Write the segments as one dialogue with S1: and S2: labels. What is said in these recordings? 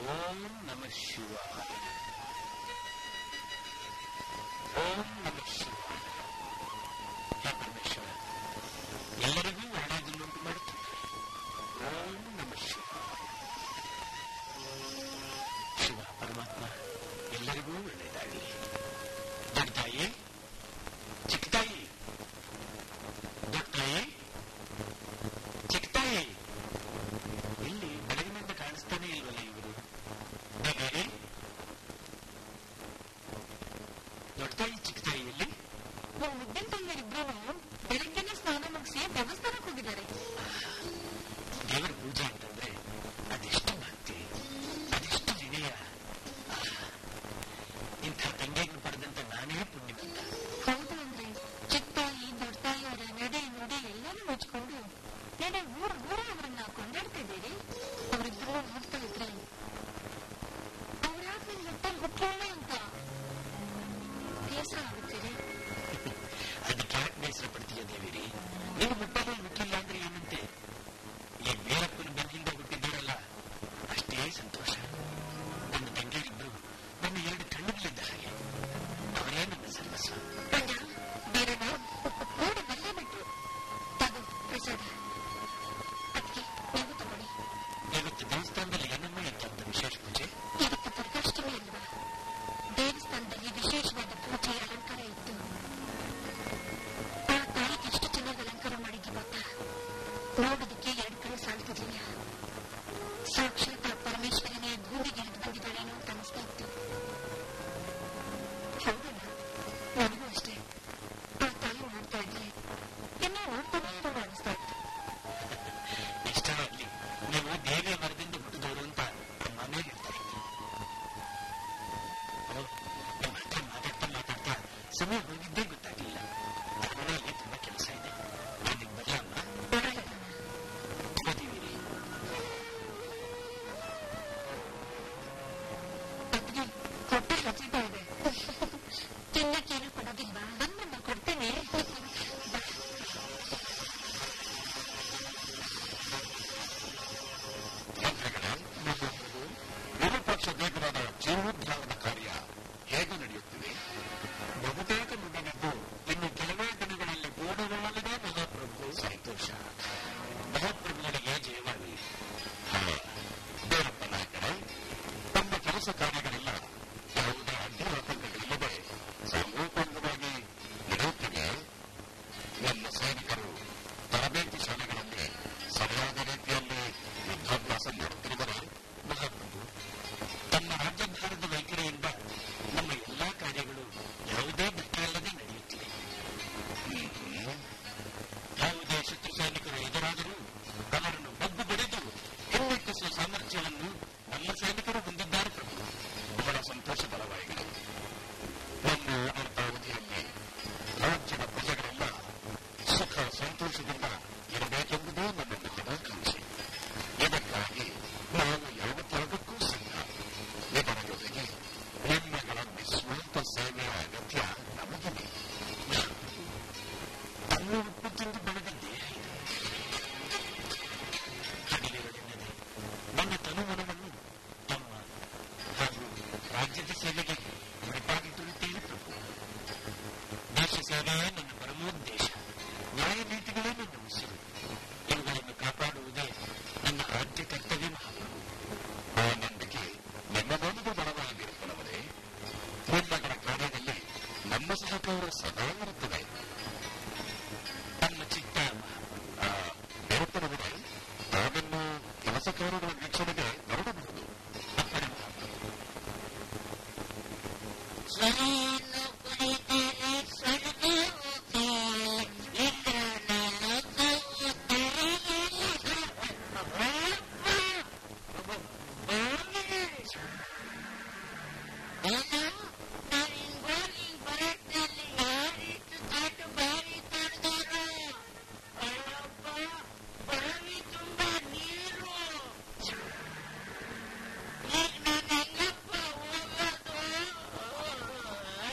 S1: ಓಂ ನಮ ಶಿವಾಯ ಓಂ ನಮ ಶಿವಾಯ ಹೇ ಪರಮೇಶ್ವರ ಎಲ್ಲರಿಗೂ ಒಳ್ಳೆಯದನ್ನುಂಟು ಮಾಡುತ್ತದೆ ಓಂ ನಮ ಶಿವಾಯ ಶಿವ ಪರಮಾತ್ಮ ಎಲ್ಲರಿಗೂ ಒಳ್ಳೆಯದಾಗಲಿ ದೊಡ್ಡ ತಾಯಿ ಚಿಕ್ಕ ತಾಯಿ ದೊಡ್ಡ ತಾಯಿ ಚಿಕ್ಕ ತಾಯಿ ಇಲ್ಲಿ ಬೆಳಗಿನಿಂದ ಕಾಣಿಸ್ತಾನೆ ಇಲ್ವಲ್ಲ ಇವರು ಬೇರೆ ದೊಡ್ಡ ತಾಯಿ ಚಿಕ್ಕ ತಾಯಿ ಎಲ್ಲಿ
S2: ನಮ್ಮ ಮುದ್ದಿನ ತಂಗಿರಿಬ್ರು ಬೆಳಗ್ಗೆನೆ ಸ್ನಾನ ಮುಗಿಸಿ ದೇವಸ್ಥಾನಕ್ಕೆ ಹೋಗಿದ್ದಾರೆ
S1: ದೇವರ ಪೂಜೆ ಅಂತಂದ್ರೆ ಅದೆಷ್ಟು ಭಕ್ತಿ ಅದೆಷ್ಟು ವಿನಯ ಆಹ್, ಇಂಥ ತಂಗಿಯನ್ನು ಪಡೆದಂತ ನಾನೇ ಪುಣ್ಯವಂತ
S2: ಹೌದು ಅಂದ್ರೆ ಚಿಕ್ಕ ತಾಯಿ ದೊಡ್ಡ ತಾಯಿ ಅವರ ನಡೆ ನುಡಿ ಎಲ್ಲಾನು ಮುಚ್ಕೊಂಡು ನಡೆ ಊರ್ ಊರ ಅವರನ್ನ ಕೊಂಡಾಡ್ತಿದ್ದೀರಿ ಅವರಿಬ್ರು ನೋಡ್ತಾ ಇದ್ರೆ ಅವ್ರ್ಯಾಕ್ ನಿನ್ ಹೊಟ್ಟೆಲ್ ಹುಟ್ಟೋಣ ಅಂತ ಬೇಸರ ಆಗುತ್ತೀರಿ
S1: ಅದಕ್ಕೆ ಯಾಕೆ ಬೇಸರ ಪಡ್ತೀಯ ದೇವಿರಿ ನೀವು ಮುಟ್ಟಲು ಮುಟ್ಟಿಲ್ಲ ಅಂದ್ರೆ ಏನಂತೆ ಈ ಬೇರಪ್ಪನ ಬೆನ್ನಿಂದ ಹುಟ್ಟಿದ್ದಾರಲ್ಲ ಅಷ್ಟೇ ಸಂತೋಷ ನನ್ನ ತಂಗಿಯರಿಬ್ರು ನನ್ನ ಎರಡು ಕಣ್ಣುಗಳಿದ್ದ ಹಾಗೆ ಅವರೇ ನನ್ನ ಸರ್ವಸ್ವ
S2: ಅಣ್ಣ ಬೇರೆನ ನೋಡಿ ಬಲ್ಲೇ ಬಿಟ್ರು ತಗೋ ಪ್ರಸಾದ ಅದಕ್ಕೆ ನೀವು ತಗೊಳ್ಳಿ
S1: ಇವತ್ತು ದೇವಸ್ಥಾನದಲ್ಲಿ ಏನಮ್ಮ ಇತ್ತಂತ ವಿಶೇಷ ಪೂಜೆ
S2: ಇವತ್ತು ದುರ್ಗಾಷ್ಟಮಿ ಅಲ್ವಾ ದೇವಸ್ಥಾನದಲ್ಲಿ ವಿಶೇಷವಾದ ಪೂಜೆ ಅಲಂಕಾರ ಇತ್ತು ಆ ತಾಯಿಗೆ ಎಷ್ಟು ಚೆನ್ನಾಗಿ ಅಲಂಕಾರ ಮಾಡಿದ್ವಿ ಗೊತ್ತಾ ನೋಡೋದಕ್ಕೆ ಎರಡು ಕಣ್ಣು ಸಾಲ್ತಿರ್ಲಿಲ್ಲ ಸಾಕ್ಷಾತ್ ಆ ಪರಮೇಶ್ವರನೇ ಭೂಮಿಗೆ ಇಳಿದು ಬಂದಿದ್ದಾಳೇನೋ ಅಂತ ಅನಿಸ್ತಾ ಇತ್ತು ಹೌದಲ್ಲ ನನಗೂ ಅಷ್ಟೇ ಆ ತಾಯಿ ನೋಡ್ತಾ ಇದ್ರೆ ಇನ್ನೂ ನೋಡ್ತಾನೆ ಇರೋದು ಅನಿಸ್ತಾ ಇತ್ತು
S1: ಇಷ್ಟ ಆಗ್ಲಿ ನೀವು ದೇವಿಯ ಮರದಿಂದ ಹುಟ್ಟಿದವರು ಅಂತ ಅಮ್ಮನೇ ಹೇಳ್ತಾ ಇದ್ರು ಓ, ನಿಮ್ಮ ಹತ್ರ ಮಾತಾಡ್ತಾ ಮಾತಾಡ್ತಾ ಸಮಯ ಹೋಗಿದ್ದೇ ಗೊತ್ತಾಗ್ಲಿಲ್ಲ ಮನೆಯಲ್ಲಿ ತುಂಬಾ ಕೆಲಸ ಇದೆ ನಾನು ಬರಲಮ್ಮ
S2: ಬರಲ್ಲ
S1: ಓದಿವಿರಿ
S2: ಅದ್ಗೆ ಹೊಟ್ಟೆ ಹಸಿತಾ ಇದೆ ತಿನ್ನಕ್ಕೇನು ಕೊಡೋದಿಲ್ವಾ ಬಂದಮ್ಮ ಕೊಡ್ತೇನೆ
S3: ಮಂತ್ರಿಗಳೇ ವಿರೂಪಾಕ್ಷ ದೇಗುಲದ ಜೀವೋದ್ಧಾರದ ಕಾರ್ಯ ಹೇಗೆ ನಡೆಯುತ್ತಿದೆ
S1: ಬಹುತೇಕ ಮುಗಿದಿದ್ದು ಇನ್ನು ಕೆಲವೇ ದಿನಗಳಲ್ಲಿ ಪೂರ್ಣಗೊಳ್ಳಲಿದೆ ಮಹಾಪ್ರಭು ಸಂತೋಷ ಮಹಾಪ್ರಭುಗಳಿಗೆ ಜಯವಾಗಲಿ
S3: ಬೇರಪ್ಪ ನಾಯಕರೇ ತಮ್ಮ ಕೆಲಸ ಕಾರ್ಯಗಳೆಲ್ಲ ಯಾವುದೇ ಅಡ್ಡಿ ಆತಂಕಗಳಿಲ್ಲದೆ ಸಾಮೂಹಿಕವಾಗಿ ನಡೆಯುತ್ತಿದೆ ನಮ್ಮ ಸೈನಿಕರು ತರಬೇತಿ ಶಾಲೆಗಳಲ್ಲಿ ಸರಿಯಾದ ರೀತಿಯಲ್ಲಿ ಯುದ್ಧಾಭ್ಯಾಸ ಮಾಡುತ್ತಿರುವರೆ
S1: ಮಹಾಪ್ರಭು ತಮ್ಮ ರಾಜ್ಯಭಾರದ ವೈಖರಿಯಿಂದ ನಮ್ಮ ಎಲ್ಲಾ ಕಾರ್ಯಗಳು ಯಾವುದೇ ಧಕ್ಕೆಯಿಲ್ಲದೆ ನಡೆಯುತ್ತಿದೆ ಯಾವುದೇ ಶತ್ರು ಸೈನಿಕರು ಎದುರಾದರೂ ಅವರನ್ನು ಬಗ್ಗು ಬಡಿದು ಹಿಮ್ಮೆಟ್ಟಿಸುವ ಸಾಮರ್ಥ್ಯವನ್ನು ನಮ್ಮ ಸೈನಿಕರು ಹೊಂದಿದ್ದಾರೆ ಪ್ರಭು
S3: ಬಹಳ ಸಂತೋಷ ಬಲವಾಯಿಗಳು ನಮ್ಮ ಆಡಳಿತಾವಧಿಯಲ್ಲಿ ರಾಜ್ಯದ ಪ್ರಜೆಗಳೆಲ್ಲ ಸುಖ ಸಂತೋಷದಿಂದ ಇರಬೇಕೆಂಬುದೇ ನಮ್ಮ ಮಹತ್ವಾಕಾಂಕ್ಷೆ ಇದಕ್ಕಾಗಿ ನಾವು ಯಾವ ತ್ಯಾಗಕ್ಕೂ ಸಿದ್ಧ ಇದರ ಜೊತೆಗೆ ನಿಮ್ಮಗಳ ನಿಸ್ವಾರ್ಥ ಸೇವೆಯ ಅಗತ್ಯ ನಮಗಿದೆ
S1: ತನ್ನ ಉಪ್ಪು ತಿಂದು ಬೆಳೆದ ದೇಹ ಇದು ಹಗಲಿರುಳೆನ್ನದೆ ನನ್ನ ತನುಮನವನ್ನು ತಮ್ಮ ಹಾಗೂ ರಾಜ್ಯದ ಸೇವೆಗೆ ಮುಡಿಪಾಗಿಟ್ಟಿರುತ್ತೇನೆ ಪ್ರಭು ದೇಶ ಸೇವೆಯೇ ನನ್ನ ಪರಮೋದ್ದೇಶ ನ್ಯಾಯ ನೀತಿಗಳೇ ನನ್ನ ಉಸಿರು ಇವುಗಳನ್ನು ಕಾಪಾಡುವುದೇ ನನ್ನ ಆದ್ಯ ಕರ್ತವ್ಯ ಮಹಾಪ್ರಭು
S3: ಆ ನಂಬಿಕೆ ನಿಮ್ಮದೊಂದು ಬಲವಾಗಿರುತ್ತಲ್ಲವೇ ನಿಮ್ಮಗಳ ಕಾರ್ಯದಲ್ಲಿ ನಮ್ಮ ಸಹಕಾರ ಸದಾ ಇರುತ್ತದೆ
S1: ತಮ್ಮ ಚಿತ್ತ ಮಹಾಪ್ರಭು
S3: ಆ, ಬೇರಪ್ಪನವರೇ ತಾವೆನ್ನು ಕೆಲಸ ಕಾರ್ಯಗಳ ವೀಕ್ಷಣೆಗೆ ಹೊರಡಬಹುದು
S1: ಅಪ್ಪಣೆ ಮಹಾಪ್ರಭು
S2: ಸ್ವರೇನು ಕುರಿತರೆ ಸ್ವರ್ಗ ಹೋಗಿ ಇಂದ್ರನ ನೀರು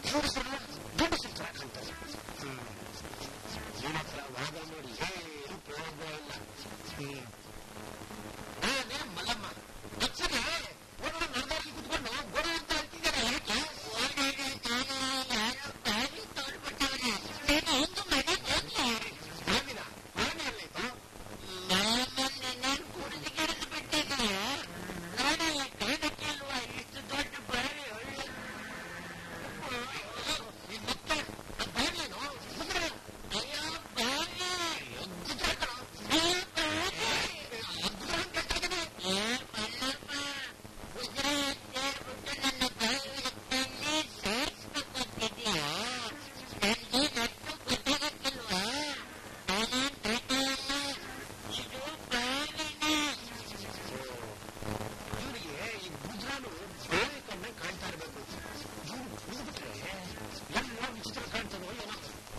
S1: ಹೆಂಗಸರು ಗಂಡಸರ ತರ ಕಾಣ್ತಾರೆ ಹ್ಮ್ ಇವನ ಹತ್ರ ಒಳಗೆ ನೋಡಿ ಏನು ಪ್ರಯೋಗ ಇಲ್ಲ ಹ್ಮ್ ನಾನೇ ಮಲ್ಲಮ್ಮ ಅಚ್ಚರಿ ಒಂದು ನಡೆದಾಡಿ ಕುತ್ಕೊಂಡು ಗೊಡ ಅಂತ ಹೇಳ್ತಿದ್ದಾರೆ ಯಾಕೆ ಮಾವಿನ ಮಾವಿನ ಎಲ್ಲೈತು ಮತ್ತೆ ಬಾವಿಯೇನು ಮುಂದೆ ಅಯ್ಯೋ ಬಾವಿ ಗುಜರಾತ್ ಗುಜರಾತ್ ಕಟ್ಟಾಗಿದೆ ಇವರಿಗೆ ಈ ಗುಜರಾಲು ಬಾವಿ ಕಣ್ಣೆ ಕಾಣ್ತಾ ಇರಬೇಕು ಇವ್ರು ಕುಡಿದ್ಬಿಟ್ರೆ ಎಲ್ಲ ವಿಚಿತ್ರ ಕಾಣ್ತದೋ ಏನೋ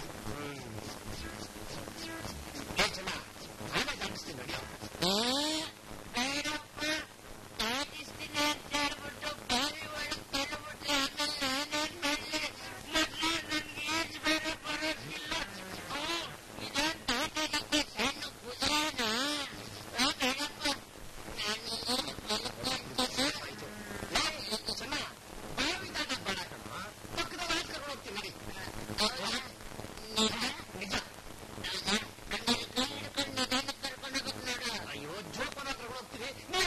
S1: ಏ ಜನ ನಾನೇ ದಾಟಿಸ್ತೀನಿ ನಡೆಯೋ ಆಯ್ತು ಚೆನ್ನ ಬಾವಿ ದಾಟ ಬೇಡ ಕಣೋ ಪಕ್ಕದ ಆಚೆ ಕರ್ಕೊಂಡು ಹೋಗ್ತೀನಿ ನಡಿ ನಿಜ ಅಯ್ಯೋ ಜೋಪಾನ ಕರ್ಕೊಂಡು ಹೋಗ್ತೀನಿ ನೀ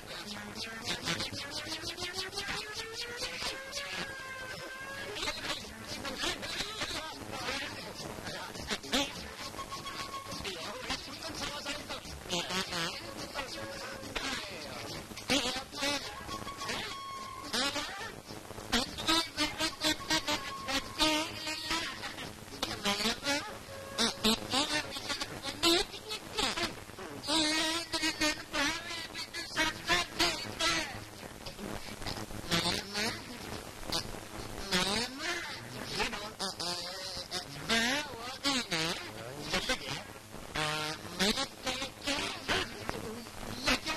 S1: ಏನು ಜೊತೆಗೆ ಯಾಕೆ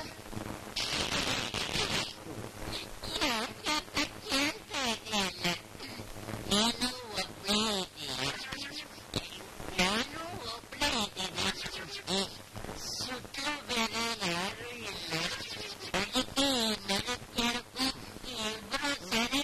S2: ನಾನು ಒಬ್ಬಳೇ ಇದ್ದೀನಿ ನಾನು ಒಬ್ಬಳೇ ಇದ್ದೀನಿ ಸುತ್ತಲೂ ಬೇರೆ ಯಾರು ಇಲ್ಲ ಅದಕ್ಕೆ ನನಗೆ ಕೇಳಕ್ಕೂ ಇಬ್ಬರು ಸರಿ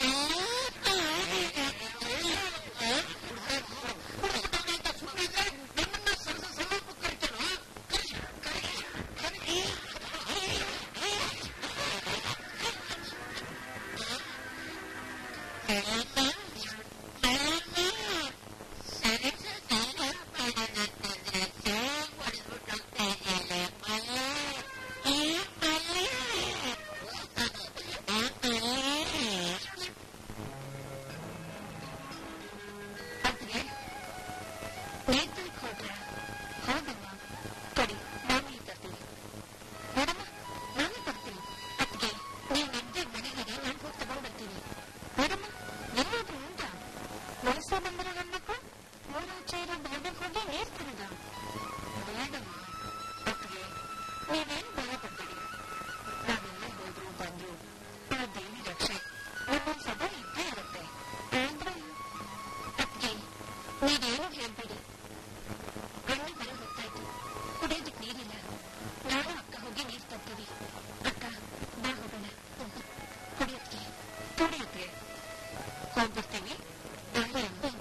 S4: ಅದ್ಗೆ ನೇತಕ್ಕೆ ಹೋದ್ರ ಹೌದಮ್ಮ ಕೊಡಿ ನಾನು ತರ್ತೀನಿ ನೋಡಮ್ಮ ನಾನೇ ತರ್ತೀನಿ ಅದ್ಗೆ ನೀವು ನಿದ್ದೆ ಮನೆಗೆ ನಾನು ಹೋಗಿ ತಗೊಂಡು ಬರ್ತೀನಿ ನೋಡಮ್ಮ ಎಲ್ಲಾದ್ರೂ ಉಂಟಾ ವಯಸ್ಸು ಬಂದಿರೋ ಗಂಡಕ್ಕೂ ಮೂರು ಚೈರ ಬೆಳಗ್ಗೆ ಹೋಗಿ ನೀರು ತರದ ಬೇಡಮ್ಮ ಅದ್ಗೆ ನೀವೇನು ಭಯ ಪಡ್ಬೇಡಿ ನಾವೆಲ್ಲ ಹೋದ್ರು ಬಂದ್ರು ಆ ದೇವಿ ರಕ್ಷೆ ನಮ್ಮ ಸದಾ ಇದ್ದೇ ಇರುತ್ತೆ ಆದ್ರೆ ಅದ್ಗೆ ನೀವೇನು ಹೇಳ್ಬೇಡಿ ಗಂಡು ಹೊರ ಹೊತ್ತಾಯ್ತು ಕುಡಿಯೋದಕ್ಕೆ ನೀರಿಲ್ಲ ನಾನು ಅಕ್ಕ ಹೋಗಿ ನೀರು ತರ್ತೀವಿ ಅಕ್ಕ ಬಾ ಹೋಗೋಣ ಕುಡಿಯೋದಕ್ಕೆ ಕುಡಿಯೋದಕ್ಕೆ ಹೋಗ್ಬರ್ತೀವಿ ಅಲ್ಲೇ ಅಮ್ಮ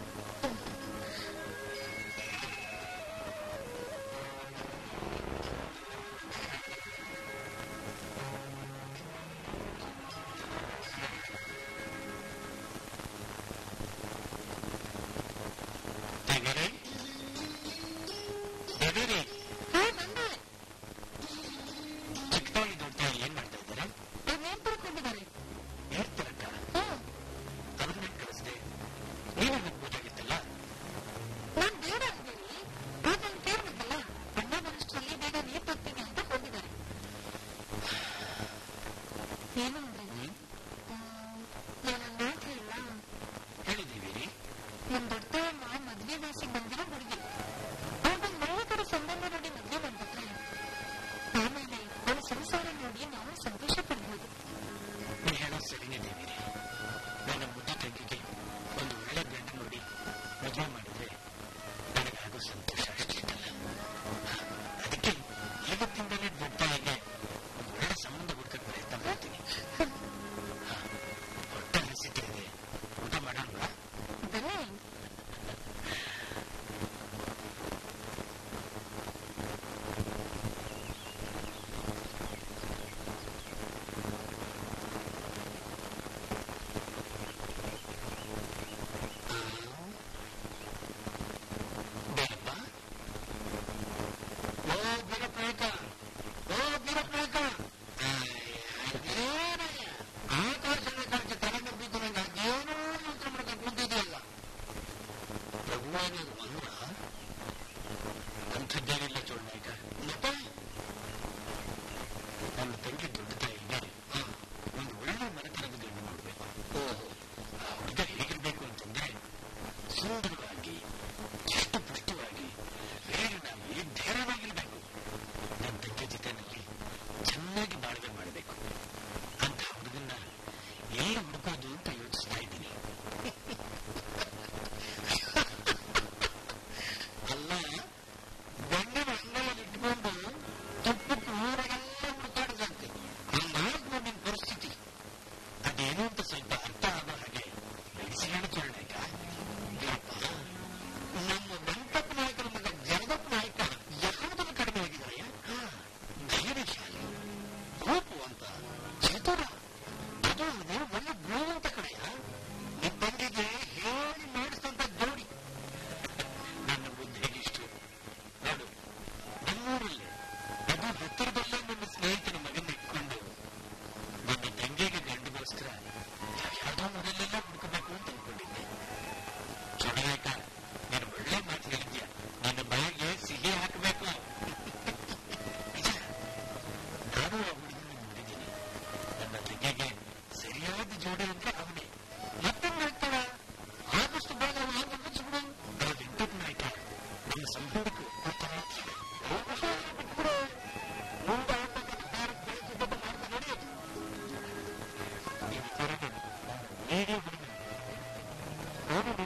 S1: ದೇವೇರಿ ದೇವೇರಿ
S4: ಹಾ ಬಂದೆ
S1: ಚಿಕ್ಕತಾಗಿ ದೊಡ್ಡತಾಗಿ ಏನ್ ಮಾಡ್ತಾ ಇದ್ದೀರಾ
S4: ಅವ್ರು ನೇಮ್ ಬರ್ಕೊಂಡಿದ್ದಾರೆ
S1: ಹೇಳ್ತಾರಕ್ಕ
S4: ಹ್ಮ್
S1: ಅದನ್ನ ಕಳಿಸ್ದೆ ಏನು ಅಂತ ಸ್ವಲ್ಪ ಅರ್ಥ ಆಗೋ ಹಾಗೆ ಬೆಳೆಸಿ ಹೇಳು ಚುರುನಾಯ್ಕ ಯಪ್ಪ ನಮ್ಮ ವೆಂಕಟಪ್ಪ ನಾಯಕರ ಮಗ ಜಗದಪ್ಪ ನಾಯಕ ಯಾವುದನ್ನು ಕಡಿಮೆ ಆಗಿದ್ದಾರೆ ಧೈರ್ಯಶಾಲಿ ರೂಪವಂತ ಚತುರ ಅದು ಅಲ್ಲದೆ ಒಳ್ಳೆ ಗುಣವಂತ ಕಡೆಯ ನಿಬ್ಬಂದಿಗೆ ಹೇಳಿ ಮಾಡಿಸಿದಂತ ಜೋಡಿ ನನ್ನ ಬುದ್ಧಿಗೆ ಇಷ್ಟು ನೋಡು ನಮ್ಮೂರಲ್ಲಿ ಅದು ಹತ್ತಿರದಲ್ಲೇ ನನ್ನ ಸ್ನೇಹಿತನ ಮಗನ ಇಟ್ಕೊಂಡು ನನ್ನ ತಂಗಿಗೆ ಗಂಡುಗೋಸ್ಕರ ಯಾವ್ಯಾವುದೋ ಮೊದಲೆಲ್ಲ ಹುಡುಕಬೇಕು ಅಂತ ಅನ್ಕೊಂಡಿದ್ದೆ ಚುನಾಯಕ ನೀನು ಒಳ್ಳೆ ಮಾತು ಹೇಳಿದ್ಯಾ ನನ್ನ ಬಾಯಿಗೆ ಸಿಹಿ ಹಾಕಬೇಕು ನಿಜ ನಾನು ಆ ಹುಡುಗನ ನೋಡಿದ್ದೀನಿ ನನ್ನ ತಂಗಿಗೆ ಸರಿಯಾದ ಜೋಡಿ ಅಂತ ಅವನೇ ಮತ್ತೆ ಮಾಡ್ತಾಳ ಆದಷ್ಟು ಬೇಗ ಅವನು ಮುಗಿಸ್ಬಿಡು ಆ ವೆಂಕಟ ನಾಯಕ ನಮ್ಮ ಸಂಬಂಧಕ್ಕೂ ಉತ್ತಮ ಬಿಟ್ಬಿಡು ಮುಂದೆ ಭಾರತ ಬೆಳೆಸಿದ್ದನ್ನು ಮಾಡ್ತಾ ನಡೆಯೋದು ನೀವು ಕರೆದು ನೀಡಿ ಹುಡುಗ ನೋಡಿ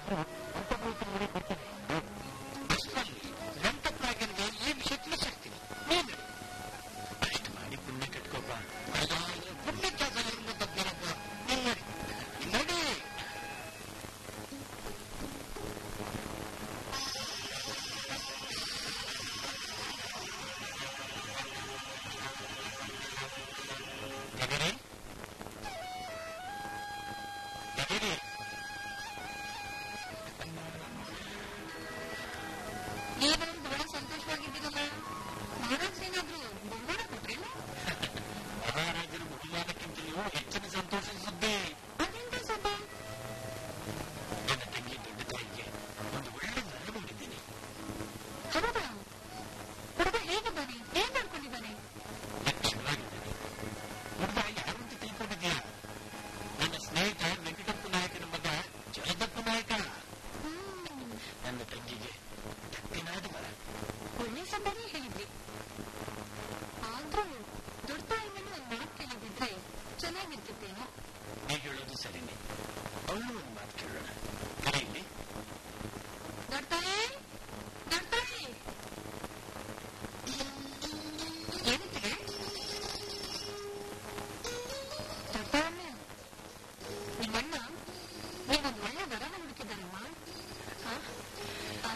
S1: ಅಷ್ಟರಲ್ಲಿ ವೆಂಕಟನಾಯಕನಿಗೆ ಈ ವಿಷಯ ತಿಳಿಸಿರ್ತೀನಿ ನೀನು ಅಷ್ಟು ಮಾಡಿ ಪುಣ್ಯ ಕಟ್ಕೋಪ ಅಯ್ಯೋ ಪುಣ್ಯ ಕೆಲಸ ಇರುವಂತದ್ದರಪ್ಪ ನೀನ್ ನೋಡಿ ನೋಡಿ ನಗರಿ ನಗರಿ
S2: ನೀನು ಬಹಳ ಸಂತೋಷವಾಗಿದ್ದೀರಲ್ಲ ಮಹಾರಾಜ್ರೇನಾದ್ರೂ ಬಹುಮಾನ ಕೊಟ್ರೇನು
S1: ಮಹಾರಾಜರ ಬಹುಮಾನಕ್ಕಿಂತಲೂ ಹೆಚ್ಚಿನ ಸಂತೋಷದ ಸುದ್ದಿ
S2: ಅದೆಂತ ಸಭೆ
S1: ನನ್ನ ತಂಗಿ ದೊಡ್ಡ ತಾಯಿಗೆ ಒಂದು ಒಳ್ಳೆ ಮರಳು ಮಾಡಿದ್ದೀನಿ
S2: ಹೌದಾ ಹುಡುಗ ಹೇಗಿದ್ದಾನೆ ಏನ್ ಮಾಡ್ಕೊಂಡಿದ್ದಾನೆ
S1: ಲಕ್ಷಣವಾಗಿದ್ದಾನೆ ಹುಡುಗ ಯಾರು ಅಂತ ತಿಳ್ಕೊಂಡಿದ್ಯಾ ನನ್ನ ಸ್ನೇಹಿತ ವೆಂಕಟಪ್ಪ ನಾಯಕನ ಮಗ ಜಗದಪ್ಪ ನಾಯಕ
S2: ಹ್ಮ್
S1: ನನ್ನ ತಂಗಿಗೆ ತಪ್ಪಿನಾದ ಮರ
S2: ಒಳ್ಳೆ ಸಂಬಂಧ ಹೇಳಿದ್ರಿ ಆದ್ರೂ ದೊಡ್ಡ ತಾಯಿಯನ್ನು ಒಂದ್ ಮಾತು ಕೇಳಿದ್ರೆ ಚೆನ್ನಾಗಿರ್ತಿತ್ತೇನೋ
S1: ನೀ ಹೇಳೋದು ಸರಿನೇ ಅವಳು ಒಂದು ಮಾತು ಕೇಳೋಣ ಕರೆಯಲ್ಲಿ
S2: ದೊಡ್ಡ ತಾಯಿ ದೊಡ್ಡ ತಾಯಿ ಏನಂತೀರಿ ದೊಡ್ಡ ಅಣ್ಣ ನಿಮ್ಮಣ್ಣ ನೀವೊಂದು ಒಳ್ಳೆ ವರನ ಹುಡುಕಿದ್ದಾರಮ್ಮ ಆ? ಆ,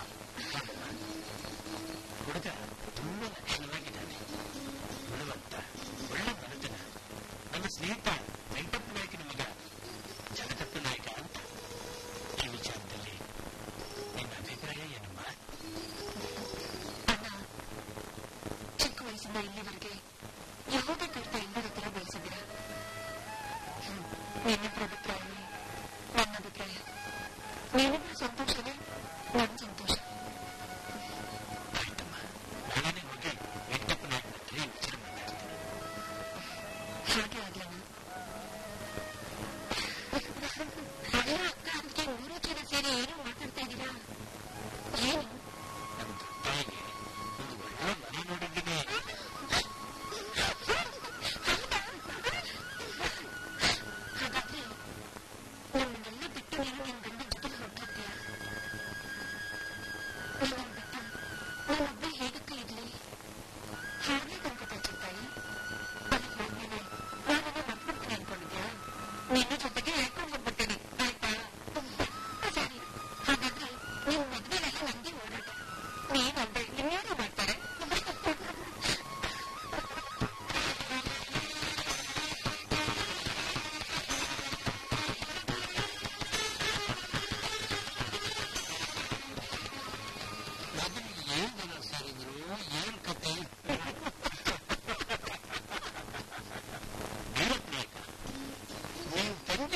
S1: ಹುಡುಗ ತುಂಬಾ ಲಕ್ಷಣವಾಗಿದ್ದಾನೆ ಗುಣವಂತ ಒಳ್ಳೆ ಮನತನ ನನ್ನ ಸ್ನೇಹಿತ ವೆಂಕಟಪ್ಪ ನಾಯಕನ ಮಗ ಜಗದಪ್ಪ ನಾಯಕ ಅಂತ ಈ ವಿಚಾರದಲ್ಲಿ ನಿನ್ನ ಅಭಿಪ್ರಾಯ ಏನಮ್ಮ
S2: ಅಣ್ಣ ಚಿಕ್ಕ ವಯಸ್ಸಿಂದ ಇಲ್ಲಿವರೆಗೆ ಯಾವುದೇ ಕಷ್ಟ ಇಲ್ಲದ ತರ ಬೆಳೆಸಿದ್ದೀರ ನಿನ್ನೊಬ್ಬರ ಅಭಿಪ್ರಾಯವೇ ನನ್ನ ಅಭಿಪ್ರಾಯ ನೀನಿಬ್ಬರ ಸಂತೋಷವೇ ನನ್ನ ಸಂತೋಷ
S1: ಆಯ್ತಮ್ಮ ನಾನೇ ಹೋಗಿ ವೆಂಕಟಪ್ಪ ನಾಯಕನ ಹತ್ರ ಈ ವಿಚಾರ ಮಾತಾಡ್ತೀನಿ
S2: ಹಾಗೆ ಆಗ್ಲಣ್ಣ ಅಲ್ಲ ಅಕ್ಕ ಅದಕ್ಕೆ ಮೂರು ಜನ ಸೇರಿ ಏನು ಮಾತಾಡ್ತಾ ಇದ್ದೀರಾ ಏನು
S1: ನಮ್ಮ ತಾಯಿಗೆ ಒಂದು ಒಳ್ಳೆ ಮನೆ ನೋಡಿದ್ದೀನಿ
S2: ಹಾಗಾದ್ರೆ ನಮ್ಮನ್ನೆಲ್ಲ ಬಿಟ್ಟು ನೀನು ನಿನ್ ಗಂಡನ ಜೊತೆ ಹೊರಟಿರ್ತೀಯ ನಿನ್ನನ್ನು ಬಿಟ್ಟು ನಾನೊಬ್ಬ ಹೇಗಕ್ಕೆ ಇರ್ಲಿ ಹಾಗೆ ಕನ್ಕೋತಾ ಚಿತ್ತಾಯಿ ಅಲ್ಲಿ ಹೋದ್ಮೇಲೆ ನಾನನ್ನ ಮರ್ತ್ಬಿಡ್ತೀನಿ ಅನ್ಕೊಂಡಿದ್ಯಾ ನಿನ್ನ ಜೊತೆಗೆ ಹೇಳ್ಕೊಂಡು ಹೋಗ್ಬಿಡ್ತೀನಿ ಆಯ್ತಾ ಸರಿ ಹಾಗಾದ್ರೆ ನಿನ್ ಮದ್ವೆಲೆಲ್ಲ ನಂಗೆ ಓಡಾಟ ನೀನಲ್ದೆ ಇನ್ಯಾರು ಮಾಡ್ತಾರೆ
S1: ಅದನ್ನ ಏನ್ ಜನ ಸೇರಿದ್ರು ಏನ್ ಕತೆ ವೀರಪ್ಪ ನಾಯಕ ನೀವು ತಂಗಿ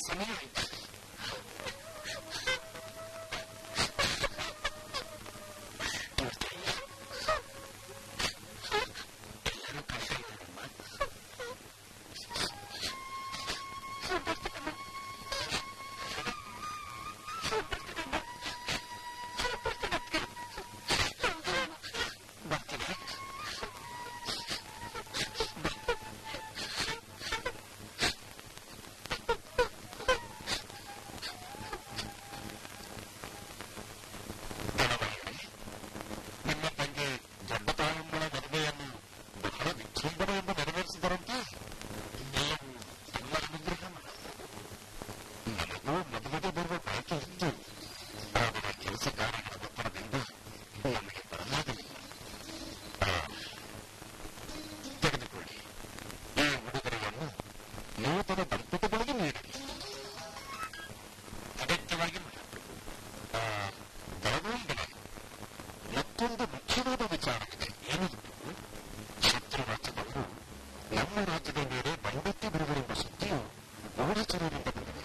S1: ಸಮಯ ಆಯ್ತು ನೋಡ್ತೀಯ? ಎಲ್ಲರೂ ಕಾಯ್ತಾ ಇದ್ದಾರಮ್ಮ ಬರ್ತೀನಿ
S3: ಗಣರಾಯರೇ, ನಿಮ್ಮ ತಂದೆ ದೊಡ್ಡ ತಾಯಮ್ಮನ ಮದುವೆಯನ್ನು ಬಹಳ ವಿಜೃಂಭಣೆಯಿಂದ ನೆರವೇರಿಸಿದರಂತೆ
S1: ಎಲ್ಲವೂ ಅಮ್ಮನ ಅನುಗ್ರಹ ಮಾತ್ರ.
S3: ನನಗೂ ಮದುವೆಗೆ ಬರುವ ಬಯಕೆ ಇತ್ತು ಆದರೆ ಕೆಲಸ ಕಾರ್ಯಗಳ ಒತ್ತಡದಿಂದ ನಮಗೆ ಬರಲಾಗಲಿಲ್ಲ ಆ, ತೆಗೆದುಕೊಳ್ಳಿ ಈ ಉಡುಗೊರೆಯನ್ನು ನೂತನ ದಂಪತಿಗಳಿಗೆ ನೀಡಿ
S1: ಅಗತ್ಯವಾಗಿ ಮಹಾಪ್ರಭು
S3: ಆ, ದಳವಾಯಿಗಳೇ, ಮತ್ತೊಂದು ಮುಖ್ಯವಾದ ವಿಚಾರವಿದೆ
S1: ಏನದು ಪ್ರಭು
S3: ಶತ್ರು ರಾಜ್ಯದವರು ನಮ್ಮ ರಾಜ್ಯದ ಮೇಲೆ ಬಂಡೆತ್ತಿ ಬಿಡುಗರೆಂಬ ಸುದ್ದಿಯು ಗೂಢಚರರಿಂದ ಬಂದಿದೆ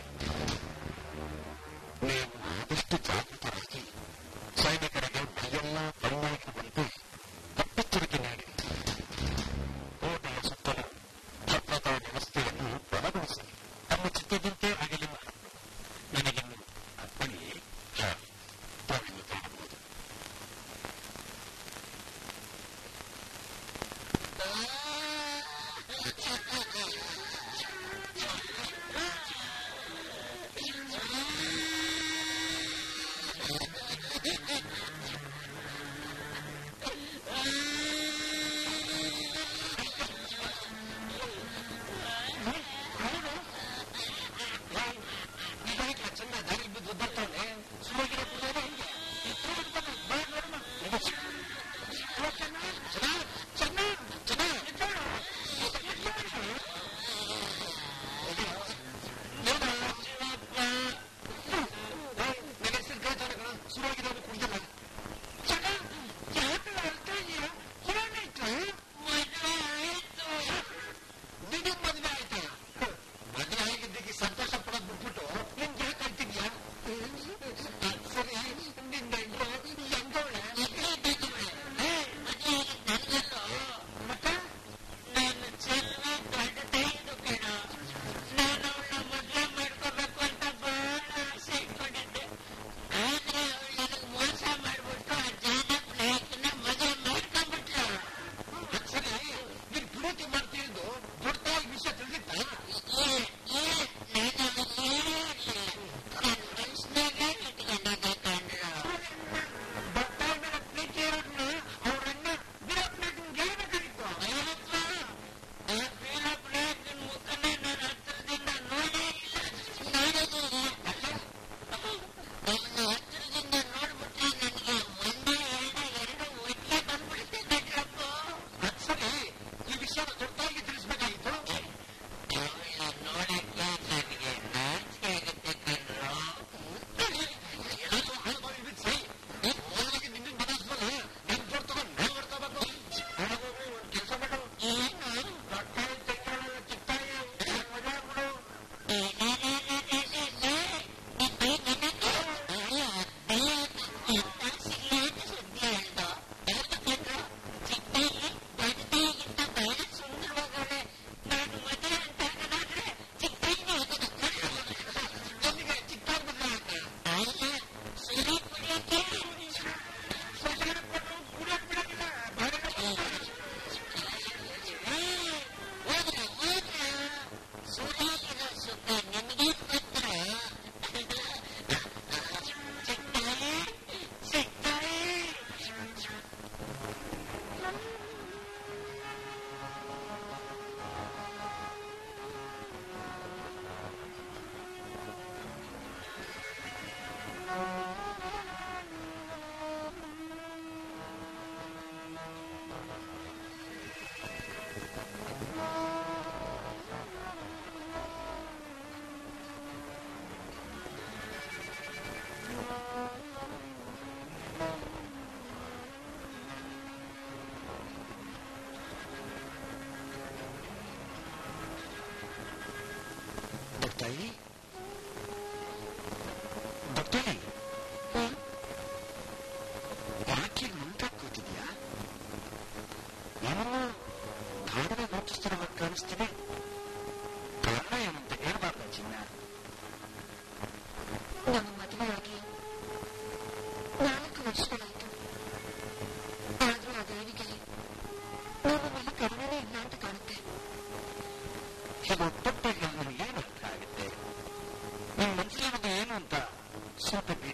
S3: ನೀವು ಆದಷ್ಟು ಜಾಗೃತರಾಗಿ ಸೈನಿಕರಿಗೆ ಮೈಯೆಲ್ಲ ಕಣ್ಣಾಗಿರುವಂತೆ ಕಟ್ಟೆಚ್ಚರಿಕೆ ನೀಡಿ ಕೋಟೆಯ ಸುತ್ತಲೂ ಭದ್ರತಾ ವ್ಯವಸ್ಥೆಯನ್ನು ಬಲಗೊಳಿಸಿ
S1: ತಮ್ಮ ಚಿತ್ತದಂತೆ ಆಗಲಿ ಮಹಾಪ್ರಭು ನನಗಿನ್ನು ಅಪ್ಪಣೆಯೇ
S3: ಹ, ತಾವಿನ್ನು ಕಾಣಬಹುದು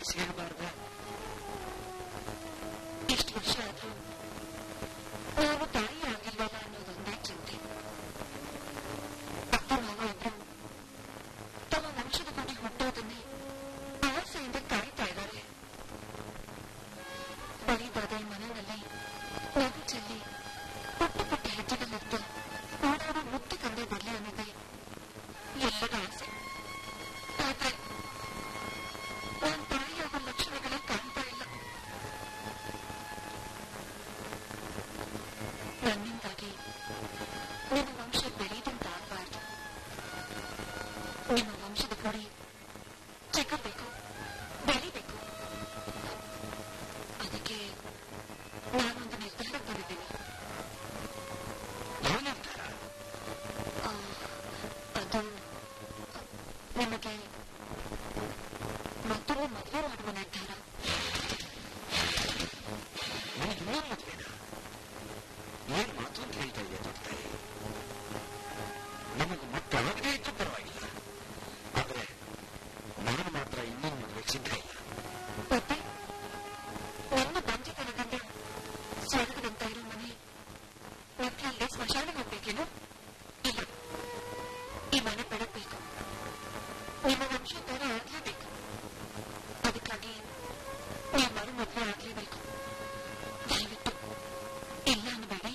S1: ಮನಸ್ಸು ಹೇಳಬಾರ್ದ
S2: ಇಷ್ಟು ವರ್ಷ ಆದ್ರೂ ನಾನು ತಾಯಿ ಆಗಿಲ್ವಲ್ಲ ಅನ್ನೋದೊಂದೇ ಚಿಂತೆ ಅಪ್ಪ ಮಾವ ಇಬ್ರು ತಮ್ಮ ವಂಶದ ಮನೆ ಹುಟ್ಟೋದನ್ನೇ ಆಸೆಯಿಂದ ಕಾಯ್ತಾ ಇದ್ದಾರೆ ಬರೀದಾದ ಈ ಮನೆಯಲ್ಲಿ ನಗು ಚೆಲ್ಲಿ ಪುಟ್ಟ ಪುಟ್ಟ ಹೆಜ್ಜೆಗಳಿರ್ತ ಓಡಾಡೋ ಮುತ್ತು ಕಂಡೆ ಬರಲಿ ಅನ್ನೋದೇ ಎಲ್ಲರ ಆಸೆ ಆದ್ರೆ ನಾನ್ ತಾಯಿಯಾಗೋ ಲಕ್ಷಣಗಳೇ ಕಾಣ್ತಾ ಇಲ್ಲ ನನ್ನಿಂದಾಗಿ ನಿಮ್ಮ ವಂಶ ಬೆಳೆದಂತ ಆಗಬಾರ್ದು ನಿಮ್ಮ ವಂಶದ ಕೊಡಿ ಚಿಕ್ಕಬೇಕು ಬೆಳಿಬೇಕು ಅದಕ್ಕೆ ನಾನೊಂದು ನಿರ್ಧಾರ ಬರೆದಿದ್ದೀನಿ
S1: ಯಾವ ನಿರ್ಧಾರ
S2: ಆ, ಅದು ನಿಮಗೆ ಮತ್ತೊಮ್ಮೆ ಮದುವೆ ಮಾಡುವ ನಿರ್ಧಾರ
S1: ನನಗೆ ಇನ್ನೊಂದು ಮದುವೆನ ಏನ್ ಮಾತು ಅಂತ ಹೇಳ್ತಾ ಇದೆಯಾ ದೊಡ್ಡ ತಾಯಿ ನಮಗೆ ಮಕ್ಕಳಾಗದೇ ಇದ್ದು ಪರವಾಗಿಲ್ಲ ಆದ್ರೆ ನಾನು ಮಾತ್ರ ಇನ್ನೊಂದು ಮದುವೆ ಸಿದ್ಧ ಇಲ್ಲ
S2: ಮತ್ತೆ ನನ್ನ ಬಂಜಿತನದಿಂದ ಸ್ವರ್ಗದಂತ ಇರೋ ಮನೆ ಮಕ್ಕಳಲ್ಲೇ ಸ್ಮಶಾನ ಹೋಗ್ಬೇಕೇನು ಇಲ್ಲ ಈ ಮನೆ ಬೆಳಗ್ಬೇಕು ನಿಮ್ಮ ವಂಶೋದ್ಧಾರ ಆಗ್ಲೇಬೇಕು ಅದಕ್ಕಾಗಿ ನೀವು ಮರು ಮದುವೆ ಆಗ್ಲೇಬೇಕು ದಯವಿಟ್ಟು ಇಲ್ಲ ಅನ್ನಬೇಡಿ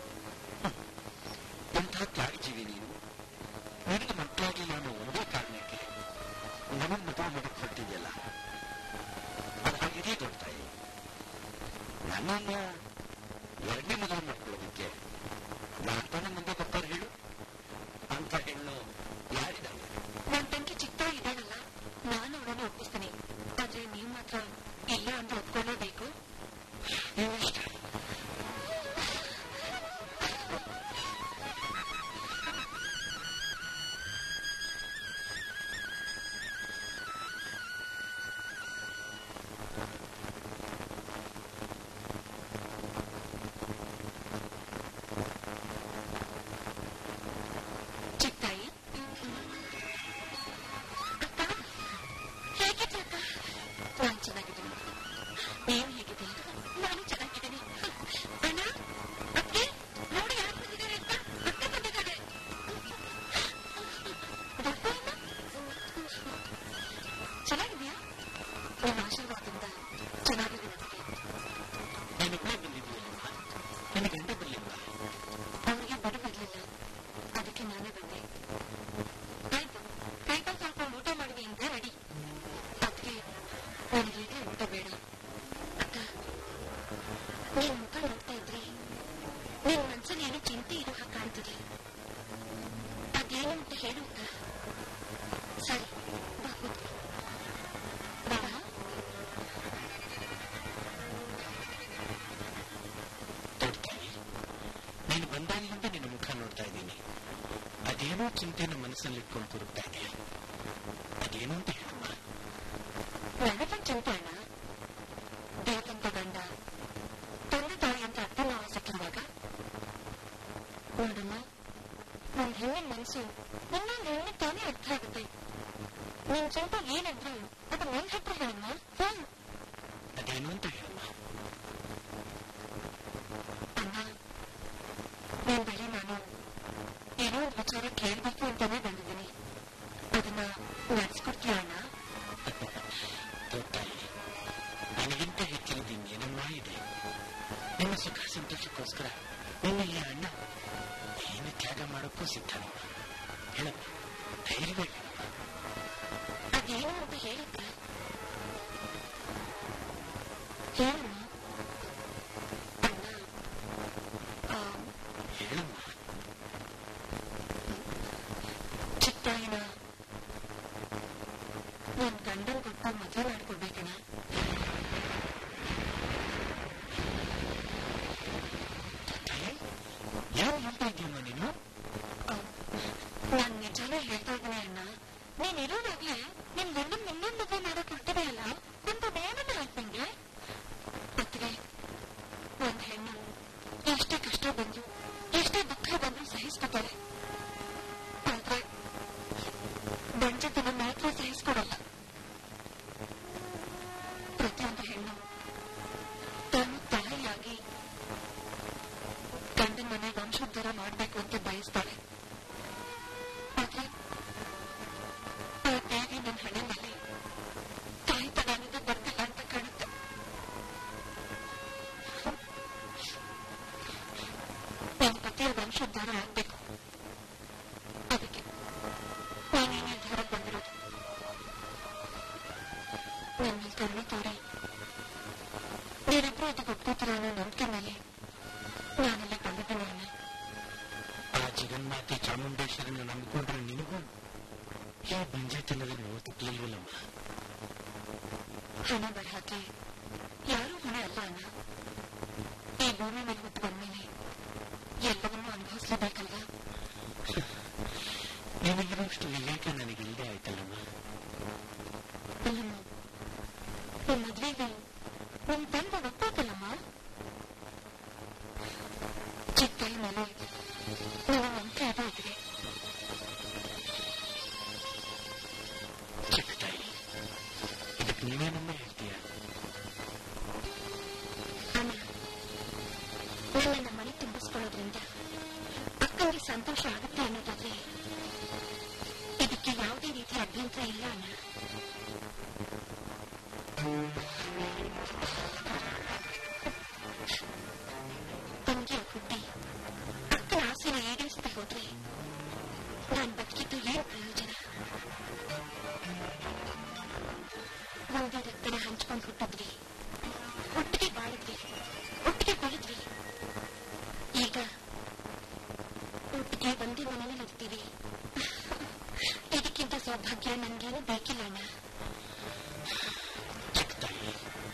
S1: ಎಂಥ ತ್ಯಾಗಜೀವಿ ನೀನು ನಿನಗೆ ಮಕ್ಕಳಾಗಿಲ್ಲ ಅನ್ನೋ ಒಂದೇ ಕಾರಣಕ್ಕೆ ನಮ್ಮನ್ನು ಮದುವೆ ಮಾಡಕ್ ಹೊರಟಿದೆಯಲ್ಲ ಅದು ಹಾಗಿದೆ ದೊಡ್ಡ ತಾಯಿ ನನ್ನನ್ನು ಎರಡನೇ ಮದುವೆ ಮಾಡ್ಕೊಳ್ಳೋದಕ್ಕೆ ನಾನು ತಾನೇ ಮುಂದೆ ಬರ್ತಾರೆ ಹೇಳು ಅಂತ ಹೆಣ್ಣು ಯಾರಿದ್ದಾಳೆ
S2: ನನ್ನ ತಂಗಿ ಚಿಕ್ಕ ಇದ್ದಾಳಲ್ಲ ನಾನು ಅವಳನ್ನು ಒಪ್ಪಿಸ್ತೀನಿ ಆದ್ರೆ ನೀವು ಮಾತ್ರ ಇಲ್ಲ ಅಂತ ಒಪ್ಕೊಳ್ಳೇಬೇಕು
S1: ನೀವು ಇಷ್ಟ
S2: ಚಿಕ್ತಾಯಿ ಅಕ್ಕ ಹೇಗಿದ್ದೆ ಅಕ್ಕ ನಾನು ಚೆನ್ನಾಗಿದ್ದೀನಿ ನೀವು ಹೇಗಿದ್ದೀರಿ ನಾನು ಚೆನ್ನಾಗಿದ್ದೀನಿ ಅಣ್ಣ ಅಕ್ಕೆ ನೋಡಿ ಯಾರು ಬಂದಿದ್ದಾರೆ ಅಂತ ಅಕ್ಕ ಬಂದಿದ್ದಾರೆ ದೊಡ್ಡಮ್ಮ? ಚೆನ್ನಾಗಿದ್ಯಾ ನಿಮ್ಮ ಆಶೀರ್ವಾದದಿಂದ ಚೆನ್ನಾಗಿದ್ದೀನಿ ಅದಕ್ಕೆ
S1: ನೀನು ಕೂಡ ಬಂದಿದ್ದೀಯಲ್ಲಮ್ಮ ನಿನ್ನ ಗಂಡ ಬರಲಿಲ್ವಾ
S2: ಅವರಿಗೆ ಬಡವಿರ್ಲಿಲ್ಲ ಅದಕ್ಕೆ ನಾನೇ ಬಂದೆ ಆಯ್ತು ಕೈಕಾಲು ತೊಳ್ಕೊಂಡು ಊಟ ಮಾಡಿದೆ ಅಂತ ರೆಡಿ ಅದಕ್ಕೆ ನನಗೀಗ ಊಟ ಬೇಡ ಅಕ್ಕ ನೀನ್ ಮುಖ ನೋಡ್ತಾ ಇದ್ರೆ ನಿನ್ ಮನ್ಸಲ್ಲಿ ಏನೋ ಚಿಂತೆ ಇರೋ ಹಾಗೆ ಕಾಣ್ತಿದೆ ಅದೇನು ಅಂತ ಹೇಳು ಅಕ್ಕ ಸರಿ ಬಾ ಕೂತ್ಕೊ. ಬಾ
S1: ದೊಡ್ಡ ತಾಯಿ ನೀನು ಬಂದಾಗಿನಿಂದ ನಿನ್ನ ಮುಖ ನೋಡ್ತಾ ಇದ್ದೀನಿ ಅದೇನೋ ಚಿಂತೆನ ಮನಸ್ಸಲ್ಲಿ ಇಟ್ಕೊಂಡು ಕುರುಗ್ತಾ ಇದೆ ಅದೇನು ಅಂತ ಹೇಳಮ್ಮ
S2: ನನಗೆ ಚಿಂತೆ ಅಣ್ಣ ದೇವರಂತ ಗಂಡ ತಂದೆ ತಾಯಿ ಅಂತ ಅರ್ಥ ನಾವು ಸಿಕ್ಕಿರುವಾಗ ನೋಡಮ್ಮ ನನ್ ಹೆಣ್ಣಿನ ಮನಸ್ಸು ಇನ್ನೊಂದು ಹೆಣ್ಣಿಗೆ ತಾನೇ ಅರ್ಥ ಆಗುತ್ತೆ ನಿನ್ ಚಿಂತೆ ಏನಂದ್ರು ಅದು ನನ್ ಹತ್ರ ಹೇಳಮ್ಮ ಹ್ಮ್
S1: ಅದೇನು ಅಂತ ಹೇಳಮ್ಮ
S2: ಅಣ್ಣ ನಿನ್ ಬಳಿ ನಾನು ಏನೋ ಒಂದು ವಿಚಾರ ಕೇಳ್ಬೇಕು ಅಂತಾನೆ ಬಂದಿದ್ದೀನಿ ಅದನ್ನ ನಡೆಸ್ಕೊಡ್ತೀಯ ಅಣ್ಣ
S1: ದೊಡ್ಡ ತಾಯಿ ನನಗಿಂತ ಹೆಚ್ಚಿನದು ಇನ್ನೇನಮ್ಮ ಇದೆ ನಿಮ್ಮ ಸುಖ ಸಂತೋಷಕ್ಕೋಸ್ಕರ ನಿನ್ನ ಈ ಅಣ್ಣ ಏನು ತ್ಯಾಗ ಮಾಡೋಕ್ಕೂ ಸಿದ್ಧನಮ್ಮ ಹೇಳಮ್ಮ ಧೈರ್ಯವೇ ಹೇಳಮ್ಮ
S2: ಅದೇನು ಅಂತ ಹೇಳಿದ್ದ ಹೇಳಮ್ಮ ಅಣ್ಣ ಆ,
S1: ಹೇಳಮ್ಮ
S2: ಚಿತ್ತಾಯಿನ ನನ್ ಗಂಡನ್ ಕೊಟ್ಟು ಮದುವೆ ಮಾಡ್ಕೊಡ್ಬೇಕಣ್ಣ
S1: ತಾಯಿ ಯಾವ ಹೇಳ್ತಾ ಇದೀಯಮ್ಮ ನೀನು
S2: ಆ, ನಾನ್ ನಿಜಾನೇ ಹೇಳ್ತಾ ಇದ್ದೀನಿ ಅಣ್ಣ ನೀನ್ ಇರೋದಾಗ್ಲೇ ನಿನ್ ಗಂಡನ್ ಇನ್ನೊಂದು ಮದುವೆ ಮಾಡಕ್ ಹೊರಟಿದೆ ಅಲ್ಲ ಅಂತ ಬೇಗನೆ ಆಯ್ತು ನಿಂಗೆ ಅತ್ತಿಗೆ ಒಂದ್ ಹೆಣ್ಣು ಎಷ್ಟೇ ಕಷ್ಟ ಬಂದ್ರು ಎಷ್ಟೇ ದುಃಖ ಬಂದ್ರು ಸಹಿಸ್ಕೊತಾರೆ ಆದ್ರೆ ಬಂಜತನ ಮಾತ್ರ ಸಹಿಸ್ಕೊಡಲ್ಲ ವಂಶೋದ್ಧಾರ ಆಗ್ಬೇಕು ಅದಕ್ಕೆ ನಾನೇ ನಿರ್ಧಾರ ಬಂದಿರೋದು ನನ್ನ ಕರುಣೆ ತೋರಿ ನೀವಿಬ್ರು ಇದಕ್ಕೆ ಒಪ್ಕೋತೀರ ಅನ್ನೋ ನಂಬಿಕೆ ಮೇಲೆ ನಾನೆಲ್ಲ ಬಂದಿದ್ದೀನಿ ಅಣ್ಣ
S1: ಆ ಜಗನ್ಮಾತೆ ಚಾಮುಂಡೇಶ್ವರನ ನಂಬಿಕೊಂಡ್ರೆ ನಿನಗೂ ಈ ಬಂಜೆತನದ ನೋವು ತಪ್ಪಲಿಲ್ವಲ್ಲಮ್ಮ
S2: ಹಣ ಬರಹಾಕಿ ಯಾರೂ ಹಣ ಅಲ್ಲ ಅಣ್ಣ ಈ ಭೂಮಿ ಮೇಲೆ ಹುಟ್ಟು ಬಂದ್ಮೇಲೆ ಎಲ್ಲವನ್ನೂ ಅನುಭವಿಸಲೇಬೇಕಲ್ವಾ
S1: ನಿನಗಿರುವಷ್ಟು ವಿವೇಕ ನನಗಿಲ್ಲದೆ ಆಯ್ತಲ್ಲಮ್ಮ
S2: ಅಲ್ಲಮ್ಮ ಈ ಮದ್ವೆಗೆ ನಿಮ್ ತಂದೆ ಒಪ್ಪಾಕಲ್ಲಮ್ಮ ಚಿಕ್ಕೈ ಮೇಲೆ ನನ್ನ ನಂಬಿಕೆ ಅದು ಇದೆ
S1: ಚಿಕ್ಕ ತಾಯಿ ಇದಕ್ಕೆ ನೀವೇನಮ್ಮ ಹೇಳ್ತೀಯ
S2: ಅಣ್ಣ ನನ್ನನ್ನ ಮನೆ ತುಂಬಿಸ್ಕೊಳ್ಳೋದ್ರಿಂದ ಅಕ್ಕನಿಗೆ ಸಂತೋಷ ಆಗುತ್ತೆ ಅನ್ನೋದಾದ್ರೆ ಇದಕ್ಕೆ ಯಾವುದೇ ರೀತಿಯ ಅಭ್ಯಂತರ ಇಲ್ಲ ಅಣ್ಣ ತಂಗಿಯ ಹುಟ್ಟಿ ಅಕ್ಕನ ಆಸೆನ ಈಡೇರಿಸದೆ ಹೋದ್ರೆ ನಾನು ಬದುಕಿದ್ದು ಏನು ಪ್ರಯೋಜನ ಒಂದೇ ರಕ್ತನ ಹಂಚ್ಕೊಂಡು ಹುಟ್ಟಿದ್ವಿ ಒಟ್ಟಿಗೆ ಬಾಳಿದ್ವಿ ಒಟ್ಟಿಗೆ ಬೆಳೆದ್ವಿ ಈಗ ಒಟ್ಟಿಗೆ ಒಂದೇ ಮನೆಯಲ್ಲಿ ಇರ್ತೀವಿ ಇದಕ್ಕಿಂತ ಸೌಭಾಗ್ಯ ನನ್ಗೇನು ಬೇಕಿಲ್ಲ ಅಣ್ಣ
S1: ಚಿಕ್ಕ ತಾಯಿ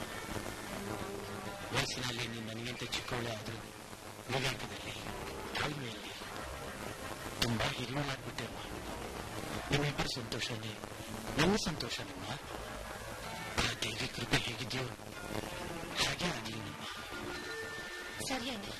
S1: ವಯಸ್ಸಿನಲ್ಲಿ ನೀನು ನನಗಿಂತ ಚಿಕ್ಕವಳೇ ಆದರೂ ವಿವೇಕದಲ್ಲಿ ತಾಳ್ಮೆಯಲ್ಲಿ ತುಂಬಾ ಹಿರಿಯಳಾಗ್ಬಿಟ್ಟೆ ಅಮ್ಮ ನಿಮ್ಮಿಬ್ಬರ ಸಂತೋಷನೇ ನನ್ನ ಸಂತೋಷನಮ್ಮ ಆ ದೇವಿ ಕೃಪೆ ಹೇಗಿದೆಯೋ ಹಾಗೆ ಆಗಲಿ ನಮ್ಮ
S2: ಸರಿ ಅಣ್ಣ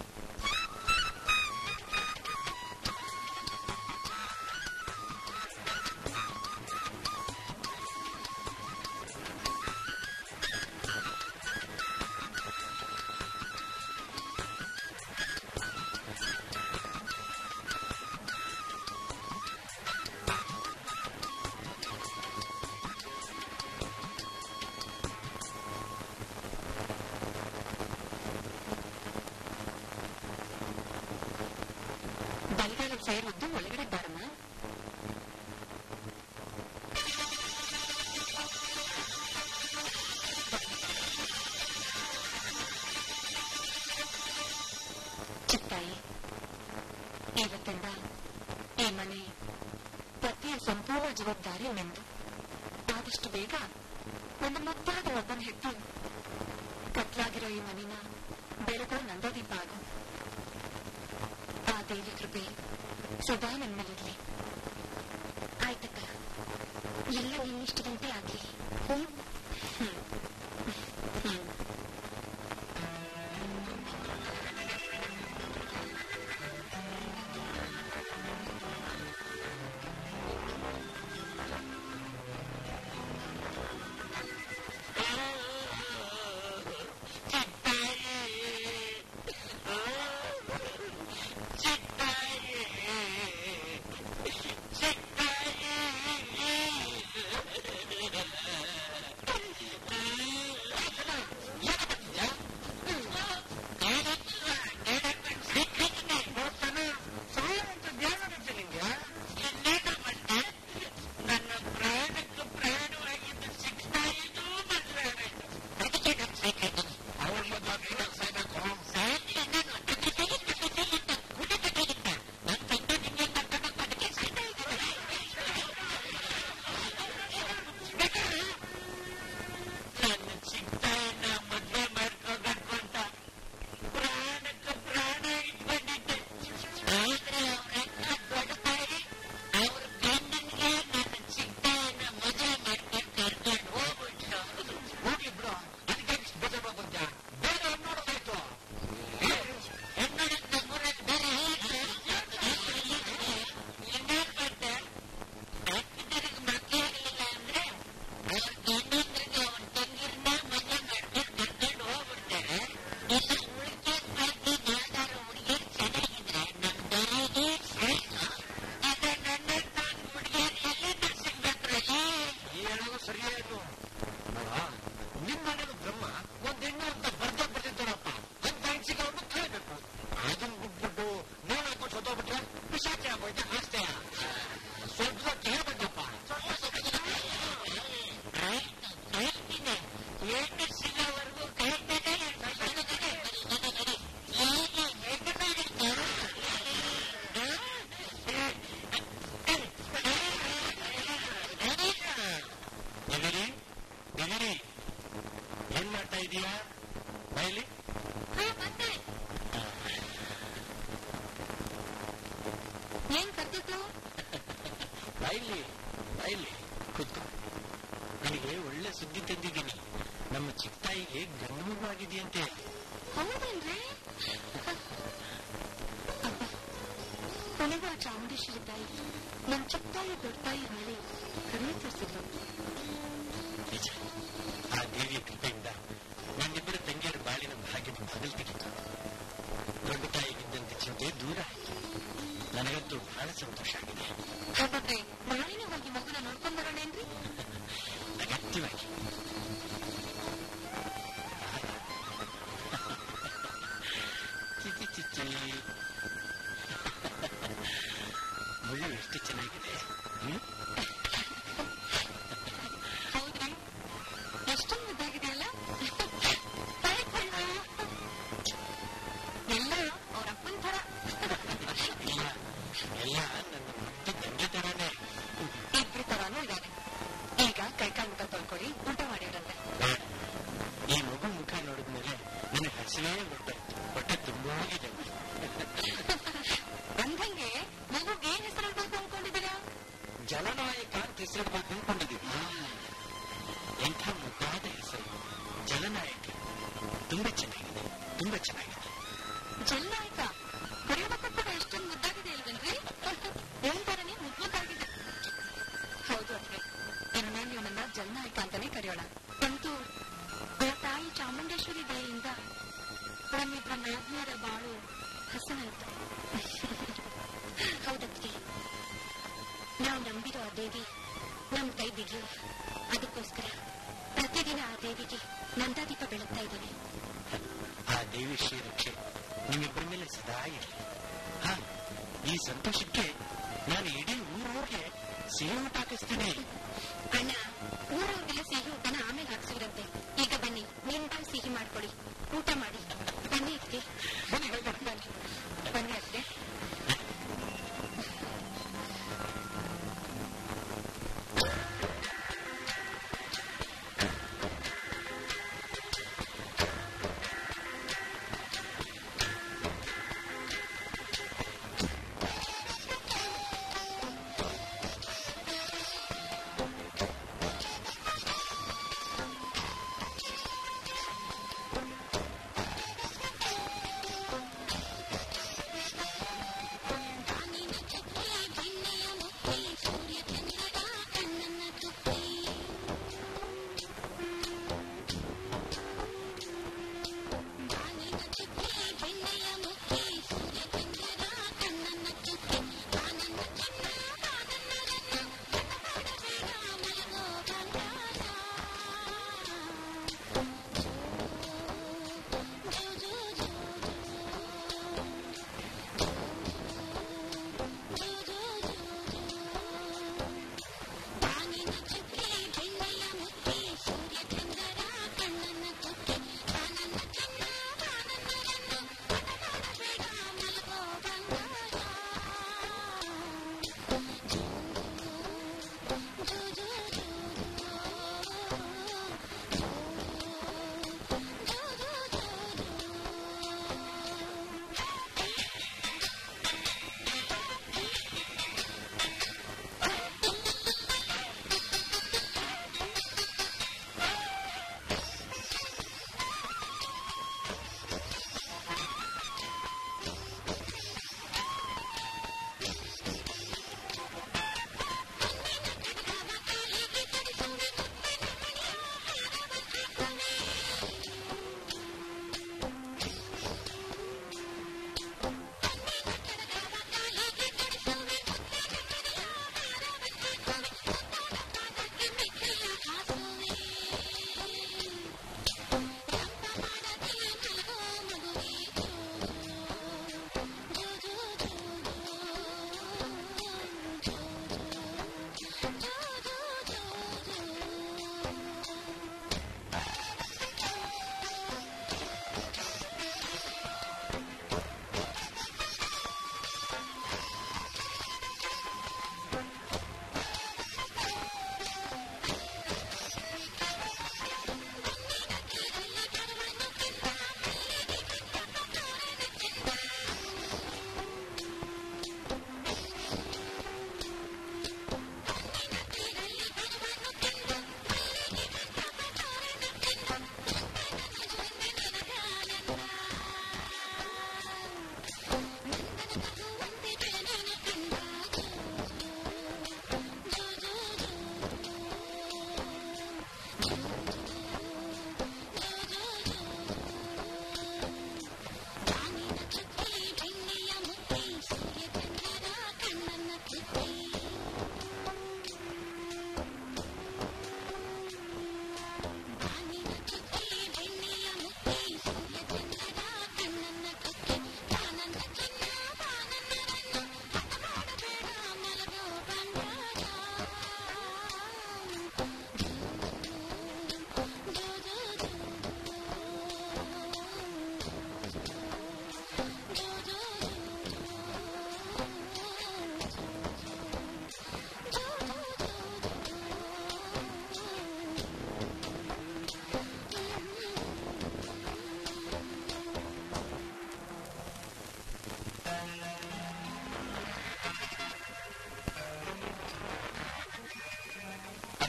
S2: ಬಲಗಾಲ ಸೇರಿದ್ದು ಒಳಗಡೆ ಬಾರಮ್ಮ ಚಿತ್ತಾಯಿ ಇವತ್ತಿಂದ ಈ ಮನೆ ಪತಿಯ ಸಂಪೂರ್ಣ ಜವಾಬ್ದಾರಿ ನಿಂದು ಆದಷ್ಟು ಬೇಗ ನನ್ನ ಮುದ್ದಾದ ಒಬ್ಬನ ಹೆತ್ತು ಕತ್ಲಾಗಿರೋ ಈ ಮನೆನ ಬೆಳಗೋ ನಂದದೀಪ ಆಗು ಆ ದೇವಿ ಕೃಪೆ ಸದಾ ನನ್ನ ಮೇಲಿರ್ಲಿ ಆಯ್ತಕ್ಕ ಎಲ್ಲ ನಿನ್ನಿಷ್ಟದಂತೆ ಆಗ್ಲಿ ಹ್ಮ್ ಹ್ಮ್ ಹ್ಮ್
S1: ಕೂತ್ಕೋ ನನಗೆ ಒಳ್ಳೆ ಸುದ್ದಿ ತಂದಿದ್ದೀನಿ ನಮ್ಮ ಚಿಕ್ತಾಯಿಗೆ ಗಂಡು ಮಗು ಆಗಿದೆಯಂತೆ
S2: ಹೌದೇನ್ರಿ ಅಪ್ಪ ಕೊನೆಗೂ ಆ ಚಾಮುಂಡೇಶ್ವರಿ ತಾಯಿ ನಮ್ ಚಿಕ್ಕ ತಾಯಿ ದೊಡ್ಡ ತಾಯಿ ಹೇಳಿ ಕರುಣೆ ತೋರಿಸಿದ್ರು
S1: ನಿಜ ಆ ದೇವಿಯ ಕೃಪೆಯಿಂದ ನನ್ನಿಬ್ಬರ ತಂಗಿಯರ ಬಾಳಿನ ಭಾಗ್ಯದ ಬದಲು ತೆಗಿತು ದೊಡ್ಡ ತಾಯಿಗಿದ್ದಂತೆ ಚಿಂತೆ ದೂರ ಆಯಿತು ನನಗಂತೂ ಬಹಳ ಸಂತೋಷ ಆಗಿದೆ
S2: ಹಾಗಾದ್ರೆ ನಾಳೆನೇ ಹೋಗಿ ಮಗುನ ನೋಡ್ಕೊಂಡ್ ಬರೋಣೇನ್ರಿ
S1: ಅಗತ್ಯವಾಗಿ ಚಿಚಿ ಚಿಚ್ಚಿ ಮಗು ಎಷ್ಟು ಚೆನ್ನಾಗಿದೆ ಹ್ಮ್
S2: ಹೌದ್ರಿ ಎಷ್ಟೊಂದು ಮುದ್ದಾಗಿದೆ ಅಲ್ಲ ತಾಯಿ ಕಣ್ಣ. ಎಲ್ಲ ಅವ್ರ ಅಪ್ಪನ ತರ
S1: ಇಲ್ಲ ಎಲ್ಲ ನನ್ನ ಮುದ್ದು ತಂದೆ ತರಾನೇ
S2: ಇಬ್ರು ತರಾನು ಇದ್ದಾನೆ ಈಗ ಕೈಕಾಲು ಮುಖ ತೊಳ್ಕೊಳ್ಳಿ ಊಟ ಮಾಡಿರಂತೆ
S1: ಬೇಡ. ಈ ಮಗು ಮುಖ ನೋಡಿದ್ಮೇಲೆ ನನಗೆ ಹಸಿವೇ ಹೊಟ್ಟೆ ಹೊಟ್ಟೆ ತುಂಬೋಗಿದೆ
S2: ಅಂದಂಗೆ ಮಗುಗೆ ಏನ್ ಹೆಸರಿಡ್ಬೇಕು ಅನ್ಕೊಂಡಿದ್ದೀರಾ
S1: ಜಲನಾಯಕ ಅಂತ ಹೆಸರಿಡ್ಬೇಕು ಅಂದ್ಕೊಂಡಿದ್ದೀವಿ ಎಂಥ ಮುದ್ದಾದ ಹೆಸರು ಜಲನಾಯಕ ತುಂಬಾ ಚೆನ್ನಾಗಿದೆ ತುಂಬಾ ಚೆನ್ನಾಗಿದೆ
S2: ಜಲ್ನಾಯಕ ಕರೆಯೋದಕ್ಕೂ ಕೂಡ ಎಷ್ಟೊಂದು ಮುದ್ದಾಗಿದೆ ಇಲ್ವೇನ್ರಿ ಏನ್ ತರನೇ ಮುದ್ದಾಗಿದೆ ಹೌದು ಅದ್ಕೆ ಇನ್ಮೇಲೆ ಇವನನ್ನ ಜಲ್ನಾಯಕ ಅಂತಾನೆ ಕರೆಯೋಣ ಅಂತೂ ಆ ತಾಯಿ ಚಾಮುಂಡೇಶ್ವರಿ ದಯೆಯಿಂದ ನಮ್ಮಿಬ್ಬರ ನಾದ್ನಿಯರ ಬಾಳು ಹಸನಾಯ್ತು ಹೌದಕ್ಕೆ ನಾವು ನಂಬಿರೋ ಆ ದೇವಿ ನಮ್ ಕೈ ಬಿಗಿಯೋ ಅದಕ್ಕೋಸ್ಕರ ಪ್ರತಿದಿನ ಆ ದೇವಿಗೆ ನಂದಾದೀಪ ಬೆಳಗ್ತಾ ಇದ್ದೀವಿ
S1: ಆ ದೇವಿ ಶ್ರೀರಕ್ಷೆ ನಿಮ್ಮಿಬ್ಬರ ಮೇಲೆ ಸದಾ ಇರಲಿ ಹಾ ಈ ಸಂತೋಷಕ್ಕೆ ನಾನು ಇಡೀ ಊರೂರಿಗೆ ಸಿಹಿ ಊಟ ಹಾಕಿಸ್ತೀನಿ
S2: ಅಣ್ಣ ಊರವ್ರಿಗೆಲ್ಲ ಸಿಹಿ ಊಟನ ಆಮೇಲೆ ಹಾಕ್ಸಿರಂತೆ ಈಗ ಬನ್ನಿ ನಿನ್ ಬಾಯಿ ಸಿಹಿ ಮಾಡ್ಕೊಳ್ಳಿ ಊಟ ಮಾಡಿ ಬನ್ನಿ ಅದಕ್ಕೆ
S1: ಬನ್ನಿ ಹೋಗೋಣ.
S2: ಬನ್ನಿ ಬನ್ನಿ ಅದಕ್ಕೆ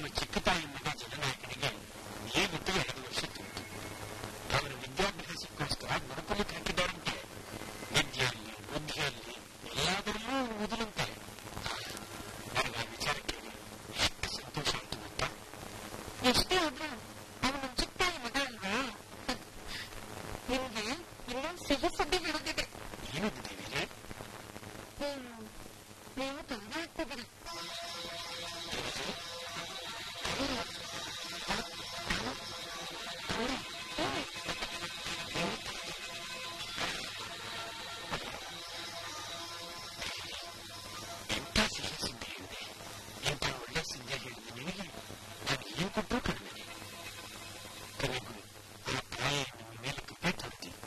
S1: ನಿಮ್ಮ ಚಿಕ್ಕ ತಾಯಿ ಮಗ ಜನನಾಯಕನಿಗೆ ಏನಿತ್ತು ಎರಡು ವರ್ಷ ತುಂಬಿತು ಅವರ ವಿದ್ಯಾಭ್ಯಾಸಕ್ಕೋಸ್ಕರ ಗುರುಕುಲಕ್ಕೆ ಹಾಕಿದ್ದಾರಂತೆ ವಿದ್ಯೆಯಲ್ಲಿ ಬುದ್ಧಿಯಲ್ಲಿ ಎಲ್ಲದರಲ್ಲೂ ಮೊದಲಂತೆ ನನಗೆ ಆ ವಿಚಾರ ಕೇಳಿ ಎಷ್ಟು ಸಂತೋಷ ಆಯ್ತು ಗೊತ್ತಾ
S2: ಎಷ್ಟೇ ಆದ್ರೂ ಅವನು ಚಿಕ್ಕಾಯಿ ಮಗ ಅಲ್ವಾ ನಿಮ್ಗೆ ಇನ್ನೊಂದು ಸಿಹಿ ಸುದ್ದಿ ಹೇಳಿದೆ
S1: ಏನಿದೆ ದೇವಿಗೆ
S2: ನೀವು ನೀವು ತಂದೆ ಆಗ್ತಿದ್ದೀರಿ
S1: ಎಂಥ ಸಿಹಿ ಸುದ್ದಿ ಹೇಳಿದೆ ಎಂಥ ಒಳ್ಳೆ ಸುದ್ದಿ ಹೇಳಿದೆ ನಿನಗೆ ನಾನು ಏನು ಕೊಟ್ಟರೂ ಕಡಿಮೆ ಕೊನೆಗೂ ಆ ತಾಯಿ ನಿಮ್ಮ ಮೇಲೆ ಕೃಪೆ ತೋರ್ತೀನಿ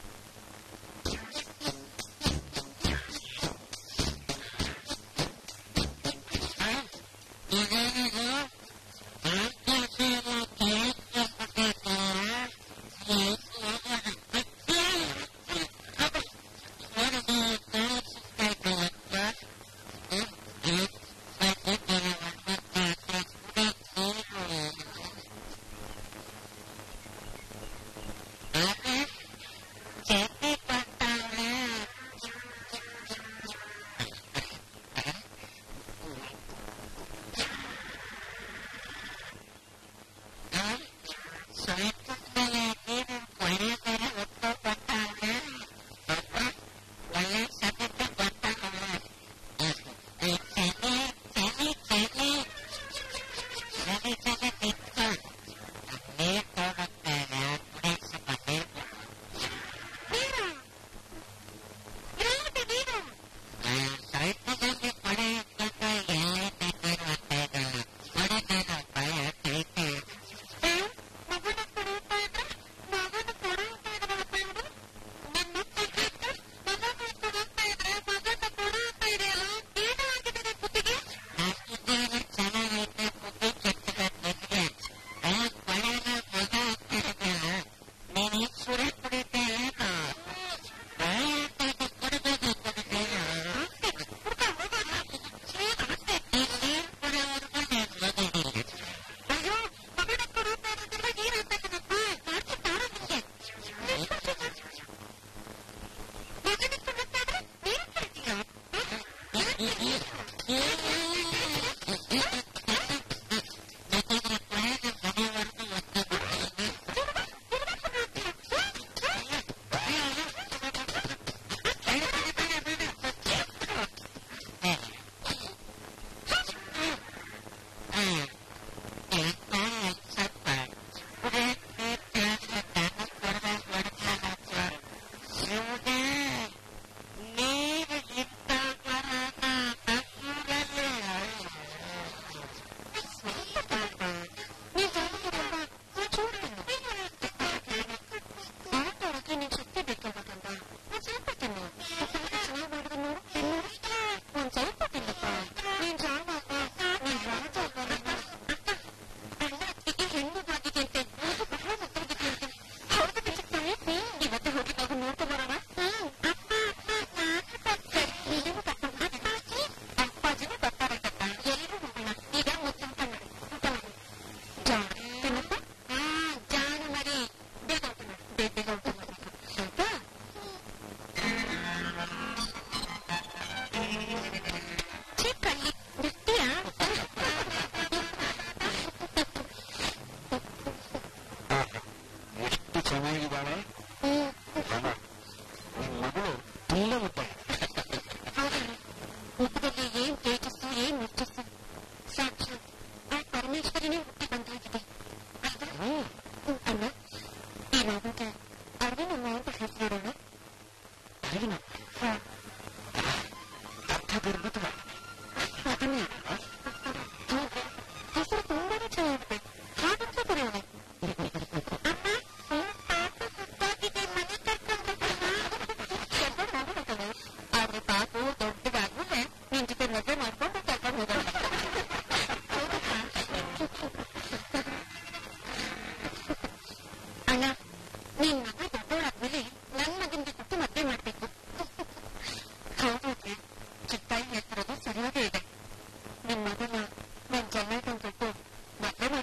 S1: ಎಷ್ಟು ಚೆನ್ನಾಗಿದ್ದಾಳೆ ರಮ, ನಿನ್ ಮಗಳು ತುಂಬ ಮುಟ್ಟ
S2: ಮುಖದಲ್ಲಿ ಏನ್ ತೇಜಸ್ಸು ಏನ್ ವರ್ಚಸ್ಸು ಸಾಕ್ಷಾತ್ ಆ ಪರಮೇಶ್ವರನೇ ಹುಟ್ಟಿ ಬಂದಾಗಿದೆ ಅಲ್ವಾ ಹ್ಮ್, ಅಣ್ಣ ಈ ಮಗುಗೆ ಅರವಿಂದಮ್ಮ ಅಂತ ಹೆಸರಿಡೋಣ
S1: ಅರಿವಿನ
S2: ಹಾ
S1: ಅರ್ಥ ಗರ್ಭಿತವಾಗಿದೆ
S2: ಅದನ್ನೇ ಹೌದು ಹೆಸರು ತುಂಬಾನೇ ಚೆನ್ನಾಗಿದೆ ಹಾಗಂತ ಬರೋಣ ಅಮ್ಮ ಹ್ಮ್, ಪಾಪ ಸುತ್ತಾಗಿದೆ ಮನೆ ಕರ್ಕೊಂಡು ಹೋಗೋಣ ಆದ್ರೆ ಪಾಪು ದೊಡ್ಡದಾದ್ಮೇಲೆ ನಿನ್ ಜೊತೆ ಮದುವೆ ಮಾಡ್ಕೊಂಡು ಕರ್ಕೊಂಡು ಹೋಗೋಣ ಅಣ್ಣ ನಿನ್ ಮಗ ದೊಡ್ಡವರಾದ್ಮೇಲೆ ನನ್ ಮಗನ್ಗೆ ಕೊಟ್ಟು ಮದುವೆ ಮಾಡ್ಬೇಕು ಹೌದು ಚಿಕ್ಕಾಯಿ ಹೇಳ್ತಿರೋದು ಸರಿಯಾಗೇ ಇದೆ ನಿಮ್ ಮಗನ ನನ್ ಚೆನ್ನಾಗಿ ಕೊಟ್ಟು ಮದುವೆ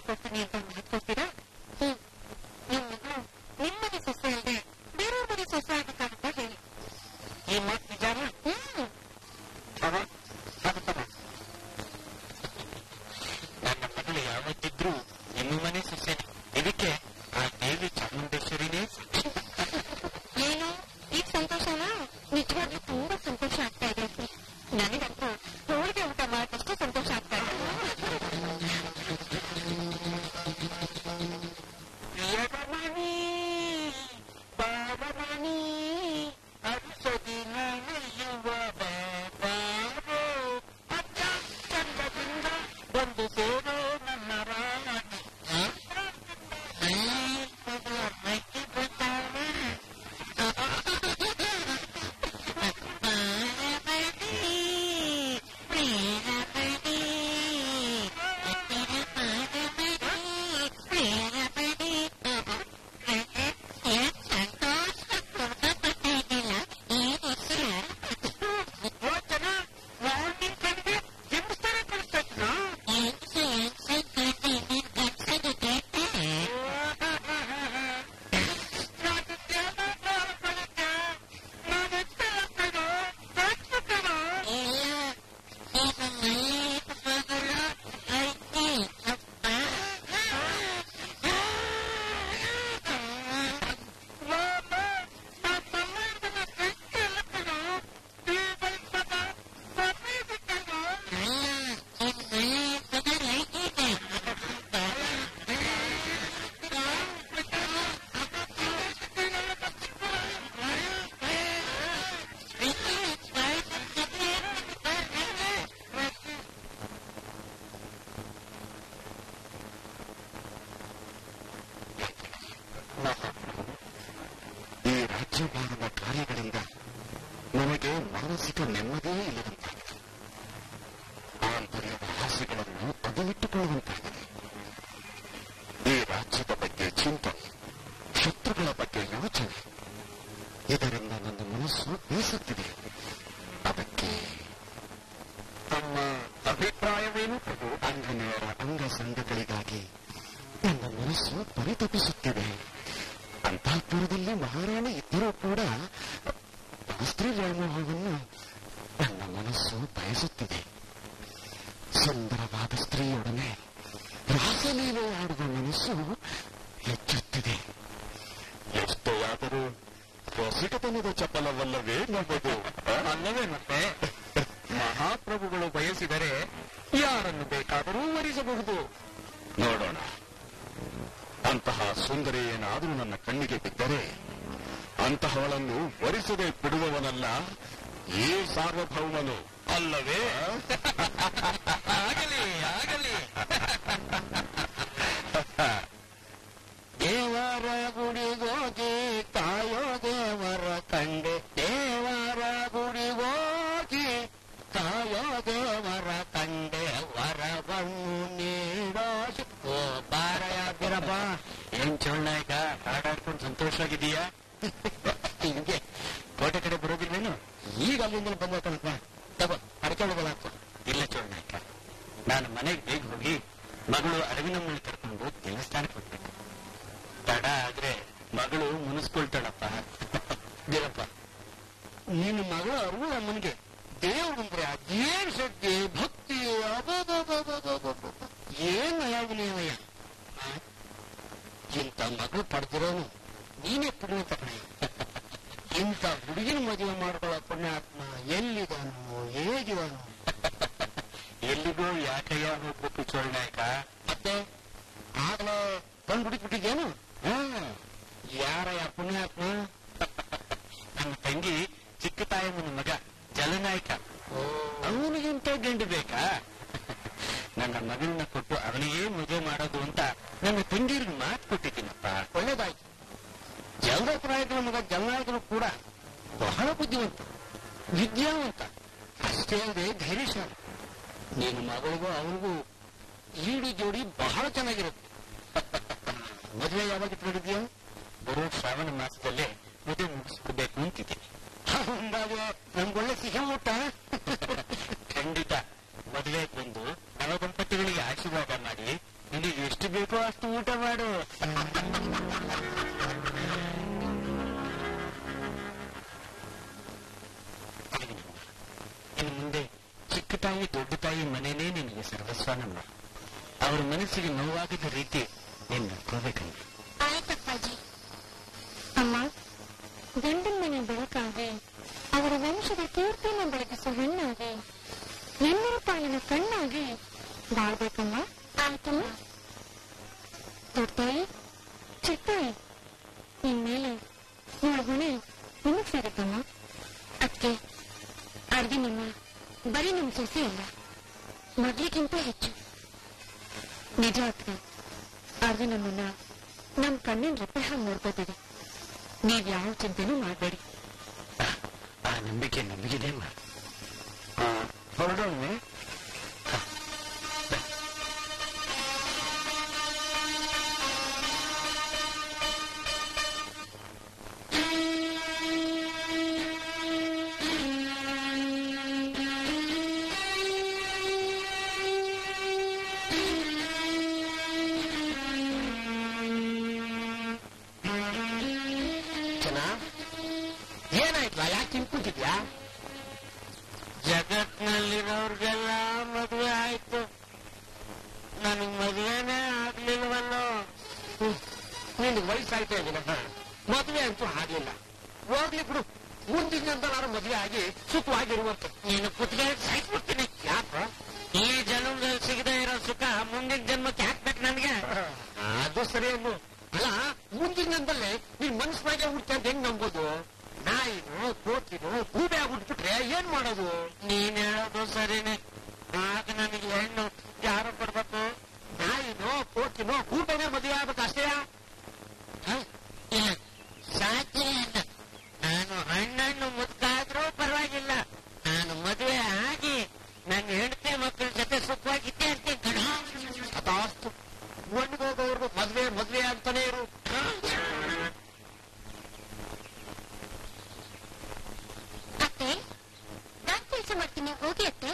S3: ರಾಜ್ಯಭಾರದ ಕಾರ್ಯಗಳಿಂದ ನನಗೆ ಮಾನಸಿಕ ನೆಮ್ಮದಿಯೇ ಇಲ್ಲದಂತಾಗಿದೆ ಆಂತರ್ಯದ ಆಸೆಗಳನ್ನು ಅಗಲಿಟ್ಟುಕೊಳ್ಳುವಂತಾಗಿದೆ ಈ ರಾಜ್ಯದ ಬಗ್ಗೆ ಚಿಂತನೆ ಶತ್ರುಗಳ ಬಗ್ಗೆ ಯೋಚನೆ ಇದರಿಂದ ನನ್ನ ಮನಸ್ಸು ಬೇಸುತ್ತಿದೆ ಅದಕ್ಕೆ ತಮ್ಮ ಅಭಿಪ್ರಾಯವೇನು ಪ್ರಭು ಅಂಗನೆಯರ ಅಂಗ ಸಂಘಗಳಿಗಾಗಿ ನನ್ನ ಮನಸ್ಸು ಪರಿತಪಿಸುತ್ತಿದೆ ಅಂತಃಪುರದಲ್ಲಿ ಮಹಾರಾಣಿ ಇದ್ದರೂ ಕೂಡ ಶಾಸ್ತ್ರಿ ವ್ಯಾಮೋಹವನ್ನು ನನ್ನ ಮನಸ್ಸು ಬಯಸುತ್ತಿದೆ ಸುಂದರವಾದ ಸ್ತ್ರೀಯೊಡನೆ ರಾಸಲೀಲೆ ಆಡುವ ಮನಸ್ಸು ಹೆಚ್ಚುತ್ತಿದೆ ಎಷ್ಟೇ ಆದರೂ ರಸಿಕತನದ ಚಪಲವಲ್ಲವೇ ನಮ್ಮದು
S1: ಅಲ್ಲವೇ ಮತ್ತೆ ಮಹಾಪ್ರಭುಗಳು ಬಯಸಿದರೆ ಯಾರನ್ನು ಬೇಕಾದರೂ ವರಿಸಬಹುದು
S3: ನೋಡೋಣ ಅಂತಹ ಸುಂದರಿ ಏನಾದರೂ ನನ್ನ ಕಣ್ಣಿಗೆ ಬಿದ್ದರೆ ಅಂತಹವಳನ್ನು ವರಿಸದೆ ಬಿಡುವವನಲ್ಲ ಈ ಸಾರ್ವಭೌಮನು ಅಲ್ಲವೇ
S1: ಆಗಲಿ ಆಗಲಿ
S3: ದೇವರ ಗುಡಿಗೋಗಿ ಕಾಯೋ ದೇವರ ಕಂಡೆ ದೇವರ ಗುಡಿಗೋಗಿ ಕಾಯೋ ದೇವರ ಕಂಡೆ ವರವನ್ನು ನೀಡೋ ಓ ಬಾರಯ ಬೀರಪ್ಪ ಏನ್ ಚೋಳ್ನಾಯಕ ಹಾಡಾಡ್ಕೊಂಡು ಸಂತೋಷವಾಗಿದೀಯಾ ಹಿಂಗೆ ಕೋಟೆ ಕಡೆ ಬರೋದಿಲ್ವೇನು ಈಗ ಅಲ್ಲಿಂದ ಬಂದ ಕಣಪ್ಪ ತಗೋ ಅಡ್ಕೊಳ್ಳೋದಲ್ಲ ಇಲ್ಲ ಚೋಳ್ನಾಯಕ ನಾನು ಮನೆಗೆ ಬೇಗ ಹೋಗಿ ಮಗಳು ಅರವಿನಮ್ಮನ ಕರ್ಕೊಂಡು ದೇವಸ್ಥಾನಕ್ಕೆ ಹೋಗ್ಬೇಕು ತಡ ಆದ್ರೆ ಮಗಳು ಮುನಿಸ್ಕೊಳ್ತಾಳಪ್ಪ ದೇವಪ್ಪ ನಿನ್ನ ಮಗಳು ಅರುಳು ಅಮ್ಮನಿಗೆ ದೇವ್ರು ಅಂದ್ರೆ ಅದೇನ್ ಶಕ್ತಿ ಭಕ್ತಿ ಅಬಬಬಬಬಬಬ. ಏನ್ ಅಯಾಗನೇವಯ್ಯ ಇಂಥ ಮಗಳು ಪಡೆದಿರೋನು ನೀನೇ ಪುಣ್ಯ ತಗೊಳ್ಳಿ ಇಂಥ ಹುಡುಗಿನ ಮದುವೆ ಮಾಡ್ಕೊಳ್ಳೋ ಪುಣ್ಯಾತ್ಮ ಎಲ್ಲಿದಾನು ಹೇಗಿದಾನು ಎಲ್ಲಿಗೂ ಯಾಕಯ್ಯ ಹೋಗ್ಬೇಕು ಚೋಳನಾಯಕ ಮತ್ತೆ ಆಗ್ಲೇ ಬಂದು ಹುಡುಕ್ಬಿಟ್ಟಿದ್ದೇನು ಯಾರಯ್ಯ ಪುಣ್ಯಾತ್ಮ ನನ್ನ ತಂಗಿ ಚಿಕ್ಕ ತಾಯಮ್ಮನ ಮಗ ಜಲನಾಯಕ ಅವನಿಗಿಂತ ಗಂಡು ಬೇಕಾ ನನ್ನ ಮಗಳನ್ನ ಕೊಟ್ಟು ಅವನಿಗೆ ಮದುವೆ ಮಾಡೋದು ಅಂತ ನನ್ನ ತಂಗಿರಿಗೆ ಮಾತು ಕೊಟ್ಟಿದ್ದೀನಪ್ಪ ಒಳ್ಳೇದಾಯ್ತು ಜಲದಪರಾಯಕನ ಮಗ ಜಲನಾಯಕನು ಕೂಡ ಬಹಳ ಬುದ್ಧಿವಂತ ವಿದ್ಯಾವಂತ ಅಷ್ಟೇ ಅಲ್ಲದೆ ಧೈರ್ಯಶಾಲಿ ನೀನು ಮಗಳಿಗೂ ಅವನಿಗೂ ಈಡು ಜೋಡಿ ಬಹಳ ಚೆನ್ನಾಗಿರುತ್ತೆ ಮದುವೆ ಯಾವಾಗ ಇಟ್ಕೊಂಡಿದ್ಯಾ ಬರೋ ಶ್ರಾವಣ ಮಾಸದಲ್ಲೇ ಮದುವೆ ಮುಗಿಸ್ಕೋಬೇಕು ಅಂತಿದ್ದೀನಿ ಅಂದಾಗ ನಮ್ಗೊಳ್ಳೆ ಸಿಹಿ ಊಟ ಖಂಡಿತ ಮದುವೆ ಬಂದು ನವದಂಪತಿಗಳಿಗೆ ಆಶೀರ್ವಾದ ಮಾಡಿ ನಿನಗೆ ಎಷ್ಟು ಬೇಕೋ ಅಷ್ಟು ಊಟ ಮಾಡು ಇನ್ನು ಮುಂದೆ ಚಿಕ್ಕ ತಾಯಿ ದೊಡ್ಡ ತಾಯಿ ಮನೆನೇ ನಿನಗೆ ಸರ್ವಸ್ವ ನಮ್ಮ ಅವರ ಮನಸ್ಸಿಗೆ ನೋವಾಗದ ರೀತಿ ನೀನು ನಡ್ಕೋಬೇಕಂತ
S4: ಆಯ್ತಪ್ಪಾಜಿ ಅಮ್ಮ ಗಂಡನ ಮನೆ ಬೆಳಕಾಗಿ ಅವರ ವಂಶದ ಕೀರ್ತಿನ ಬೆಳಗಿಸೋ ಹೆಣ್ಣಾಗಿ ಹೆಣ್ಣರ ಪಾಲಿನ ಕಣ್ಣಾಗಿ ಬಾಳ್ಬೇಕಮ್ಮ ಆಯ್ತಮ್ಮ ದೊಡ್ಡಾಯಿ ಚಿಕ್ಕಾಯಿ ಇನ್ಮೇಲೆ ನಿಮ್ಮ ಹೊಣೆ ನಿಮಗ್ ಸೇರುತ್ತಮ್ಮ ಅದಕ್ಕೆ ಅಡ್ಗೆ ನಿಮ್ಮ ಬರೀ ನಿಮ್ ಸೊಸೆ ಅಲ್ಲ ಮೊದ್ಲಿಗಿಂತ ಹೆಚ್ಚು ನಿಜ ಅದ್ಕೆ ಆದ್ರೆ ನಮ್ಮನ್ನ ನಮ್ ಕಣ್ಣಿನ ರೆಪ್ಪೆ ಹಾಗೆ ನೋಡ್ಕೋತೀವಿ ನೀವ್ ಯಾವ ಚಿಂತೆನೂ ಮಾಡಬೇಡಿ
S3: ಆ ನಂಬಿಕೆ ನಮಗಿದೆ ಅಮ್ಮ ಹೊರಡೋಣ ಚೆನ್ನ ಏನಾಯ್ತು ಯಾಕೆ ತಿನ್ಕೂತಿದ್ಯಾ ಜಗತ್ನಲ್ಲಿರೋರ್ಗೆಲ್ಲ ಮದುವೆ ಆಯ್ತು ನನಗ್ ಮದುವೆನೇ ಆಗ್ಲಿಲ್ವಲ್ಲೋ ನಿನ್ಗೆ ವಯಸ್ಸಾಯ್ತಾ ಇದೀನ ಮದುವೆ ಅಂತೂ ಆಗ್ಲಿಲ್ಲ ಹೋಗ್ಲಿ ಬಿಡು ಮುಂದಿನ ನಾನು ಮದುವೆ ಆಗಿ ಸುಖವಾಗಿರುವಂತ ನೀನು ಕುತ್ತಿಗೆ ಸಾಯ್ಬಿಡ್ತೀನಿ ಯಾಕ ಈ ಜನ್ಮದಲ್ಲಿ ಸಿಗದೆ ಇರೋ ಸುಖ ಮುಂದಿನ ಜನ್ಮಕ್ಕೆ ಹಾಕ್ಬೇಕು ನನಗೆ ಅದು ಸರಿ ಅನ್ನು ಅಲ್ಲ ಮುಂದಿನ ಜನ್ಮದಲ್ಲಿ ನೀನ್ ಮನಸ್ಸಿನಾಗೆ ಹುಡ್ತ ಅಂತ ಹೆಂಗ್ ನಂಬೋದು ನಾಯಿನೋ ಕೋತಿನೋ ಗೂಬೆ ಆಗ್ಬಿಟ್ಬಿಟ್ರೆ ಏನ್ ಮಾಡೋದು ನೀನ್ ಹೇಳೋದು ಸರಿನೇ ಆಗ ನನಗೆ ಹೆಣ್ಣು ಯಾರು ಕೊಡ್ಬೇಕು ನಾಯಿನೋ ಕೋತಿನೋ ಗೂಬೆನೇ ಮದುವೆ ಆಗ್ಬೇಕು ಅಷ್ಟೇ ಸಾಧ್ಯ ಇಲ್ಲ ಹೋಗೋವರೆಗೂ ಮದ್ವೆ ಮದ್ವೆ ಆಗ್ತಾನೆ ಇರು
S4: ಅತ್ತೆ ನಾನ್ ಕೆಲಸ ಮಾಡ್ತೀನಿ ಹೋಗಿ ಅತ್ತೆ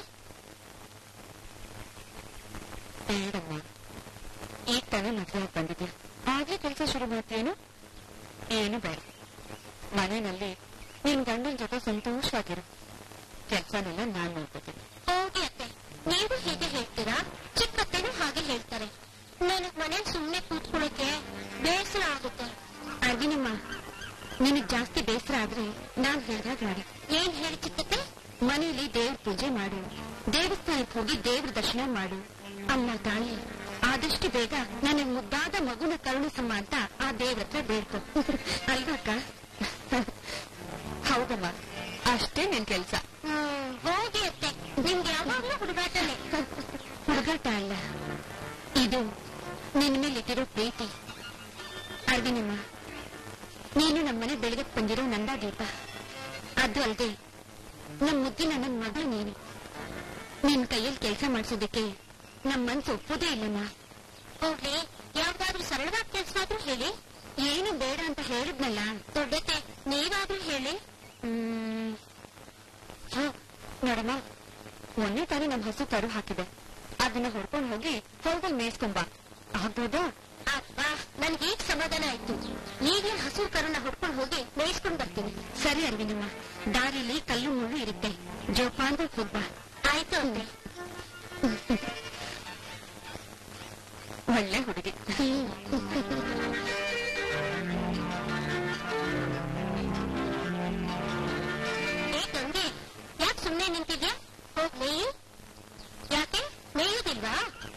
S2: ಬೇಡಮ್ಮ ಈಗ ತಾನೇ ಮದ್ವೆ ಆಗಿ ಬಂದಿದ್ಯಾ ಆಗ್ಲೇ ಕೆಲಸ ಶುರು ಮಾಡ್ತೀಯೇನು ಏನು ಬೇಡ ಮನೆಯಲ್ಲಿ ನಿನ್ ಗಂಡನ ಜೊತೆ ಸಂತೋಷವಾಗಿರು ಕೆಲ್ಸನೆಲ್ಲ ನಾನ್ ನೋಡ್ಕೋತೀನಿ
S4: ಹೋಗಿ ಅತ್ತೆ ನೀವು ಹೀಗೆ ಹೇಳ್ತೀರಾ ಚಿಕ್ಕತ್ತೆನೂ ಹಾಗೆ ಹೇಳ್ತಾರೆ ನನಗ್ ಮನೇಲಿ ಸುಮ್ನೆ ಕೂತ್ಕೊಳ್ಳೋಕೆ ಬೇಸರ ಆಗುತ್ತೆ
S2: ಅರ್ವಿನಮ್ಮ ನಿನಗ್ ಜಾಸ್ತಿ ಬೇಸರ ಆದ್ರೆ ನಾನ್ ಹೇಳ್ದಾಗ ಮಾಡಿ
S4: ಏನ್ ಹೇಳಿ ಚಿಕ್ಕತ್ತೆ
S2: ಮನೆಯಲ್ಲಿ ದೇವ್ರ ಪೂಜೆ ಮಾಡು ದೇವಸ್ಥಾನಕ್ಕೆ ಹೋಗಿ ದೇವ್ರ ದರ್ಶನ ಮಾಡು ಅಮ್ಮ ತಾಯಿ ಆದಷ್ಟು ಬೇಗ ನನಗ್ ಮುದ್ದಾದ ಮಗುನ ಕರುಣಿಸಮ್ಮ ಅಂತ ಆ ದೇವ್ರ ಹತ್ರ ಬೇಡ್ಕೊ ಅಲ್ವಕ್ಕ ಹೌದಮ್ಮ ಅಷ್ಟೇ ನಿನ್ ಕೆಲ್ಸ
S4: ಹ್ಮ್ ಹೋಗಿ ಅತ್ತೆ ನಿಮ್ಗೆ ಯಾವಾಗ್ಲೂ ಹುಡುಗಾಟನೆ
S2: ಹುಡುಗಾಟ ಅಲ್ಲ ಇದು ನಿನ್ ಮೇಲಿಟ್ಟಿರೋ ಪ್ರೀತಿ ಅರ್ವಿನಮ್ಮ ನೀನು ನಮ್ಮನೆ ಬೆಳಗಕ್ ಬಂದಿರೋ ನಂದ ದೀಪ ಅದು ಅಲ್ದೆ ನಮ್ ಮುದ್ದಿನ ನನ್ ಮಗಳು ನೀನು ನಿನ್ ಕೈಯಲ್ಲಿ ಕೆಲಸ ಮಾಡಿಸೋದಕ್ಕೆ ನಮ್ ಮನ್ಸು ಒಪ್ಪೋದೇ ಇಲ್ಲಮ್ಮ
S4: ಹೋಗ್ಲಿ ಯಾವ್ದಾದ್ರು ಸರಳವಾದ ಕೆಲ್ಸ ಆದ್ರೂ ಹೇಳಿ
S2: ಏನು ಬೇಡ ಅಂತ ಹೇಳಿದ್ನಲ್ಲ
S4: ದೊಡ್ಡತೆ ನೀವಾದ್ರೂ ಹೇಳಿ
S2: ಹ್ಮ್. ಹ, ನೋಡಮ್ಮ ಮೊನ್ನೆ ತಾನೇ ನಮ್ ಹಸು ಕರು ಹಾಕಿದೆ ಅದನ್ನ ಹೊಡ್ಕೊಂಡು ಹೋಗಿ ಹೊಲದಲ್ಲಿ ಮೇಯಿಸ್ಕೊಂಬ ಆಗ್ಬೋದಾ
S4: ಅಬ್ಬಾ ನನ್ಗೆ ಈಗ ಸಮಾಧಾನ ಆಯ್ತು ಈಗಲೇ ಹಸು ಕರುನ ಹೊಡ್ಕೊಂಡು ಹೋಗಿ ಮೇಯಿಸ್ಕೊಂಡ್ ಬರ್ತೀನಿ
S2: ಸರಿ ಅರ್ವಿನಮ್ಮ ದಾರಿಲಿ ಕಲ್ಲು ಮುಳ್ಳು ಇರುತ್ತೆ ಜೋಪಾನ್ಗಳು ಹೋಗ್ಬಾ
S4: ಆಯ್ತು ಅಂತೆ
S2: ಒಳ್ಳೆ ಹುಡುಗಿ
S4: ಏ ಗಂಗೆ ಯಾಕೆ ಸುಮ್ನೆ ನಿಂತಿದ್ಯಾ ಹೋಗ್ಲಿ ಯಾಕೆ ಮೇಯುವುದಿಲ್ವಾ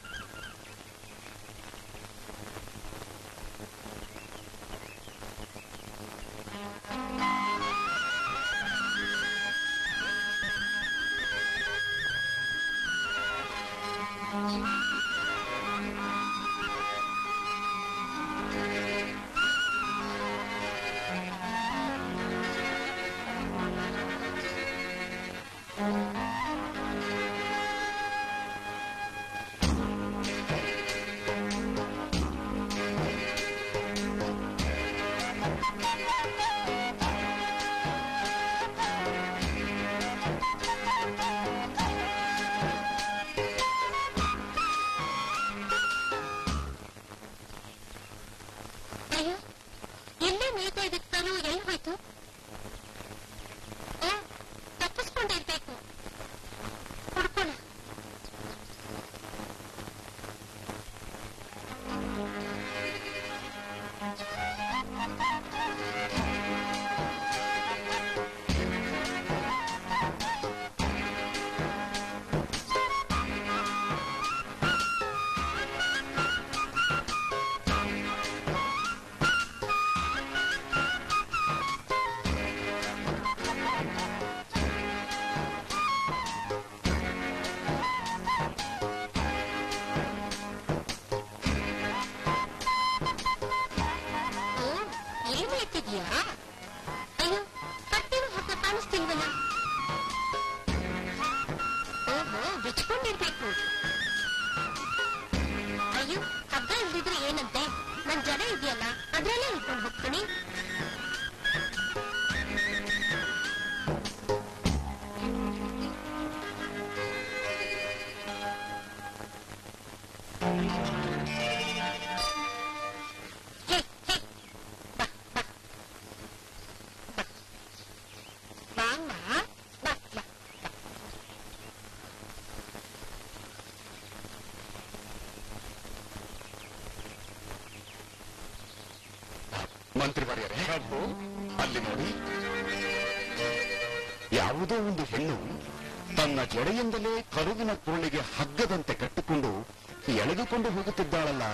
S4: ಅಯ್ಯೋ ಎಲ್ಲೇ ಮೇಯ್ತಾ ಇದ್ದಕ್ಕೂ ಎಲ್ಲಿ ಹೋಯ್ತು ಓ ತಪ್ಪಿಸ್ಕೊಂಡಿರ್ಬೇಕು ಹುಡ್ಕೋಣ ಓ ಇಲ್ಲಿ ಮೇಯ್ತಿದ್ಯಾ ಅಯ್ಯೋ ಕಟ್ಟಿರೋ ಹಗ್ಗ ಕಾಣಿಸ್ತಿಲ್ವಲ್ಲ ಓಹೋ ಬಿಚ್ಕೊಂಡಿರ್ಬೇಕು ಅಯ್ಯೋ ಹಗ್ಗ ಇಲ್ದಿದ್ರೆ ಏನಂತೆ ನನ್ ಜಡ ಇದೆಯಲ್ಲ ಅದ್ರಲ್ಲೇ ಇಟ್ಕೊಂಡು ಹೋಗ್ತೀನಿ ಹೇ ಹೇ ಬಾ ಬಾ ಬಾ ಬಾಮ್ಮ ಬಾ ಬಾ
S1: ಮಂತ್ರಿ ಬರ್ಯಾರೆ ಅಲ್ಲಿ ನೋಡಿ ಯಾವುದೋ ಒಂದು ಹೆಣ್ಣು ತನ್ನ ಜಡೆಯಿಂದಲೇ ಕರುವಿನ ಕುರುಳಿಗೆ ಹಗ್ಗದಂತೆ ಕಟ್ಟಿಕೊಂಡು ಎಳೆದುಕೊಂಡು ಹೋಗುತ್ತಿದ್ದಾಳಲ್ಲ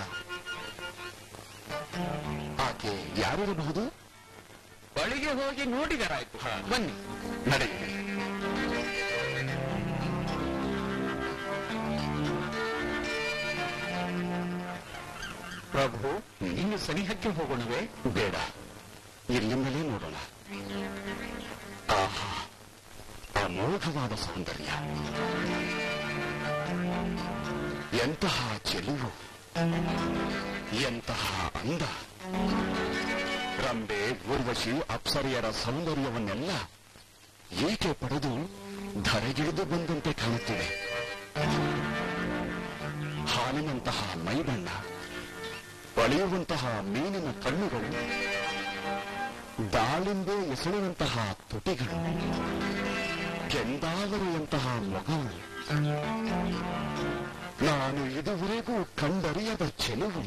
S1: ಆಕೆ ಯಾರಿರಬಹುದು
S3: ಬಳಿಗೆ ಹೋಗಿ ನೋಡಿದರಾಯ್ತು ಬನ್ನಿ
S1: ನಡೆಯಿರಿ
S3: ಪ್ರಭು ಇನ್ನು ಸನಿಹಕ್ಕೆ ಹೋಗೋಣವೇ
S1: ಬೇಡ ಇಲ್ಲಿಂದಲೇ ನೋಡೋಣ ಆಹಾ ಅಮೋಘವಾದ ಸೌಂದರ್ಯ ಎಂತಹ ಚೆಲುವು
S5: ಎಂತಹ ಅಂದ ರಂಬೆ ಊರ್ವಶಿ ಅಪ್ಸರಿಯರ ಸೌಂದರ್ಯವನ್ನೆಲ್ಲ ಏಕೆ ಪಡೆದು ಧರೆಗಿಳಿದು ಬಂದಂತೆ ಕಾಣುತ್ತಿದೆ ಹಾಲಿನಂತಹ ಮೈಬಣ್ಣ ಹೊಳೆಯುವಂತಹ ಮೀನಿನ ಕಣ್ಣುಗಳು ದಾಳಿಂಬೆ ಎಸಳುವಂತಹ ತುಟಿಗಳು ಕೆಂದಾವರೆಯಂತಹ ಮೊಗವು ನಾನು ಇದುವರೆಗೂ ಕಂಡರಿಯದ ಚೆಲುವು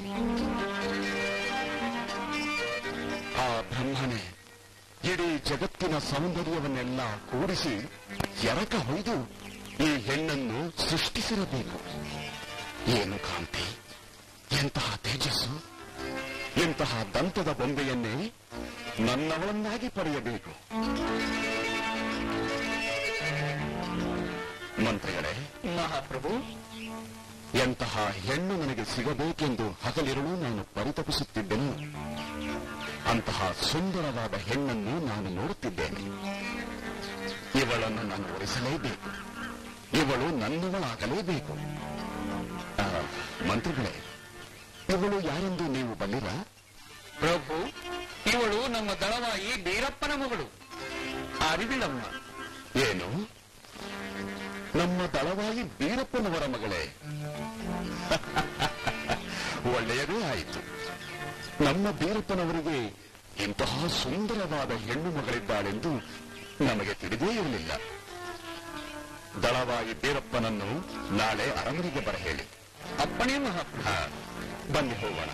S5: ಆ ಬ್ರಹ್ಮನೇ ಇಡೀ ಜಗತ್ತಿನ ಸೌಂದರ್ಯವನ್ನೆಲ್ಲ ಕೂಡಿಸಿ ಎರಕ ಹೊಯ್ದು ಈ ಹೆಣ್ಣನ್ನು ಸೃಷ್ಟಿಸಿರಬೇಕು ಏನು ಕಾಂತಿ ಎಂತಹ ತೇಜಸ್ಸು ಎಂತಹ ದಂತದ ಬೊಂಬೆಯನ್ನೇ ನನ್ನವಳನ್ನಾಗಿ ಪಡೆಯಬೇಕು ಮಂತ್ರಿಗಳೇ
S1: ಮಹಾಪ್ರಭು
S5: ಎಂತಹ ಹೆಣ್ಣು ನನಗೆ ಸಿಗಬೇಕೆಂದು ಹಗಲಿರುಳು ನಾನು ಪರಿತಪಿಸುತ್ತಿದ್ದೆನು ಅಂತಹ ಸುಂದರವಾದ ಹೆಣ್ಣನ್ನು ನಾನು ನೋಡುತ್ತಿದ್ದೇನೆ ಇವಳನ್ನು ನಾನು ಒರೆಸಲೇಬೇಕು ಇವಳು ನನ್ನವಳಾಗಲೇಬೇಕು ಆ, ಮಂತ್ರಿಗಳೇ ಇವಳು ಯಾರೆಂದು ನೀವು ಬಲ್ಲಿರಾ
S1: ಪ್ರಭು ಇವಳು ನಮ್ಮ ದಳವಾಯಿ ಬೀರಪ್ಪನ ಮಗಳು ಅರಿವಿಳಮ್ಮ
S5: ಏನು ನಮ್ಮ ದಳವಾಯಿ ಬೀರಪ್ಪನವರ ಮಗಳೇ ಒಳ್ಳೆಯದೇ ಆಯಿತು ನಮ್ಮ ಬೀರಪ್ಪನವರಿಗೆ ಇಂತಹ ಸುಂದರವಾದ ಹೆಣ್ಣು ಮಗಳಿದ್ದಾಳೆಂದು ನಮಗೆ ತಿಳಿದೇ ಇರಲಿಲ್ಲ ದಳವಾಯಿ ಬೀರಪ್ಪನನ್ನು ನಾಳೆ ಅರಮನೆಗೆ ಬರಹೇಳಿ
S1: ಅಪ್ಪಣೆ ಮಹಾಪ್ರಭು
S5: ಹಾ, ಬನ್ನಿ ಹೋಗೋಣ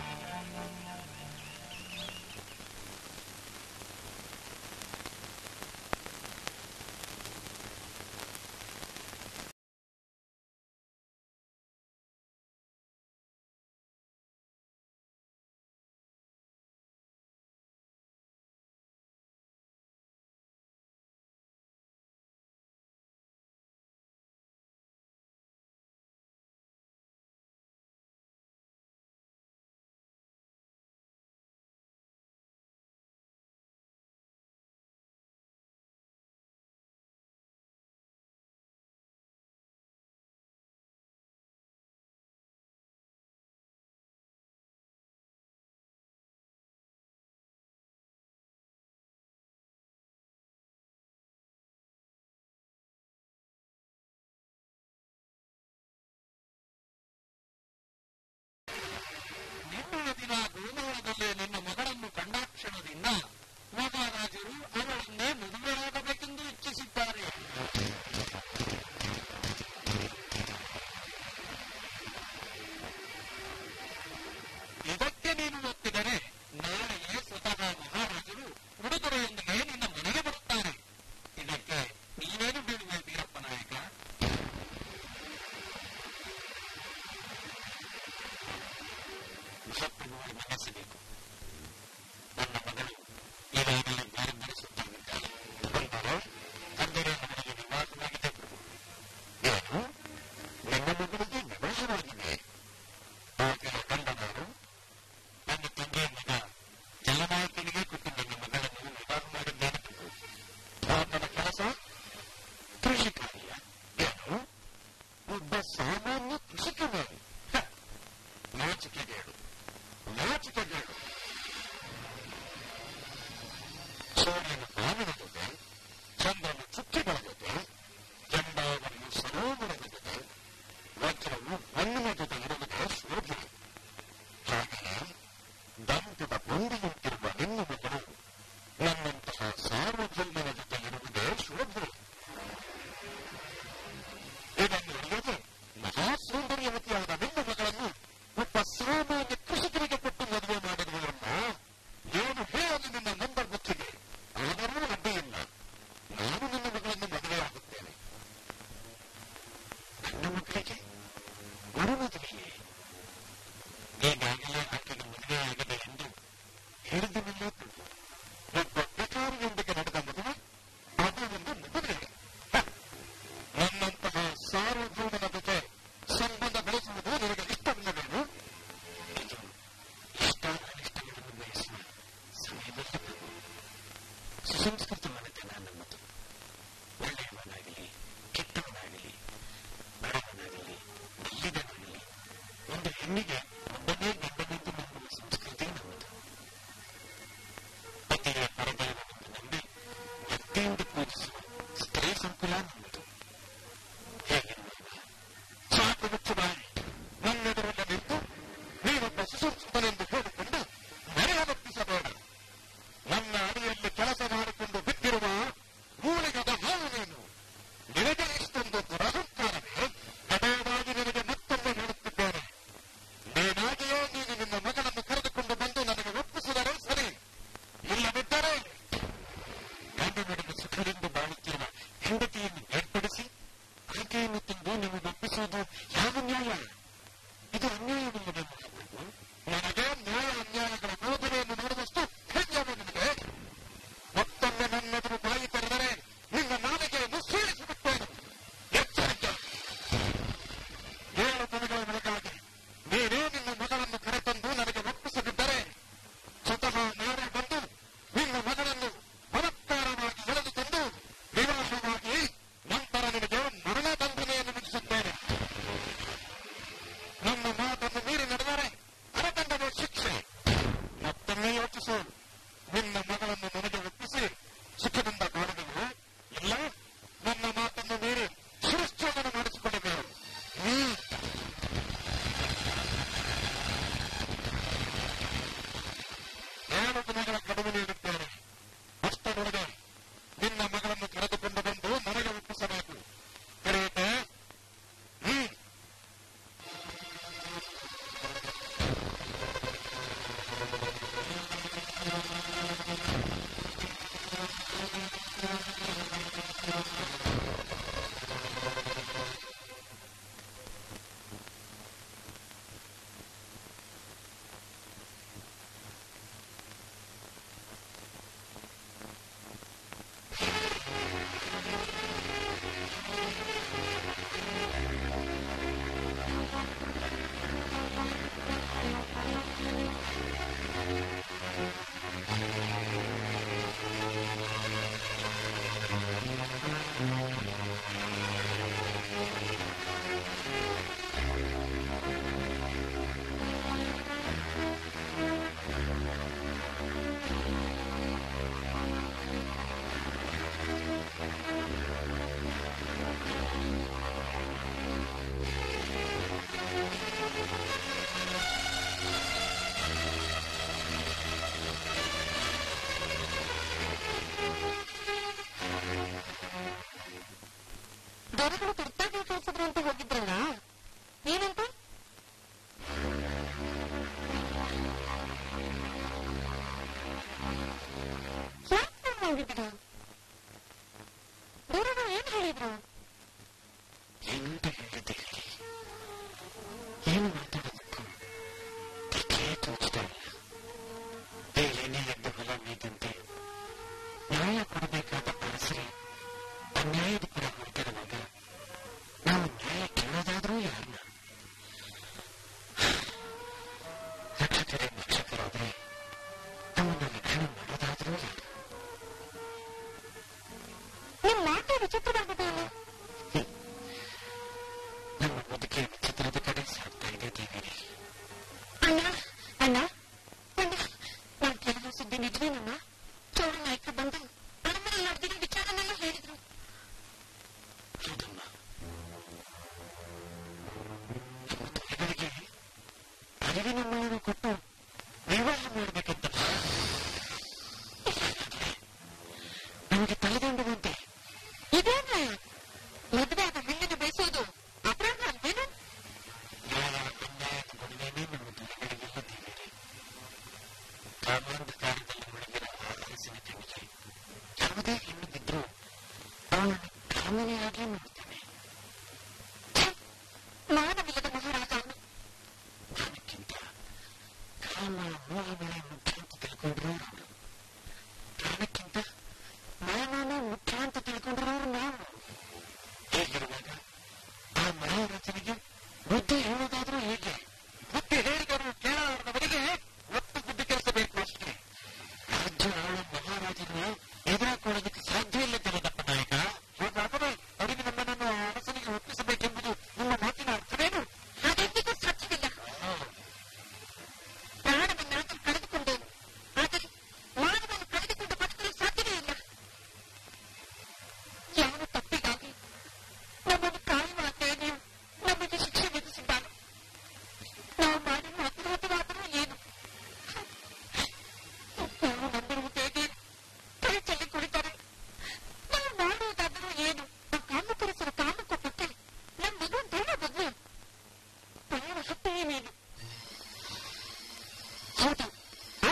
S1: ನಿನ್ನೆಯ ದಿನ ಗೋಮಾಳದಲ್ಲಿ ನಿನ್ನ ಮಗಳನ್ನು ಕಂಡಾಕ್ಷಣದಿಂದ ಮಹಾರಾಜರು ಅವಳನ್ನೇ ಮದುವೆಯಾಗಬೇಕೆಂದು ಇಚ್ಛಿಸಿದ್ದಾರೆ ಇದಕ್ಕೆ ನೀನು ಒಪ್ಪಿದರೆ ನಾಳೆಯೇ ಸ್ವತಃ ಮಹಾರಾಜರು ಉಡುಗೊರೆಯೊಂದಿಗೆ ನಿನ್ನ ಮನೆಗೆ ಬರುತ್ತಾರೆ ಇದಕ್ಕೆ ನೀವೇನು ಬೀಳುವೆ ವೀರಪ್ಪ ನಾಯಕ ಮಹಾಪ್ರಭುವಿಗೆ ಮನಸ್ಸಬೇಕು ನನ್ನ ಮಗಳು ಈಗಾಗಲೇ ಬೇರೆ ನಡೆಸುತ್ತಿದ್ದಾಳೆ ಅಂದರೆ ಅಂದರೆ ಅವರಿಗೆ ವಿವಾಹವಾಗಿದೆ ಪ್ರಭು
S5: ಏನು ನನ್ನ ಮಗಳಿಗೆ ವಿವಾಹವಾಗಿದೆ
S1: ಆಕೆಯ ಗಂಡನಾರು ನನ್ನ ತಂದೆಯ ಮಗ ಜಲನಾಯಕನಿಗೆ ಕೊಟ್ಟು ನನ್ನ ಮಗಳನ್ನು ವಿವಾಹ ಮಾಡಿದ್ದೇನೆ ಪ್ರಭು ಆತನ ಕೆಲಸ ಕೃಷಿ ಕಾರ್ಯ
S5: ಏನು ಒಬ್ಬ ಸಾಮಾನ್ಯ ಕೃಷಿಕನೇ ಹ, ನಾಚಿಕೆಗೇಡು ನಾಚಿಕೆಗೇಡು ಸೂರ್ಯನ ಬಾವಿನ ಜೊತೆ ಚಂದ್ರನ ಚುಕ್ಕಿಗಳ ಜೊತೆ ಚಂಡಾವಳಿಯು ಸರೋವರದ ಜೊತೆ ವಜ್ರವು ಹಣ್ಣಿನ ಜೊತೆ ಇರುವುದೇ ಶೋಭೆ ಹಾಗೆಯೇ ದಂತದ ಗೊಂದಿಯಂತಿರುವ ಹೆಣ್ಣು ಮಕ್ಕಳು ನನ್ನಂತಹ ಸಾರ್ವಜನಿಕನ ಜೊತೆ ಇರುವುದೇ ಶೋಭೆ ಇದನ್ನು ಅರಿಯದೆ ಮಹಾ ಸೌಂದರ್ಯವತಿಯಾದ ಹೆಣ್ಣು ಮಗಳನ್ನು ಒಬ್ಬ ಸಾಮಾನ್ಯ ಕೃಷಿಕರಿಗೆ ಕೊಟ್ಟು ಮದುವೆ ಮಾಡಿರುವುದನ್ನ ಏನು ಹೇಳಲು ನಿನ್ನ ನಂಬರ್ ಬುಕ್ಕಿಗೆ ಆದರೂ ಅಡ್ಡಿಯಿಲ್ಲ ನಾನು ನನ್ನ ಮಗಳನ್ನು ಮದುವೆಯಾಗುತ್ತೇನೆ
S1: ನನ್ನ ಮಕ್ಕಳಿಗೆ ಮರು ಮದುವೆಯೇ ಈಗಾಗಲೇ ಆಕೆಗೆ ಮದುವೆಯಾಗಿದೆ ಎಂದು ಹೇಳಿದನಲ್ಲ ಪ್ರಭು
S5: ಒಬ್ಬ ವಿಕಾರಿಯೊಂದಿಗೆ ನಡೆದ ಮದುವೆ ಅದು ಒಂದು ಮದುವೆ ಹ! ನನ್ನಂತಹ ಸಾರ್ವಜನಿಕನ ಜೊತೆ ಸಂಬಂಧ ಬೆಳೆಸುವುದು ನಿನಗೆ ಇಷ್ಟವಿಲ್ಲವೇನು
S1: ಇದು ಇಷ್ಟ ಅನಿಷ್ಟಗಳನ್ನು ಬಯಸುವ ಸಮಯವಲ್ಲ ಪ್ರಭು ಸುಸಂಸ್ಕೃತವಾದ ನನ್ನದು ಒಳ್ಳೆಯವನಾಗಲಿ ಕೆಟ್ಟವನಾಗಲಿ ಬಡವನಾಗಲಿ ಬಲ್ಲಿದನಾಗಲಿ ಒಂದು ಹೆಣ್ಣಿಗೆ ಒಬ್ಬನೇ
S5: ಸುತ್ತನೆಂದು ಹೇಳಿಕೊಂಡು ಮರೆಯಲೊಪ್ಪಿಸಬೇಡ ನನ್ನ ಅಡಿಯಲ್ಲಿ ಕೆಲಸ ಮಾಡಿಕೊಂಡು ಬಿದ್ದಿರುವ ಮೂಲಿಗದ ಹಾವು ನೀನು ನಿನಗೆ ಇಷ್ಟೊಂದು ದುರಹಂಕಾರವೇ ಕಡೆಯದಾಗಿ ನಿನಗೆ ಮತ್ತೊಮ್ಮೆ ಹೇಳುತ್ತಿದ್ದೇನೆ ನೀನಾಗಿಯೇ ನೀನು ನಿನ್ನ ಮಗಳನ್ನು ಕರೆದುಕೊಂಡು ಬಂದು ನನಗೆ ಒಪ್ಪಿಸಿದರೆ ಸರಿ ಇಲ್ಲದಿದ್ದರೆ
S1: ಗಂಡ ನಡುವೆ ಸುಖದಿಂದ ಬಾಳುತ್ತಿರುವ ಹೆಂಡತಿಯನ್ನು ಏರ್ಪಡಿಸಿ ಆಕೆಯನ್ನು ತಂದು ನಿಮಗೆ ಒಪ್ಪಿಸುವುದು ಯಾವ ನ್ಯಾಯ ಇದು ಅನ್ಯಾಯವಿಲ್ಲದೆ ಮಹಾಪ್ರಭು
S5: ನನಗೆ ನ್ಯಾಯ ಅನ್ಯಾಯಗಳ ಬೋಧನೆಯನ್ನು ನೋಡುವಷ್ಟು ಧೈರ್ಯವೇ ನಿನಗೆ ಮತ್ತೊಮ್ಮೆ ನನ್ನೆದುರು ಬಾಯಿ ತೆರೆದರೆ ನಿನ್ನ ನಾಲಿಗೆಯನ್ನು ಸೀಳಿಸಿಬಿಟ್ಟೇನು ಎಚ್ಚರಿಕೆ ಏಳು ದಿನಗಳ ಒಳಗಾಗಿ ನೀನೇ ನಿನ್ನ ಮಗಳನ್ನು ಕರೆತಂದು ನನಗೆ ಒಪ್ಪಿಸದಿದ್ದರೆ ಸ್ವತಃ ನಾನೇ ಬಂದು ನಿನ್ನ ಮಗಳನ್ನು ಬಲತ್ಕಾರವಾಗಿ ಎಳೆದು ತಂದು ವಿವಾಹವಾಗಿ ನಂತರ ನಿನಗೆ ಮರಣದಂಡನೆಯನ್ನು ವಿಧಿಸುತ್ತೇನೆ ನನ್ನ ಮಾತನ್ನು ಮೀರಿ ನಡೆದರೆ ಅರದಂಡನೆ ಶಿಕ್ಷೆ ಮತ್ತೊಮ್ಮೆ ಯೋಚಿಸು ನಿನ್ನ ಮಗಳನ್ನು ನನಗೆ ಒಪ್ಪಿಸಿ ಸುಖದಿಂದ ಬಾಳುವೆವು ಇಲ್ಲ ನನ್ನ ಮಾತನ್ನು ಮೀರಿ ಶಿರಶ್ಚೋದನ ಮಾಡಿಸಿಕೊಳ್ಳಬೇಕು ಹ್ಮ್ ಏಳು ದಿನಗಳ ಗಡುವು ನೀಡುತ್ತೇನೆ ಅಷ್ಟರೊಳಗೆ ನಿನ್ನ ಮಗಳನ್ನು ಕರೆದುಕೊಂಡು ಬಂದು ನನಗೆ ಒಪ್ಪಿಸಬೇಕು ಕರೆಯುತ್ತೆ ಹ್ಮ್
S2: ದೊರೆಗಳು ತುರ್ತಾಗಿ ಕಳಿಸಿದ್ರು ಅಂತ ಹೋಗಿದ್ರಲ್ಲ ಏನಂತ ಯಾಕೆ ಹೋಗಿದ್ರು ದೊರೆಗಳು ಏನ್ ಹೇಳಿದ್ರು
S1: ಏನಂತ ಹೇಳಿದ್ದೆ ಹೇಳಿ ಏನು ಮಾತಾಡೋದಕ್ಕೂ ದಿಕ್ಕೇ ತೋಚ್ತಾ ಇಲ್ಲ ಬೇಳೆನೆ ಎದ್ದು ಹೊಲ ಮೇದಂತೆ ನ್ಯಾಯ ಕೊಡಬೇಕಾದ ಅರಸರೇ ಅನ್ಯಾಯದ ಪರ ಹೊರಟಿರುವಾಗ ನಾವು ನ್ಯಾಯ ಕೇಳೋದಾದ್ರೂ ಯಾರನ್ನ ರಕ್ಷಕರೇ ಭಕ್ಷಕರಾದ್ರೆ ನಮ್ಮನ್ನು ರಕ್ಷಣೆ ಮಾಡೋದಾದ್ರೂ ಯಾರು
S2: ನಿಮ್ ಮಾತೇ ವಿಚಿತ್ರವಾಗಿದೆ
S1: ನಮ್ಮ ಬದುಕೆ ವಿಚಿತ್ರದ ಕಡೆ ಸಾಗ್ತಾ ಇದೆ ದೇವಿರಿ
S2: ಅಣ್ಣ ಅಣ್ಣ ಅಣ್ಣ ನಾನ್ ಕೇಳಿದ ಸುದ್ದಿ ನಿಜವೇನಮ್ಮ ಚೋಳ ನಾಯಕರು ಬಂದು ಅರಮನೆ ನಡೆದಿರೋ ವಿಚಾರನೆಲ್ಲ ಹೇಳಿದ್ರು
S1: ಹೌದಮ್ಮ ನಮ್ಮ ತಾಯಿಗಳಿಗೆ ಅರಿವಿನ ಮಾನ ಕೊಟ್ಟು ವಿವಾಹ ಮಾಡಬೇಕಂತ ನಮಗೆ ತಲೆದಂಡುವಂತೆ
S2: ಇದೇನ ಮದುವೆ ಆದ ಹೆಣ್ಣಿನ ಬಯಸೋದು ಅಪರಾಧ ಅಲ್ವೇನು
S1: ನ್ಯಾಯ ಅನ್ಯಾಯದ ನಡುವೆನೇ ನಮ್ಮ ದೂರಗಳಿಗೆಲ್ಲ ದೇವಿರಿ ಕಾಮಾಂಧಕಾರದಲ್ಲಿ ಮುಳುಗಿರೋ ಆ ಅರಸಿನ ಕಣ್ಣಿಗೆ ಯಾವುದೇ ಹೆಣ್ಣು ಬಿದ್ದರೂ ಅವಳನ್ನು ಕಾಮನೆಯಾಗಿ ನೋಡ್ತಾನೆ
S2: ಮಾನವಿಲ್ಲದ ಮಹಾರಾಜ ಅವನು
S1: ಜ್ಞಾನಕ್ಕಿಂತ ಕಾಮ ಮೋಹಗಳೇ ಮುಖ್ಯ ಅಂತ ತಿಳ್ಕೊಂಡಿರೋರು ಅವಳು ಜ್ಞಾನಕ್ಕಿಂತ ಮಾನವನೇ ಮುಖ್ಯ ಅಂತ ತಿಳ್ಕೊಂಡಿರೋರು ನಾವು ಹೀಗಿರುವಾಗ ಆ ಮಹಾರಾಜನಿಗೆ ಬುದ್ಧಿ ಹೇಳೋದಾದ್ರೂ ಹೇಗೆ
S5: ಬುದ್ಧಿ ಹೇಳಿದರು ಕೇಳಲಾರದವರಿಗೆ ಒತ್ತು ಬುದ್ಧಿ ಕೆಲಸ ಬೇಕು ಅಷ್ಟೇ
S1: ರಾಜ್ಯ ಆಳೋ ಮಹಾರಾಜನು ಎದುರಾಕೊಳ್ಳೋದಕ್ಕೆ ಸಾಧ್ಯ ಇಲ್ಲ ತಿಳಿದಪ್ಪ ನಾಯಕ
S5: ಹಾಗಾದರೆ ಅವರಿಗೆ ನಮ್ಮನ್ನು ಅರಸನಿಗೆ ಒಪ್ಪಿಸಬೇಕೆಂಬುದು ನಿಮ್ಮ ಮಾತಿನ ಅರ್ಥವೇನು
S2: ಹಾಗೆಂದಿಗೂ ಸಾಧ್ಯವಿಲ್ಲ ಪ್ರಾಣವನ್ನಾದರೂ ಕಳೆದುಕೊಂಡೇನು ಆದರೆ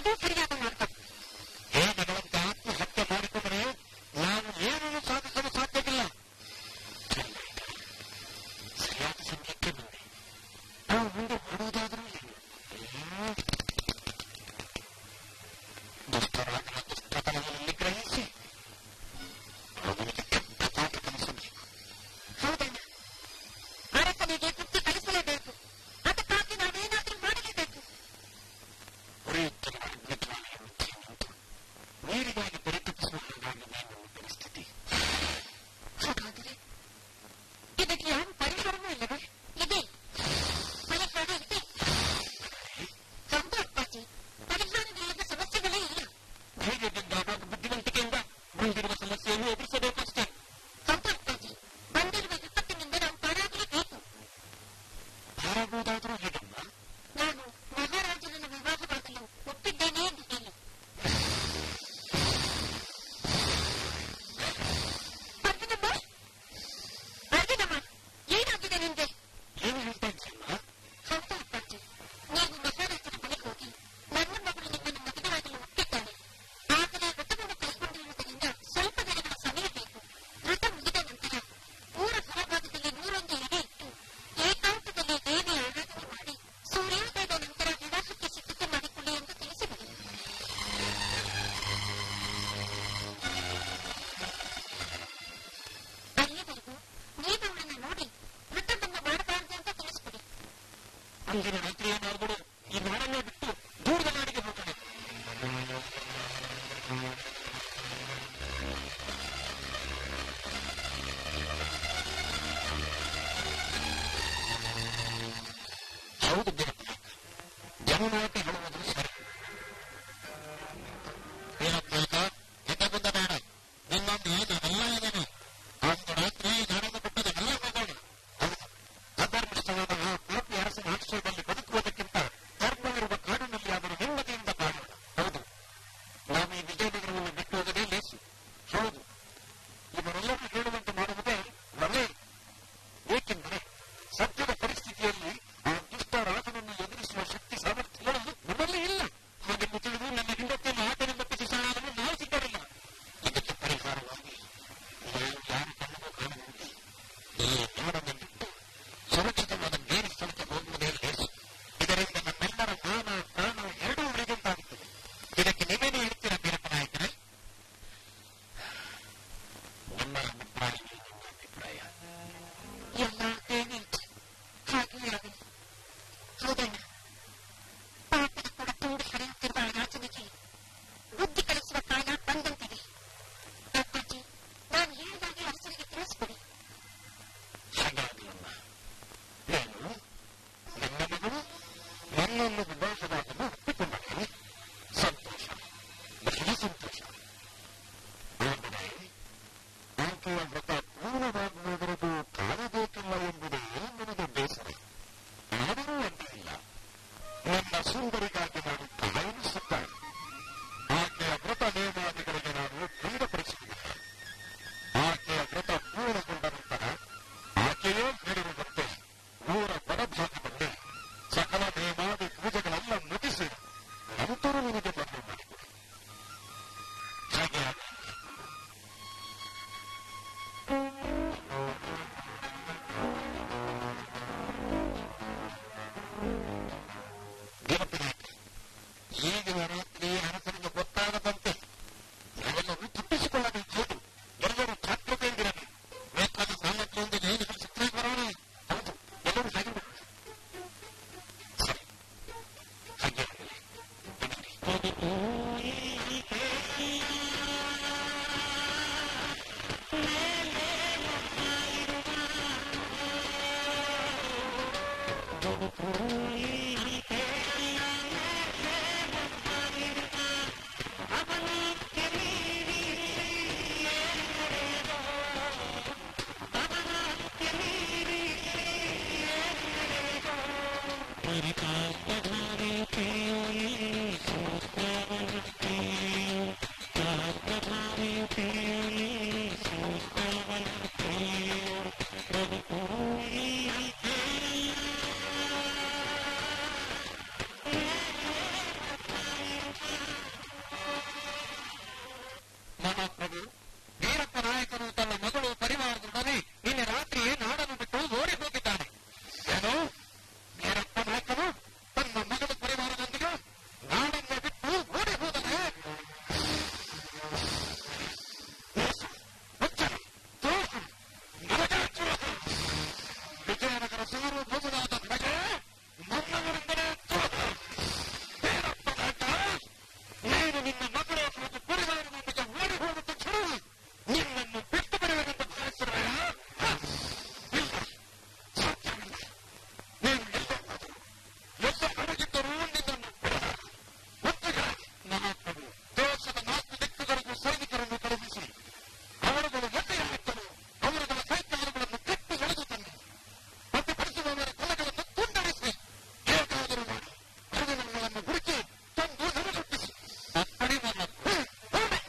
S3: ಅದು ಸರಿಯಾದ ಮಾರ್ಗ ಹೇಗೆಗಳಂತೆ ಆತ್ಮಹತ್ಯೆ ಮಾಡಿಕೊಂಡರೆ ನಾವು ಏನನ್ನು ಸಾಧಿಸಲು ಸಾಧ್ಯವಿಲ್ಲ
S1: ಸರಿಯಾದ ಸಮಯಕ್ಕೆ ಬಂದೆ
S3: ನಾವು ಮುಂದೆ ಮಾಡುವುದಾದರೂ ಏನು
S1: ದುಷ್ಟರಾದ ದುಷ್ಟತನವನ್ನು ಗ್ರಹಿಸಿ ಅವನಿಗೆ ಕೆಟ್ಟ ಪಾಠ ಕಲಿಸಬೇಕು
S2: ಹೌದಣ್ಣ ಅರಸನಿಗೆ ಬುದ್ಧಿ ಕಲಿಸಲೇಬೇಕು ಅದಕ್ಕಾಗಿ ನಾವೇನಾದ್ರೂ ಮಾಡಲೇಬೇಕು
S1: ಉರಿಯುತ್ತಿರುವ ಅಗ್ನಿಜ್ವಾಲೆಯ ಮಧ್ಯೆ ನಿಂತು ನೀರಿಗಾಗಿ ಪರಿತಪಿಸುವ ಹಾಗಾಗಿದೆ ನನ್ನ ಪರಿಸ್ಥಿತಿ
S2: ಹಾಗಾದರೆ ಇದಕ್ಕೆ ಯಾವ ಪರಿಹಾರವೂ ಇಲ್ಲವೇ ಇದೆ ಪರಿಹಾರ ಇದೆ ಹೌದು ಅಪ್ಪಾಜಿ ಪರಿಹಾರವಿಲ್ಲದ ಸಮಸ್ಯೆಗಳೇ ಇಲ್ಲ
S3: ಧೈರ್ಯದಿಂದ ಹಾಗೂ ಬುದ್ಧಿವಂತಿಕೆಯಿಂದ ಬಂದಿರುವ ಸಮಸ್ಯೆಯನ್ನು ಎದುರಿಸಬೇಕಷ್ಟೇ
S2: ಹೌದು ಅಪ್ಪಾಜಿ ಬಂದಿರುವ ವಿಪತ್ತಿನಿಂದ ನಾವು ಪಾರಾಗಲೇಬೇಕು
S1: ಯಾರಾಗುವುದಾದರೂ ಹೇಗಮ್ಮ
S2: ನಾನು ಮಹಾರಾಜನನ್ನು ವಿವಾಹವಾಗಲು ಒಪ್ಪಿದ್ದೇನೆ ಎಂದು ಹೇಳಿ ಅರ್ಜುನಮ್ಮ ಅರ್ಜುನಮ್ಮ ಏನಾಗಿದೆ ನಿಂಗೆ
S1: ಏನು ಹೇಳ್ತಾ ಇದ್ದೀಯಮ್ಮ
S2: ಹೌದು ಅಪ್ಪಾಜಿ ನೀವು ಮಹಾರಾಜನ ಬಳಿ ಹೋಗಿ ನನ್ನ ಮಗಳು ನಿಮ್ಮನ್ನು ಮದುವೆಯಾಗಲು ಒಪ್ಪಿದ್ದಾಳೆ ಆದರೆ ವ್ರತವನ್ನು ಕೈಗೊಂಡಿರುವುದರಿಂದ ಸ್ವಲ್ಪ ದಿನಗಳ ಸಮಯ ಬೇಕು ವ್ರತ ಮುಗಿದ ನಂತರ ಊರ ಹೊರಭಾಗದಲ್ಲಿ ನೂರೊಂದು ಎಡೆ ಇಟ್ಟು ಏಕಾಂತದಲ್ಲಿ ದೇವಿ ಆರಾಧನೆ ಮಾಡಿ ಸೂರ್ಯೋದಯದ ನಂತರ ವಿವಾಹಕ್ಕೆ ಸಿದ್ಧತೆ ಮಾಡಿಕೊಳ್ಳಿ ಎಂದು ತಿಳಿಸಿದರು ಅಲ್ಲಿಯವರೆಗೂ ನೀವು ಅವಳನ್ನು ನೋಡಿ ವ್ರತವನ್ನು ಮಾಡಬಾರದು ಅಂತ ತಿಳಿಸ್ಬಿಡಿ
S3: ಅಂದಿನ ರಾತ್ರಿ ಏನಾದರೂ ಈ ನಾಡನ್ನೇ ಬಿಟ್ಟು ದೂರದ ನಾಡಿಗೆ ಹೋಗಬೇಕು
S1: ಹೌದು ಬಿಡಪ್ಪ ಜನನಾಯಕ ಹೇಳುವುದು ಸರಿ
S3: ಏನಪ್ಪ ಎದೆ ಬಂದ ಬೇಡ ನಿನ್ನೊಂದು ಏನು ಎಲ್ಲ ಇದ್ದೇನೆ ಅಂದು ರಾತ್ರಿ ನಾಡನ್ನು ಬಿಟ್ಟದ ಎಲ್ಲ ಹೋಗೋಣ
S1: ಹೌದು ಅಧರ್ಮಿಷ್ಠವಾದ ಆ ಪಾಪಿ ಅರಸನ ಆಶ್ರಯದಲ್ಲಿ ಬದುಕುವುದಕ್ಕಿಂತ ಧರ್ಮವಿರುವ ಕಾಡಿನಲ್ಲಿ ಅವರು ನೆಮ್ಮದಿಯಿಂದ ಬಾಳೋಣ ಹೌದು ನಾವು ಈ ವಿಜಯನಗರವನ್ನು ಬಿಟ್ಟು ಹೋಗದೇ ಲೇಸು ಹೌದು ಇವರೆಲ್ಲರೂ ಹೇಳುವಂತೆ ಮಾಡುವುದೇ ಒಳ್ಳೆಯದು ಏಕೆಂದರೆ ಸದ್ಯದ ಪರಿಸ್ಥಿತಿಯಲ್ಲಿ ಆ ದುಷ್ಟ ರಾಜನನ್ನು ಎದುರಿಸುವ ಶಕ್ತಿ ಸಾಮರ್ಥ್ಯಗಳು ನಮ್ಮಲ್ಲಿ ಇಲ್ಲ ಹಾಗೆಂದು ತಿಳಿದು ನನ್ನ ಹೆಂಡತಿಯನ್ನು ಆತನಿಂದ ಪಿಸಿಸಾಡಲು ನಾವು ಸಿದ್ಧರಿಲ್ಲ ಇದಕ್ಕೆ ಪರಿಹಾರವಾಗಿ ನಾವು ಯಾರು ಕಣ್ಣು ಕಾಣುವಂತೆ ಈ ನಾಡನ್ನು ಬಿಟ್ಟು ಸುರಕ್ಷಿತವಾದ ಬೇರೆ ಸ್ಥಳಕ್ಕೆ ಹೋಗುವುದೇ ಲೇಸು ಇದರಿಂದ ನಮ್ಮೆಲ್ಲರ ಮಾನ ಪ್ರಾಣ ಎರಡೂ ಉಳಿದಂತಾಗುತ್ತದೆ ಇದಕ್ಕೆ ನೀವೇನು ಹೇಳ್ತೀರಾ ಬೀರಪ್ಪ ನಾಯಕರೇ ನಿಮ್ಮ ಅಭಿಪ್ರಾಯ ನಿಮ್ಮ ಅಭಿಪ್ರಾಯ
S2: ಎಲ್ಲ ಏನಿತ್ತು ಹಾಗೆ ಆಗಲಿ ಹೌದಣ್ಣ ಪಾಪದ ಕೂಡ ತುಂಬಿ ಹರಿಯುತ್ತಿರುವ ಆ ರಾಜನಿಗೆ ಬುದ್ಧಿ ಕಲಿಸುವ ಕಾಲ ಬಂದಂತಿದೆ ಅಪ್ಪಾಜಿ ನಾನು ಹೇಳಿದಾಗೆ ಅರಸನಿಗೆ ತಿಳಿಸ್ಬಿಡಿ
S1: ಹಾಗಾಗಲಮ್ಮ ನಾನು ನನ್ನ ಮಗಳು ನನ್ನನ್ನು ವಿವಾಹವಾಗಲು ಒಪ್ಪಿಕೊಂಡರೆ ಸಂತೋಷ ಬಹಳ ಸಂತೋಷ ಆದರೆ ಆಕೆಯ ವ್ರತ ಪೂರ್ಣವಾಗುವವರೆಗೂ ಕಾಣಬೇಕಿಲ್ಲ ಎಂಬುದೇ ನನಗೆ ಬೇಸರ ಆದರೂ ಅಡ್ಡಿಯಿಲ್ಲ ನನ್ನ ಸುಂದರಿಗಾಗಿ ನಾನು ಕಾಯನಿಸುತ್ತಾನೆ ಆಕೆಯ ವ್ರತ ನೇಮಾದಿಗಳಿಗೆ ನಾನು ದೃಢಪಡಿಸುವುದಿಲ್ಲ ಆಕೆಯ ವ್ರತ ಪೂರ್ಣಗೊಂಡ ನಂತರ ಆಕೆಯೇ ಹೇಳಿರುವಂತೆ ಊರ ಬಡಭಾಗದಲ್ಲಿ ಸಕಲ ನೇಮಾದಿ ಪೂಜೆಗಳೆಲ್ಲ ಮುಗಿಸಿ ನಂತರ ನಿನಗೆ ಮದುವೆ ಮಾಡಿಕೊಡು ಹಾಗೆ ಆಗಲಿ. ವೀರಪ್ಪನಾಯಕ, ಈಗಿನ ರಾತ್ರಿ ಅರಸನಿಗೆ ಗೊತ್ತಾಗದಂತೆ ನಾವೆಲ್ಲರೂ ತಪ್ಪಿಸಿಕೊಳ್ಳಬೇಕು ಹೌದು ಎಲ್ಲರೂ ಜಾಗೃತೆಯಿಂದಿರಬೇಕು ಬೇಕಾದ ಸಾಮರ್ಥ್ಯದೊಂದಿಗೆ ನಿಮಗೆ ಸುತ್ತಲೇ ಬರೋಣ ಹೌದು ಎಲ್ಲರೂ ಹಾಗೆ ಮಾಡಿ. ಸರಿ ಹಾಗೆ ಆಗಲಿ. ಬನ್ನಿ.
S5: ನಿನ್ನ ಮಗಳು ಮತ್ತು ಪರಿವಾರದೊಂದಿಗೆ ಓಡಿ ಹೋದ ತಕ್ಷಣ ನಿನ್ನನ್ನು ಬಿಟ್ಟು ಬರುವುದೆಂದು ಭಾವಿಸಿರಲ್ಲ ಇಲ್ಲ ಸಾಧ್ಯವಿಲ್ಲ ನೀನು ಎಲ್ಲೇ ಹೋದರೂ ಎಲ್ಲ ಹೊರಗಿದ್ದರೂ ನಿನ್ನನ್ನು ಬಿಡಲಾರೆ. ಒಟ್ಟಿಗಾಗಿ ಮಹಾಪ್ರಭು ದೇಶದ ನಾಲ್ಕು ದಿಕ್ಕುಗಳಿಗೂ ಸೈನಿಕರನ್ನು ಕಳುಹಿಸಿ ಅವರುಗಳು ಎಣ್ಣೆಯ ಹಾಕಲು ಅವರುಗಳ ಕೈಕಾಲುಗಳನ್ನು ಕಟ್ಟಿ ಎಳೆದು ತನ್ನಿ ಪ್ರತಿಭಟಿಸುವವರ ತಲೆಗಳನ್ನು ತುಂಡರಿಸಿ ಹೇಗಾದರೂ ಮಾಡಿ ಅರಿವುಗಳನ್ನು ಹುಡುಕಿ ತಂದು ನಮಗೊಪ್ಪಿಸಿ ಅಪ್ಪಣೆ ನನ್ನ ಹ್ಮ್, ಹೊರಡಿ.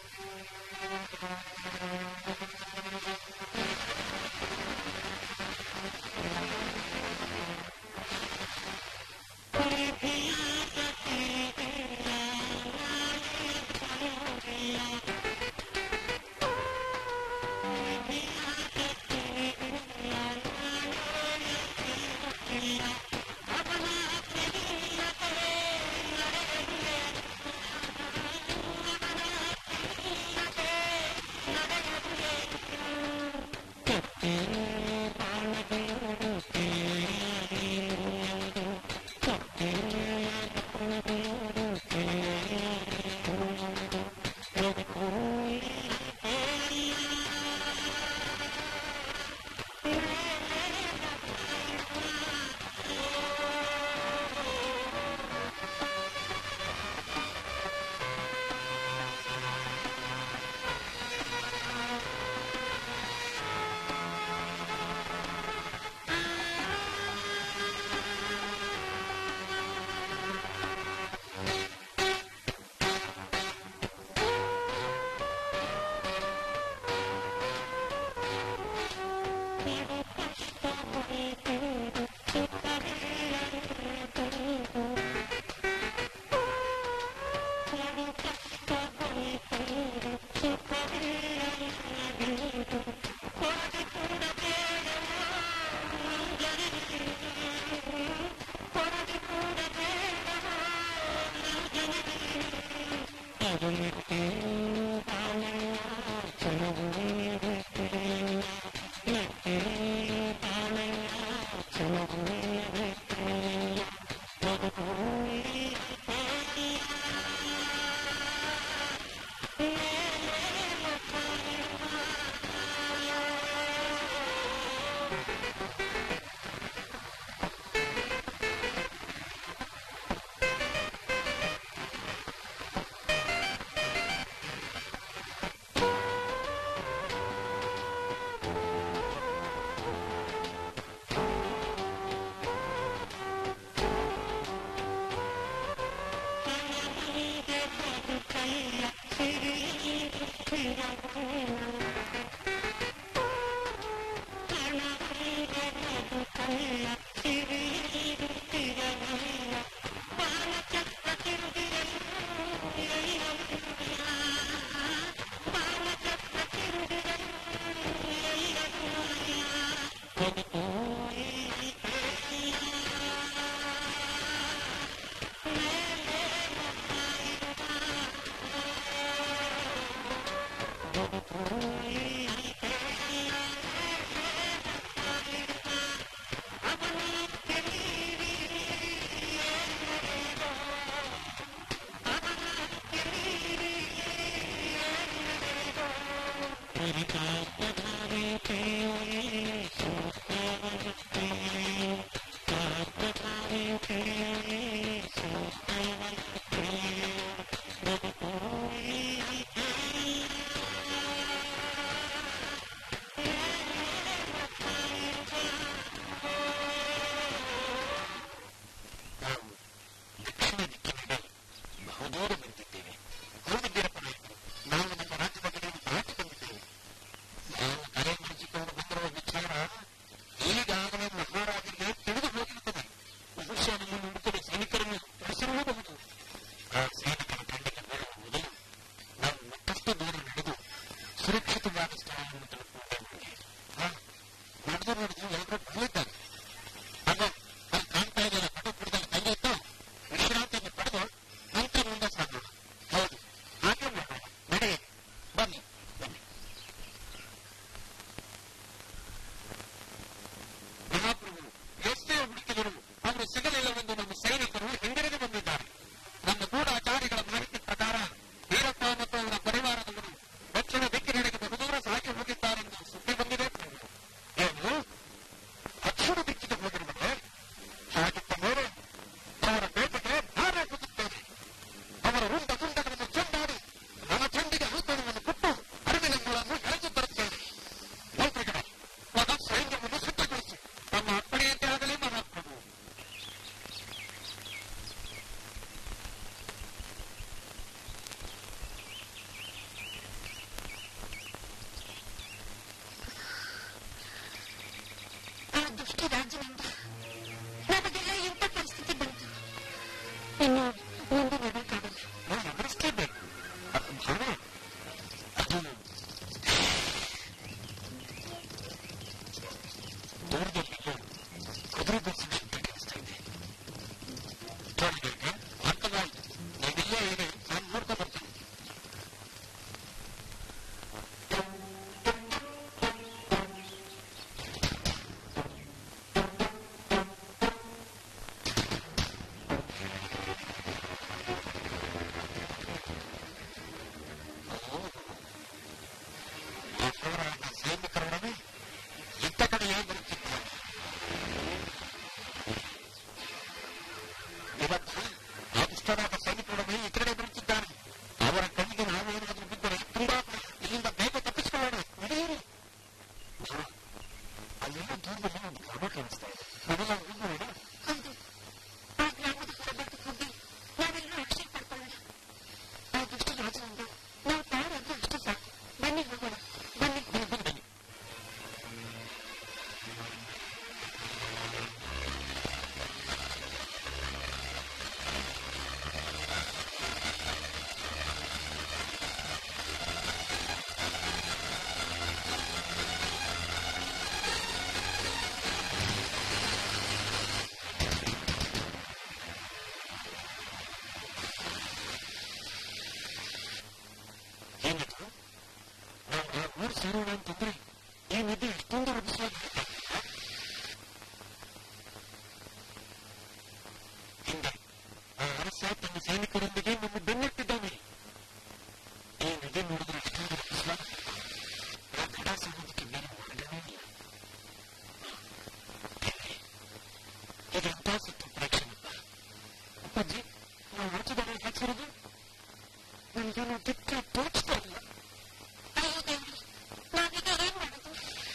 S1: ನಾವು ದಕ್ಷಿಣ ದಿಕ್ಕಿನಲ್ಲಿ ಬಹುದೂರ ಬಂದಿದ್ದೇವೆ ಹೌದಿದ್ದೀರಪ್ಪ ನಾಯಕರು ನಾವು ನಮ್ಮ ರಾಜ್ಯದ ಕಡೆಯನ್ನು ದಾಟಿ ಬಂದಿದ್ದೇವೆ ನಾವು ತಲೆ ಮರೆಸಿಕೊಂಡು ಬಂದಿರುವ ವಿಚಾರ ಈಗಾಗಲೇ ಮಹಾರಾಜರಿಗೆ ತಿಳಿದು ಹೋಗಿರುತ್ತದೆ ಬಹುಶಃ ನಮ್ಮನ್ನು ಹುಡುಕಲು ಸೈನಿಕರನ್ನು ಕಳಿಸಿರಬಹುದು ಆ ಸೈನಿಕರ ತಂಡಕ್ಕೆ ಬರುವ ಮೊದಲು ನಾವು ಮತ್ತಷ್ಟು ದೂರ ನಡೆದು ಸುರಕ್ಷಿತವಾದ ಸ್ಥಳವನ್ನು ತಲುಪುವುದೇ ಹಾ ನಡೆದು ನಡೆದು ಎಲ್ಲರೂ ಬಂದಿದ್ದಾರೆ ಆಗ ಅಲ್ಲಿ ಕಾಣ್ತಾ ಇದೆಯಲ್ಲ ಪಟಪುರದಲ್ಲಿ ಕೈ ಇಟ್ಟು ವಿಶ್ರಾಂತಿಯನ್ನು ಪಡೆದು ನಂತರ ಮುಂದೆ ಸಾಗೋಣ ಹೌದು ಹಾಗೆ ಮಾಡೋಣ ನಡೆಯಿರಿ ಬನ್ನಿ ಬನ್ನಿ ಮಹಾಪ್ರಭು ಎಷ್ಟೇ ಹುಡುಕಿದರು ಅವರು ಸಿಗಲಿಲ್ಲವೆಂದು ನಮ್ಮ ಸೈನಿಕರು ಹಿಂದಿರುಗಿ ಬಂದಿದ್ದಾರೆ ನಮ್ಮ ಗೂಢಾಚಾರಿಗಳ
S5: ಅವರ ರುಂಡ ಗುಂಡಗಳನ್ನು ಚೆಂಡಾಡಿ ನನ್ನ ಚೆಂಡಿಗೆ ಔತಣವನ್ನು ಕೊಟ್ಟು ಅರಿವಿನಗಳನ್ನು ಎಳೆದು ತರುತ್ತೇನೆ ಮಂತ್ರಿಗಳ ಮಗ ಸೈನ್ಯವನ್ನು ಸಿದ್ಧಗೊಳಿಸಿ ತಮ್ಮ ಅಪ್ಪಣೆಯಂತೆ ಆಗಲಿ ಮಹಾತ್ಮರು
S2: ಆ ದುಷ್ಟ ರಾಜ್ಯನಿಂದ ನಮಗೆಲ್ಲ ಇಂಥ ಪರಿಸ್ಥಿತಿ ಬಂತು ಇನ್ನು ಮುಂದೆ ನಡೆಯಕ್ಕಾಗಲ್ಲ
S5: ನಾವು ಎದುರಿಸಲೇಬೇಕು ಭಾವ
S1: ಅದು ದೂರದಲ್ಲಿ ಕುದುರೆ ಬಸ್ಸಿನ ಶಬ್ದ ಕೇಳಿಸ್ತಾ ಇದೆ
S5: ಕೇಳಿದಾಗ ಅರ್ಥವಾಯಿತು ನೀವಿಲ್ಲೇ ಇರಿ ನಾನು ನೋಡ್ತಾ ಬರ್ತೀನಿ ಆ ಹೋರಾಟ ಸೈನಿಕರೊಡನೆ ಇತ್ತ ಕಡೆಯೇ ಬರುತ್ತಿದ್ದಾರೆ ಇವತ್ತು ಆ ದುಷ್ಟರಾದ ಸೈನಿಕರೊಡನೆ ಈ ಕಡೆ ಬರುತ್ತಿದ್ದಾರೆ ಅವರ ಕಣ್ಣಿಗೆ ನಾವೇನಾದರೂ ಬಿದ್ದರೆ ತುಂಬಾ ಭಯ. ಇಲ್ಲಿಂದ ಬೇಗ ತಪ್ಪಿಸಿಕೊಳ್ಳೋಣ ನಡೆಯಿರಿ ಭಾವ, ಅಲ್ಲೆಲ್ಲ ದೂರದಲ್ಲಿ ಒಂದು ಗ್ರಾಮ ಕಾಣಿಸ್ತಾ ಇದೆ ಮೊದಲ ಹೋಗೋಣ
S2: ಹೌದು ಆ ಗ್ರಾಮದ ಹೊರಭಾಗಕ್ಕೆ ಹೋಗಿ ನಾವೆಲ್ಲ ಆಶ್ರಯ ಪಡ್ಕೊಳ್ಳೋಣ ಆ ದುಷ್ಟ ರಾಜನಿಂದ ನಾವು ಪಾರಾದ್ರೆ ಅಷ್ಟೇ ಸಾಕು ಬನ್ನಿ ಹೋಗೋಣ ಬನ್ನಿ
S5: ಬನ್ನಿ ಏನಿದು ನಾವು ಆ ಊರು ಸೇರೋಣ ಅಂತಂದ್ರೆ ಈ ನದಿ ಎಷ್ಟೊಂದು ರಭಸವಾಗಿದೆ ಹಿಂದೆ ಆ ಅರಸ ತನ್ನ ಸೈನಿಕರೊಂದಿಗೆ ನಮ್ಮ ಬೆನ್ನಟ್ಟಿದ್ದಾನೆ ಈ ನದಿ ನೋಡಿದ್ರೆ ಎಷ್ಟೊಂದು ರಭಸವಾಗಿದೆ ಆ ದಡ ಸಾಗೋದಕ್ಕೆ ಬೇರೆ ಮಾರ್ಗವೇ ಇಲ್ಲ ದೇವ್ರೇ, ಇದೆಂಥ ಸತ್ತು ಪ್ರೇಕ್ಷಣಪ್ಪ ಅಪ್ಪಾಜಿ ನಾವು ಹೊರಚದಾರ ಹಾಕ್ಸಿರೋದು ನನಗೇನು ದಿಕ್ಕ ತೋಚ್ತಾ ಇಲ್ಲ
S2: ಅಯ್ಯೋ ದೇವ್ರಿ ನಾವೀಗ ಏನ್ ಮಾಡೋದು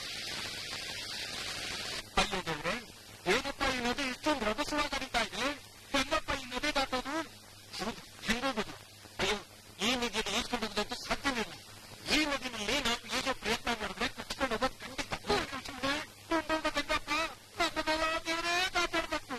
S5: ಅಯ್ಯೋ ದೇವ್ರೆ ಏನಪ್ಪ ಈ ನದಿ ಇಷ್ಟೊಂದು ರಭಸವಾಗಿ ಹರಿತಾ ಇದೆ ಹೆಂಗಪ್ಪ ಈ ನದಿ ದಾಟೋದು ಹೌದು ಹೆಂಗೋಗೋದು ಅಯ್ಯೋ ಈ ನದಿಯಲ್ಲಿ ಈಜ್ಕೊಂಡು ಹೋಗೋದಂತೂ ಸಾಧ್ಯವೇ ಇಲ್ಲ ಈ ನದಿನಲ್ಲಿ ನಾವು ಈಜೋ ಪ್ರಯತ್ನ ಮಾಡಿದ್ರೆ ಕಚ್ಕೊಂಡು ಹೋಗೋದು ಖಂಡಿತ ಹೆಂಗಪ್ಪ ನಮ್ಮನ್ನೆಲ್ಲ ದೇವ್ರೇ ಕಾಪಾಡ್ಬೇಕು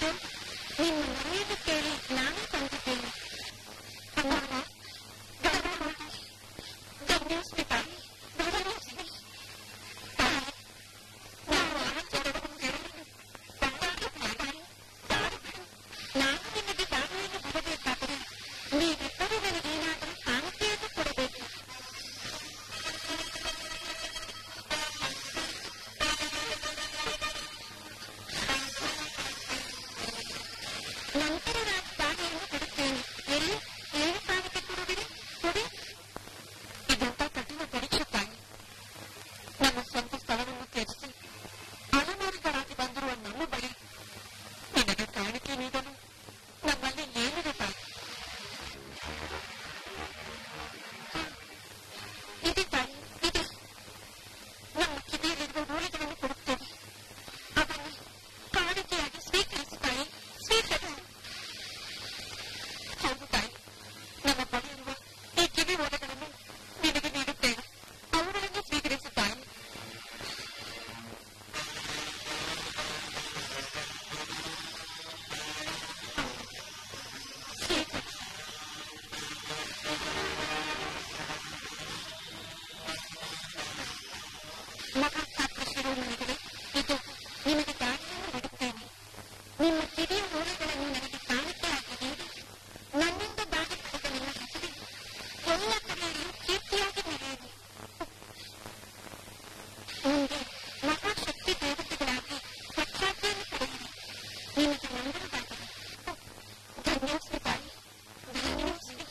S4: ಇದು ನಿಮ್ಮ ಮನೆಯಲ್ಲಿ ಕೇಳಿ ನಾನೇ ತಂದಿದ್ದೇನೆ ಅಮ್ಮವ್ವ, ಗೌರವ ಮಾಡಿ. ಗಮನಿಸ್ರಿ ತಾಯಿ, ಗಮನಿಸ್ರಿ. ತಾಯಿ, ನಾವು ಆಚರಣೆಗೆ ಬಂದಾಗ ಮಾಡಿ, ತಾಯಿ, ನಾನು ನಿಮಗೆ ದಾರಿಯನ್ನು ಬಿಡಬೇಕಾದರೆ ನೀವಿಬ್ಬರು ನನಗೇನಾದರೂ ಕಾಣಿಕೆಯನ್ನು ಕೊಡಬೇಕು ನಂತರ ನಾನು ದಾರಿಯನ್ನು ಬಿಡುತ್ತೇನೆ ಎಲ್ಲಿ ಏನು ಕಾಣಿಕೆ ಕೊಡುವಿರಿ ಕೊಡಿ ಇದಂತ ಕಠಿಣ ಪರೀಕ್ಷೆ ತಾಯಿ ನಮ್ಮ ಸ್ವಂತ ಸ್ಥಳವನ್ನು ತ್ಯಜಿಸಿ ಅಲಮಾರಿಗಳಾಗಿ ಬಂದಿರುವ ನಮ್ಮ ಬಳಿ ನಿನಗೆ ಕಾಣಿಕೆ ನೀಡಲು ನಮ್ಮಲ್ಲಿ ಏನಿದೆ ತಾಯಿ ಇದೆ ತಾಯಿ ಇದೆ ನಮ್ಮ ಕಿವಿಯಲ್ಲಿರುವ ಓಲೆಗಳನ್ನು ಕೊಡುತ್ತೇವೆ ಅದನ್ನು ಕಾಣಿಕೆಯಾಗಿ ಸ್ವೀಕರಿಸಿ ತಾಯಿ ಸ್ವೀಕರಿಸಿ ಹೌದು ತಾಯಿ ನಮ್ಮ ಬಳಿಯಿರುವ ಈ ಕಿವಿ ಓಲೆಗಳನ್ನು ನಿನಗೆ ನೀಡುತ್ತೇವೆ ಅವುಗಳನ್ನು ಸ್ವೀಕರಿಸಿ ತಾಯಿ ಸ್ವೀಕರಿಸಿ ಮಹಾಪಾತ್ರ ಶಿರೋಮಣಿಗಳೇ ಇದು ನಿಮಗೆ ದಾರಿಯನ್ನು ಬಿಡುತ್ತೇನೆ ನಿಮ್ಮ ಕಿವಿಯ ಓಲೆಗಳನ್ನು ನನಗೆ ಕಾಣಿಕೆಯಾಗಿ ನೀಡಿ ನನ್ನಿಂದ ದಾರಿ ಪಡೆದ ನಿಮ್ಮ ಹೆಸರಿಗೆ ಎಲ್ಲ ಕಡೆಯಲ್ಲೂ ಕೀರ್ತಿಯಾಗಿ ಮೆರೆಯಲಿ ಮುಂದೆ ಮಹಾಶಕ್ತಿ ದೇವತೆಗಳಾಗಿ ಪ್ರಖ್ಯಾತಿಯನ್ನು ಪಡೆಯಿರಿ ನಿಮಗೆ ಮಂಗಳವಾಗಲಿ ಧನ್ಯೋಸ್ಮಿ ತಾಯಿ ಧನ್ಯೋಸ್ಮಿ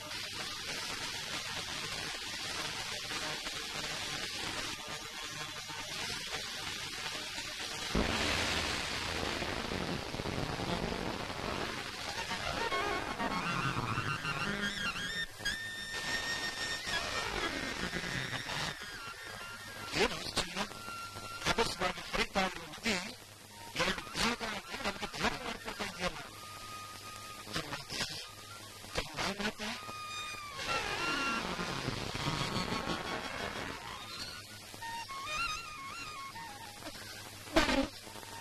S5: ಏನು ಆಶ್ಚರ್ಯ ಅಭಸ್ವಾಗಿ ಹರಿತಾ ಇರುವ ನದಿ ಎರಡು ಭಾಗವಾಗಿ ನಮಗೆ ಭಾಗ ಮಾಡ್ಕೊಳ್ತಾ ಇದೆಯಲ್ಲ ಮಾತೆ
S4: ಬನ್ನಿ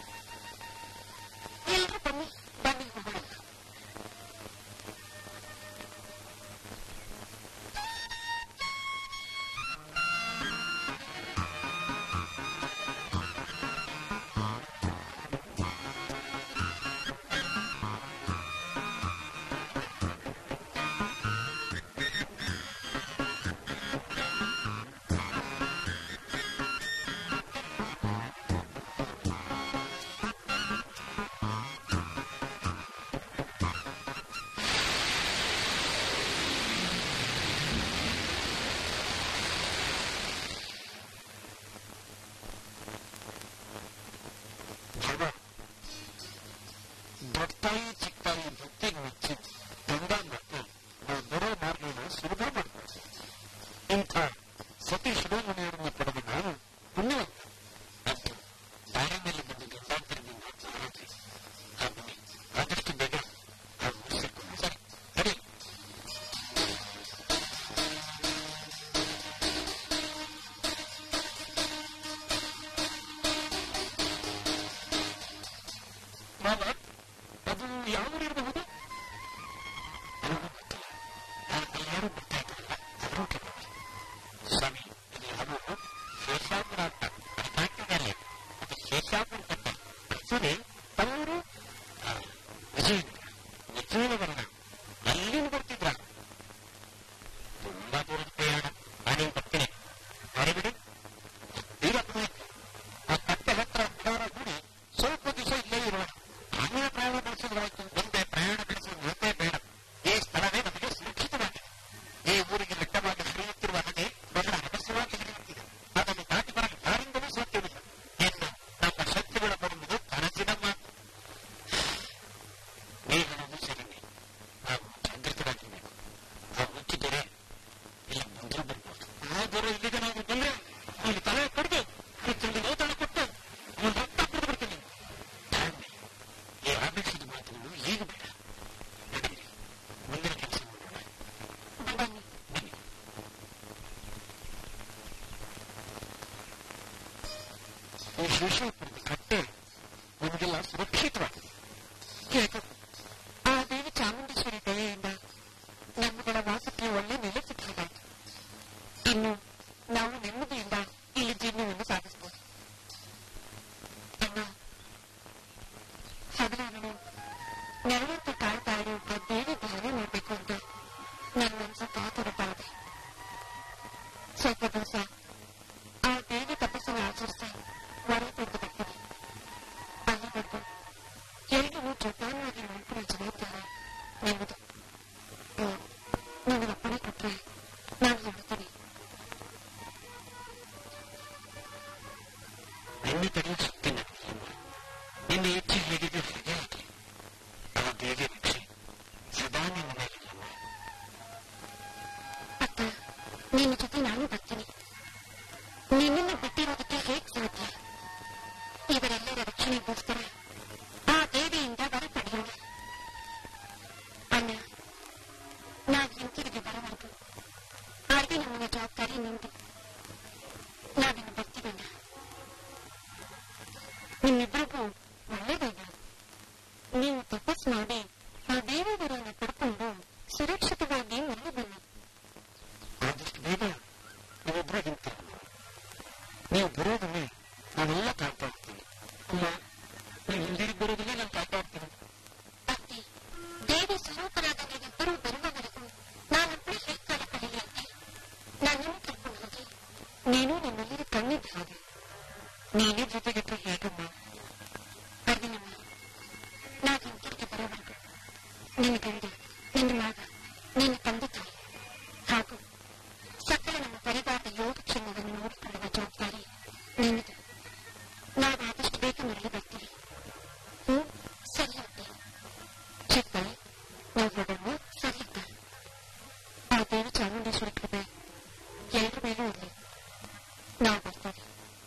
S4: ಎಲ್ಲರೂ ಬನ್ನಿ ಬನ್ನಿ ಹೋಗೋಣ
S5: ಭಗ ದೊಡ್ಡತಾಯಿ ಚಿಕ್ಕತಾಯಿ ಭಕ್ತಿಗೆ ಮೆಚ್ಚಿ ಗಂಗಾ ಮತ್ತು ನಾವು ಬರೋ ಮಾರ್ಗವನ್ನು ಸುಲಭ ಮಾಡ್ತಾರೆ ಇಂಥ ಸತಿ ಶಿರೋಮಣಿಯವರನ್ನು ಪಡೆದ ನಾನು ಪುಣ್ಯವಂತ ಮತ್ತು ದಾರಿ ಮೇಲೆ ಬಂದು ಗಂಗಾಂತರದಿಂದ ಹೋದ್ರಿ ಹಾಗೂ ಆದಷ್ಟು ಬೇಗ ಆ ಮುಗಿಸಿಕೊಂಡು ಸರಿ ಸರಿ ಮಾವ ಅದು ಯಾವ ಇರಬಹುದು ಯಾರು ಬರ್ತಾ ಇದ್ರಲ್ಲ ಅದ್ರ ಕೇಳಿ ಸ್ವಾಮಿ ಇದು ಯಾವ ಶೇಷಾಪುರ ಅಂತ ಕಾಣ್ತಿದ್ದಾರೆ ಅದು ಶೇಷಾಪುರ ಕಟ್ಟ ಸರಿ ತಮ್ಮೂರು ವಿಜಯನಗರ ವಿಜಯನಗರನ ಅಲ್ಲಿಂದ ಬರ್ತಿದ್ರ ತುಂಬಾ ದೂರದ ಪ್ರಯಾಣ ನಾನೇನು ಬರ್ತೀನಿ ಹೊರಬಿಡಿ ಈಗ ಆ ಕಟ್ಟೆ ಹತ್ರ ಉದ್ದಾರ ಕೂಡಿ ಸ್ವಲ್ಪ ದಿವಸ ಇಲ್ಲೇ ಇರೋಣ ಆಮೇಲೆ ಪ್ರಯಾಣ ಬೆಳೆಸೋದಾಯ್ತು ಮುಂದೆ ಪ್ರಯಾಣ ಬೆಳೆಸೋದು ಹೋಗೇ ಬೇಡ ಈ ಸ್ಥಳವೇ ನಮಗೆ ಸುರಕ್ಷಿತವಾಗಿದೆ ಈ ಊರಿಗೆ ಬೆಟ್ಟವಾಗಿ ಹರಿಯುತ್ತಿರುವ ನದಿ ಬಹಳ ರಭಸವಾಗಿ ಹರಿಯುತ್ತಿದೆ ಅದನ್ನು ದಾಟಿ ಬರಲು ಯಾರಿಂದಲೂ ಸಾಧ್ಯವಿಲ್ಲ ಎಂದು ನಮ್ಮ ಶಕ್ತಿಗಳ ಬರುವುದು ಕನಸಿನ ಮಾತು ನೀವು ಹೇಳೋದು ಸರಿನೇ ನಾವು ಜಾಗೃತರಾಗಿರಬೇಕು ಆ ಹುಚ್ಚಿದರೆ ಇಲ್ಲಿ ಬಂದರೂ ಬರ್ಬೋದು ಆ ದೂರ ಇಲ್ಲಿಗೆ ನಾವು ಬಂದ್ರೆ ಅವನು ತಲೆ ಕಡಿದು ಹುಚ್ಚಿಗೆ ಔತಣ ಕೊಟ್ಟು ಅವನು ರಕ್ತ ಕುಡಿದು ಬಿಡ್ತೀನಿ ತಾಳ್ಮೆ ಈ ಆವೇಶದ ಮಾತುಗಳು ಈಗ ಬೇಡ ನಡೀರಿ ಮುಂದಿನ ಕೆಲಸ ಮಾಡೋಣ
S4: ಬನ್ನಿ
S5: ಬನ್ನಿ ಈ ಶಿಶುಪುರದ ಕಟ್ಟೆ ನಮಗೆಲ್ಲ ಸುರಕ್ಷಿತವಾಗಿದೆ
S4: ನಿನ್ನ ಜೊತೆ ನಾನು ಬರ್ತೀನಿ ನಿನ್ನನ್ನು ಬಿಟ್ಟಿರೋದಕ್ಕೆ ಹೇಗ್ ಸಾಧ್ಯ ಇವರೆಲ್ಲರ ರಕ್ಷಣೆಗೋಸ್ಕರ ಆ ದೇವಿಯಿಂದ ವರ ಪಡೆಯೋಣ ಅಣ್ಣ ನಾವು ಹಿಂತಿರುಗಿ ಬರಬಾರದು ಅಡುಗೆ ನಮ್ಮನ ಜವಾಬ್ದಾರಿ ನಿಂದು ನಾವಿನ್ನು ಬರ್ತೀವಣ್ಣ ನಿಮ್ಮಿಬ್ಬರಿಗೂ ಒಳ್ಳೇದಲ್ಲ ನೀವು ತಪಸ್ ಮಾಡಿ ಆ ದೇವರನ್ನು ಪಡ್ಕೊಂಡು ಸುರಕ್ಷಿತವಾಗಿ ಮನೆ ಬನ್ನಿ
S3: ಆದಷ್ಟು ಬೇಗ ನೀವಿಬ್ರು ಹಿಂತಿರುಗಿ ನೀವು ಬರೋದನ್ನೇ ನಾವೆಲ್ಲ ಕಾಯ್ತಾ ಇರ್ತೀವಿ ಅಮ್ಮ ನೀವು ಹಿಂದಿರುಗಿ ಬರೋದನ್ನೇ ನಾನು ಕಾಯ್ತಾ ಇರ್ತೀನಿ
S4: ಅತ್ತೆ ದೇವಿ ಸ್ವರೂಪರಾದ ನೀವಿಬ್ಬರೂ ಬರುವವರೆಗೂ ನಾನೊಬ್ಬಳೇ ಹೇಗೆ ಕಾಲ ಕಳೆಯಲಿ ಅತ್ತೆ ನನ್ನನ್ನು ಕರ್ಕೊಂಡು ಹೋಗಿ
S3: ನೀನು ನನ್ನಲ್ಲಿ ಕಣ್ಣಿದ್ದ ಹಾಗೆ ನೀನೇ ಜೊತೆಗಿದ್ರೆ ಹೇಗಮ್ಮ
S4: ಅರ್ಜುನಮ್ಮ ನಾವು ಹಿಂತಿರುಗಿ ಬರೋವರೆಗೂ ನಿನ್ನ ಗಂಡ ನಿನ್ನ ಮಗ ನಿನ್ನ ತಂದೆ ತಾಯಿ ಹಾಗೂ ಸಕಲ ನಮ್ಮ ಪರಿವಾರದ ಯೋಗಕ್ಷೇಮವನ್ನು ನೋಡಿಕೊಳ್ಳುವ ಜವಾಬ್ದಾರಿ ನಿನ್ನದು ನಾವು ಆದಷ್ಟು ಬೇಗ ಮರಳಿ ಬರ್ತೀವಿ ಹ್ಞೂ ಸರಿ ಅತ್ತೆ ಚಿಕ್ಕ ನಾವು ಹೋಗೋಣ ಸರಿ ಅತ್ತ ಆ ದೇವಿ ಚಾಮುಂಡೇಶ್ವರಿ ಕೃಪೆ ಎಲ್ಲರ ಮೇಲೂ ಇರಲಿ ನಾವು ಬರ್ತೀವಿ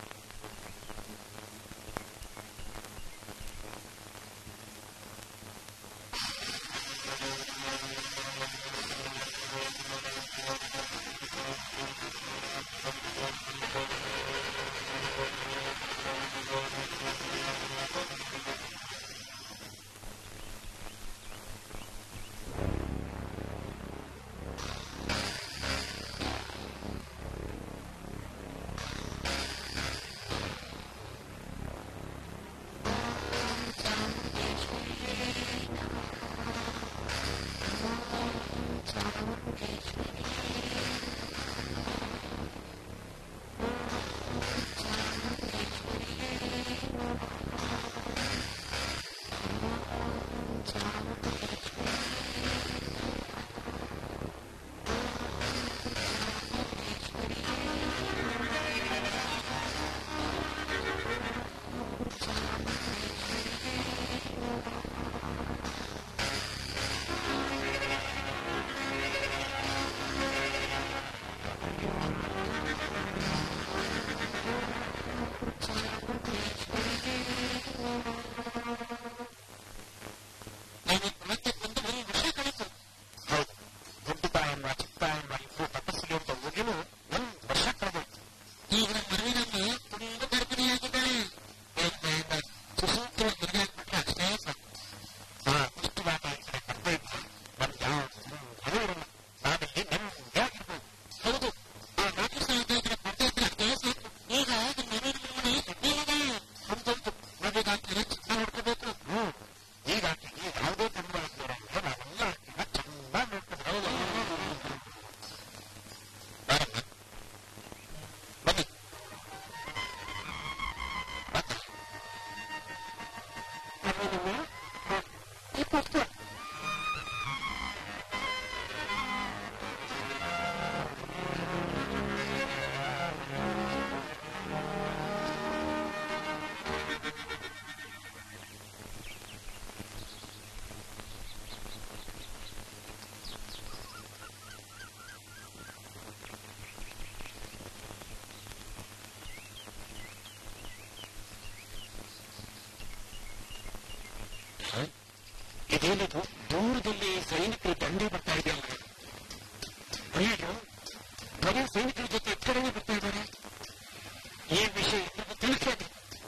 S3: ನಾನು ಮತ್ತೆ ಒಂದು ಒಂದು ವಿಷಯ ಕಲಿತು ಹೌದು ದೊಡ್ಡ ತಾಯಮ್ಮ ಚಿಕ್ಕ ತಾಯಮ್ಮ ಇಬ್ಬರು ತಪಸ್ಸಿಗೆ ಅಂತ ಹೋಗಿನೂ ಒಂದು ವರ್ಷ ಕಳೆದೋಯ್ತು ಈಗ ನಮ್ಮ ಮರವಿನಲ್ಲಿ ತುಂಬ ಗರ್ಭಿಣಿಯಾಗಿದ್ದಾಳೆ ಬೇಗ ಸುಸೂತ್ರ ಮದುವೆ ಆಗ್ಬಿಟ್ರೆ ಅಷ್ಟೇ ಸಾಕು ಹಾ ಇಷ್ಟು ಮಾತ ಈ ಕಡೆ ಬರ್ತಾ ಇದ್ದ ನಮ್ಗೆ ಯಾವ ಭಯ ಇರಲ್ಲ ನಾವಿಲ್ಲಿ ನೆಮ್ಮದಿ ಆಗಿರ್ಬೋದು ಹೌದು ಆ ನಾಲ್ಕು ಸಾವಿರ ಇದ್ರೆ ಬರ್ತಾ ಇದ್ರೆ ಅಷ್ಟೇ ಸಾಕು ಈಗ ನಮ್ಮ ಮನೆ ಗಟ್ಟಿಯಾಗಿದೆ ಹೌದೌದು ಮದುವೆಗಾಗ್ತಾರೆ ಚಿಕ್ಕ ನೋಡ್ಕೋಬೇಕು ಹ್ಮ್ ಈಗ ಆಕೆಗೆ ಯಾವುದೇ ತೊಂದರೆ ಆಗ್ತಾರೆ ನಾವೆಲ್ಲ ಆಕೆನ ಚೆನ್ನಾಗಿ ನೋಡ್ಕೊಂಡು ಹೌದು ಬಾರಮ್ಮ ಬನ್ನಿ ಮತ್ತೆ
S4: ಅರ್ಜುನಮ್ಮ ಈ ಪುಸ್ತಕ
S3: ಇದೇನಿದು ದೂರದಲ್ಲಿ ಸೈನಿಕರು ದಂಡೆ ಬರ್ತಾ ಇದೆಯಲ್ಲ ಅಯ್ಯೋ ಬರೀ ಸೈನಿಕರ ಜೊತೆ ಕಡೆಗೆ ಬರ್ತಾ ಇದ್ದಾರೆ ಈ ವಿಷಯ ಎಲ್ರಿಗೂ ತಿಳಿಸೋದು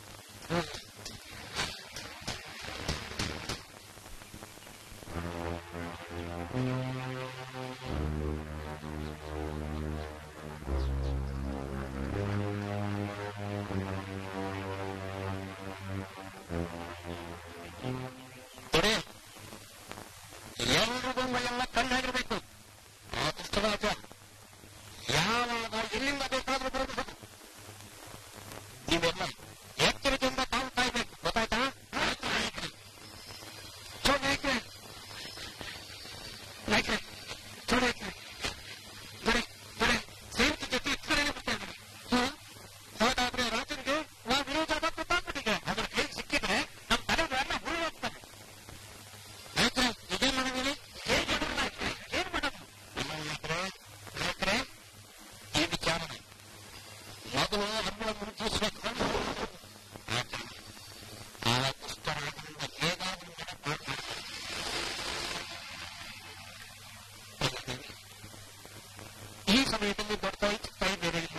S3: ದೊರೆ ಎಲ್ರಿಗೂ ಎಲ್ಲ ಕಣ್ಣಾಗಿರ್ಬೇಕು ಆ ಪುಸ್ತಕ ಯಾವಾಗ ಎಲ್ಲಿಂದ ಬೇಕಾದ್ರೂ ಬರಬಹುದು ನೀವೆಲ್ಲ ಎಚ್ಚರಿಕೆಯಿಂದ ತಾವು ಕಾಯ್ಬೇಕು ಗೊತ್ತಾಯ್ತಾ ಚೋ ನಾಯ್ಕ್ರೆ ನಾಯ್ಕ್ರೆ ಚೋ ನಾಯ್ಕ್ರೆ ದೊರೆ ದೊರೆ ಸೈನಿಕ ಜೊತೆ ಎಚ್ಚರಣೆ ಬರ್ತಾ ಇದ್ದಾರೆ ಹಾಗಾದ್ರೆ ರಾಜನಿಗೆ ನಾವು ವಿರೋಧ ಗೊತ್ತಾಗ್ಬಿಟ್ಟಿದೆ ಅದ್ರ ಕೈ ಸಿಕ್ಕಿದ್ರೆ ನಮ್ಮ ತಲೆಗಳೆಲ್ಲ ಹುಳು ಹೋಗ್ತದೆ ನಾಯ್ಕ್ರೆ ಇದೇ ಮಾಡಿದೀನಿ ಹೇಗೆ
S5: ಸಮಯದಲ್ಲಿ ದೊಡ್ಡ ತಾಯಿ ಚಿಕ್ಕ ತಾಯಿ ಬೇರೆ ಇಲ್ಲ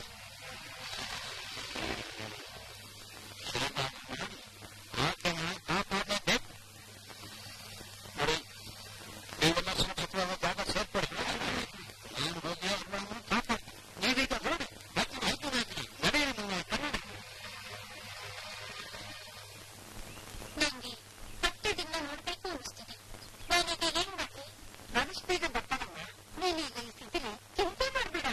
S5: ಆಕೆನ ಕಾಪಾಡಲೇಬೇಕು ನೋಡಿ ನೀವೆಲ್ಲ ಸುರಕ್ಷಿತವಾದ ಜಾಗ ಸೇರ್ಪಡಿ ನಾನು ಹೋಗಿ ಅವ್ರನ್ನ ಕಾಪಾಡಿ ನೀವೀಗ ನೋಡಿ ಮತ್ತೆ ಆಯ್ತು ಹಾಕಿ ನಡೆಯಿರಿ ನೀವು ಕನ್ನಡ
S2: ನಂಗೆ ಹತ್ತದಿಂದ ನೋಡ್ಬೇಕು ಅನಿಸ್ತಿದೆ ನಾನೀಗ ಏನ್ ಮಾಡ್ಲಿ ಮನಸ್ ಬೇಗ ಬರ್ತಾನಮ್ಮ ನೀನೀಗ ಈ ಸ್ಥಿತಿಲಿ ಚಿಂತೆ ಮಾಡ್ಬೇಡ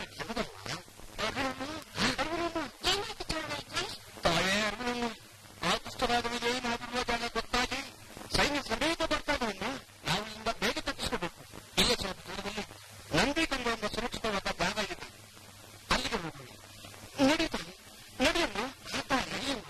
S2: ಏನಾಯ್ತು ಚೋಳಾಯ್ತು
S5: ತಾವೇ ಅರಮನೆಯಲ್ಲಿ ಆಕೃಷ್ಟರಾದವರಿಗೆ ಏನಾಗಿರುವ ಜಾಗ ಗೊತ್ತಾಗಿ ಸೈನ್ಯ ಸಮೇತ ಬರ್ತಾನೆ ಅಮ್ಮ ನಾವು ಇಲ್ಲಿಂದ ಬೇಗ ತಪ್ಪಿಸ್ಕೋಬೇಕು ಇಲ್ಲೇ ಸ್ವಲ್ಪ ದೂರದಲ್ಲಿ ನಂದಿಗಂಗ ಎಂಬ ಸುರಕ್ಷಿತವಾದ ಜಾಗ ಇದೆ ಅಲ್ಲಿಗೆ ಹೋಗೋಣ ನಡೀತಾನೆ ನಡೆಯಮ್ಮ ಅಪ್ಪ ನಡೆಯಮ್ಮ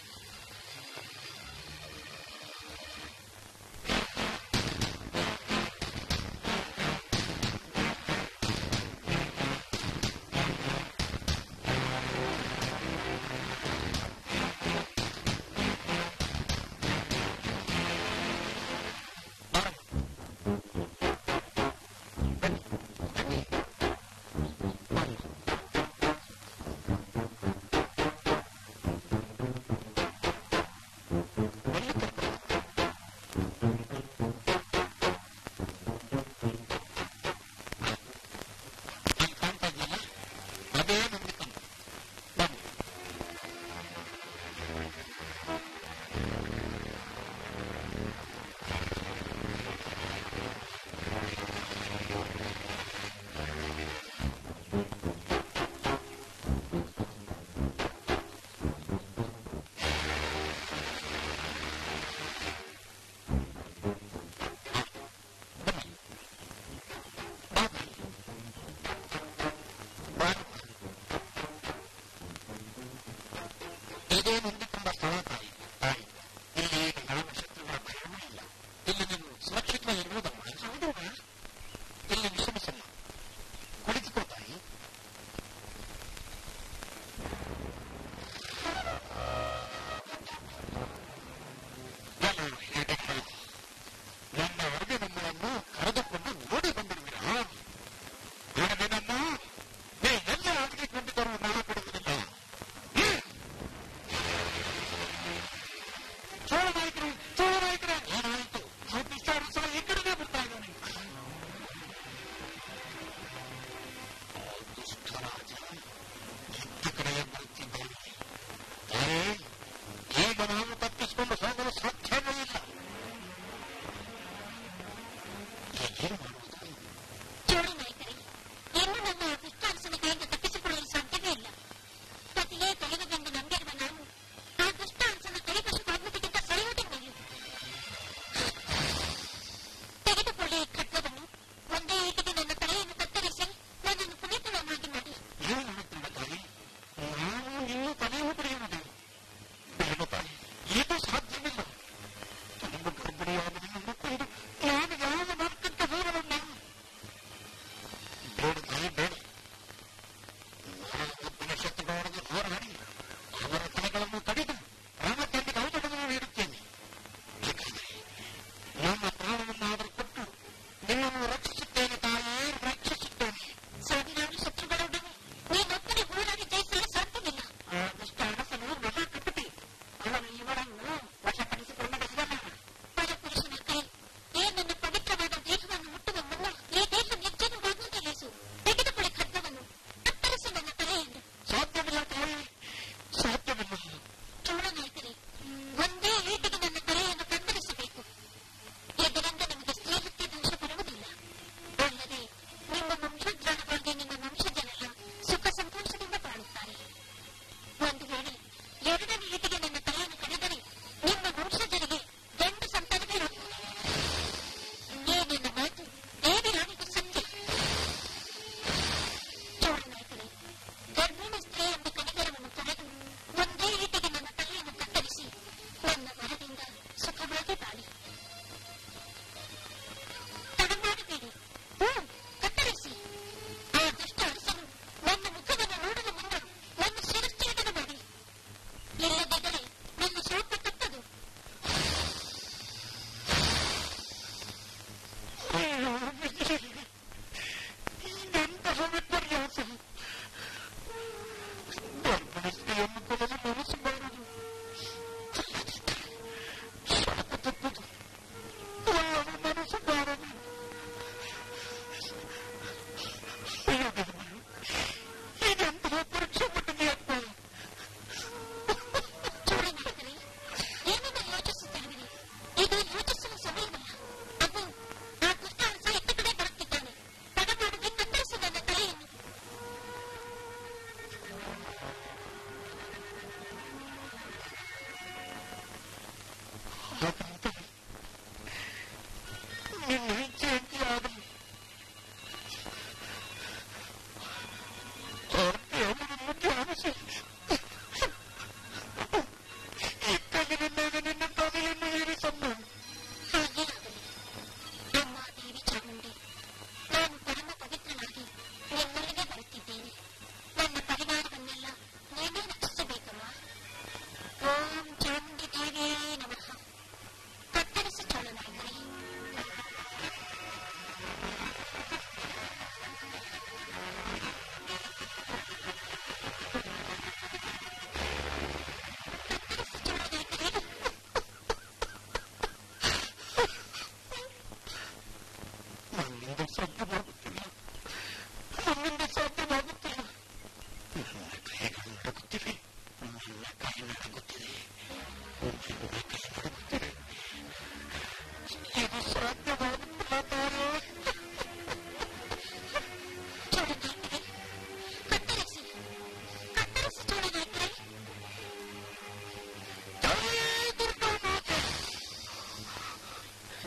S5: ಅಲ್ಲಿ ಕಾಣ್ತಾ ಇದೆಯಲ್ಲ ಅದೇ ನಂದಿಕಂಗ ಬನ್ನಿ ಇದೇ ನಂದಿಕೊಂಡ ಸ್ಥಳ ತಾಯಿ ತಾಯಿ ಇಲ್ಲಿ ಈಗ ಯಾವ ಶತ್ರುಗಳ ಭಯವೂ ಇಲ್ಲ ಇಲ್ಲಿ ನೀವು ಸುರಕ್ಷಿತವಾಗಿರುವುದಮ್ಮ ಹೌದಮ್ಮ ಇಲ್ಲಿ ವಿಶ್ರಮಿಸಮ್ಮ ಕುಳಿತುಕೋ ತಾಯಿ ನಾನು ಹೇಗೆ ಹೇಳಿದೆ ನನ್ನವರೆಗೆ ನಮ್ಮನ್ನು ಕರೆದುಕೊಂಡು ಓಡಿ ಬಂದಿರುವಿರಾ ಬೇಡವೇನಮ್ಮ ನೀ ಎಲ್ಲ ಆಗಿಕೊಂಡಿದ್ದರೂ ನಾನು ಕೊಡುವುದಿಲ್ಲ ಹ್ಮ್. ಚೋಳ ನಾಯಕರು ಚೋಳ ನಾಯಕರ ಏನಾಯಿತು ಬ್ರಿಟಿಷರು ಸಹ ಈ ಕಡೆಗೆ ಬರ್ತಾ ಇದ್ದಾನೆ ದುಷ್ಟರಾಜ ಇತ್ತ ಕಡೆಗೆ ಬರುತ್ತಿದ್ದಾನೆ ಏ, ಈಗ ನಾವು ತಪ್ಪಿಸಿಕೊಂಡು ಹೋಗಲು ಸಾಧ್ಯವೇ ಇಲ್ಲ ಏನು ಮಾಡುವುದು
S2: ಚೋಳಿ ನಾಯಕರೇ ಇನ್ನು ನನ್ನ ದುಷ್ಟಾರಸನ ಕೈಯಿಂದ ತಪ್ಪಿಸಿಕೊಳ್ಳಲು ಸಾಧ್ಯವೇ ಇಲ್ಲ ಪತಿಯೇ ಕಳೆದುಕೊಂಡು ನಂಬಿರುವ ನಾನು ಆ ದುಷ್ಟಾರಸನ ಕೈವಶವಾಗುವುದಕ್ಕಿಂತ ಸಾಯುವುದೇ ಮೇಲು ತೆಗೆದುಕೊಳ್ಳಿ ಈ ಖಡ್ಗವನ್ನು ಒಂದೇ ಏಟಿಗೆ ನನ್ನ ತಲೆಯನ್ನು ಕತ್ತರಿಸಿ ನನ್ನನ್ನು ಪುನೀತಳನ್ನಾಗಿ ಮಾಡಿ
S5: ಏನು ಮಾಡುತ್ತಿಲ್ಲ ತಾಯಿ ನಾನು ಇನ್ನೂ ತಲೆಯೂ ಪಡೆಯುವುದೇ ಬೇಡ ತಾಯಿ ಇದು ಸಾಧ್ಯವಿಲ್ಲ ತುಂಬ ಗರ್ಭಿಣಿಯಾದ ನಿನ್ನನ್ನು ಕೊಂದು ನಾನು ಯಾವ ಮಾರ್ಗಕ್ಕೆ ಹೋಗಲಮ್ಮ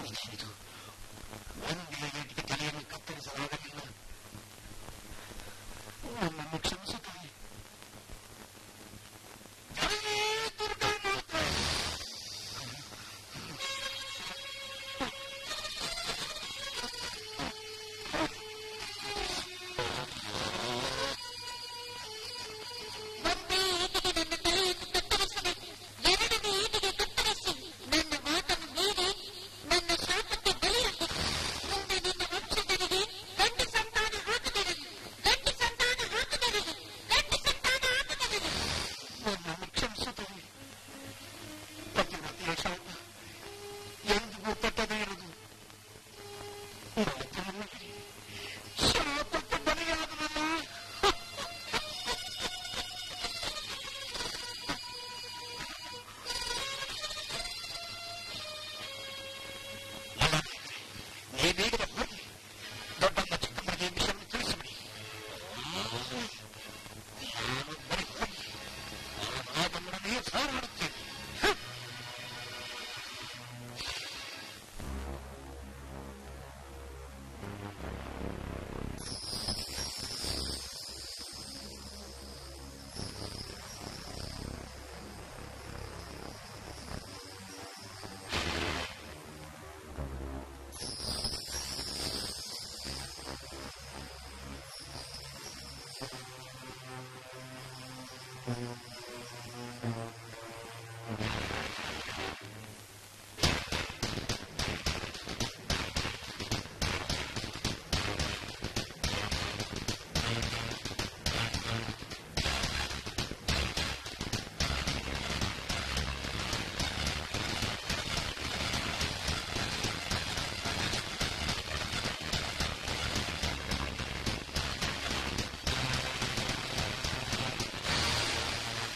S1: ಇದೇನಿದು ಒಂದೇ ಏಟಿಗೆ ತಲೆಯನ್ನು ಕತ್ತರಿಸಲಾಗಲಿಲ್ಲ ನನ್ನನ್ನು ಕ್ಷಮಿಸು ತಾಯಿ ಜೈ ದುರ್ಗಾಮಾತೆ!
S2: ಒಂದೇ ಏಟಿಗೆ ನನ್ನ ತಲೆಯನ್ನು ಕತ್ತರಿಸಬೇಕು ಎರಡನೇ ಏಟಿಗೆ ಕತ್ತರಿಸಿ ನನ್ನ ಮಾತನ್ನು ಮೀರಿ ನನ್ನ ಶಾಪಕ್ಕೆ ಬಲಿಯಾಗಬೇಕು ಮುಂದೆ ನಿನ್ನ ವಂಶಜರಿಗೆ ಗಂಡು ಸಂತಾನ ಆಗದಿರಲಿ ಗಂಡು ಸಂತಾನ ಆಗದಿರಲಿ ಗಂಡು ಸಂತಾನ ಆಗದಿರಲಿ
S1: ನನ್ನನ್ನು ಕ್ಷಮಿಸು ತಾಯಿ ಪತಿವ್ರತೆಯ ಶಾಪ ಎಂದಿಗೂ ತಟ್ಟದೇ ಇರುವುದು ನನ್ನ ತಲೆಯಲ್ಲಿ ಶಾಪಕ್ಕೆ ಬಲಿಯಾದನಲ್ಲ ನೀವೀಗಲೇ ಹೋಗಿ ದೊಡ್ಡಮ್ಮ ಚಿಕ್ಕಮ್ಮನಿಗೆ ಈ ವಿಷಯವನ್ನು ತಿಳಿಸಿಬಿಡಿ ನಾನು ಬರೀ ಹೋಗಿ ಆದಮ್ಮನನ್ನೇ ಸಾರಾಡುತ್ತೇನೆ
S2: ಿ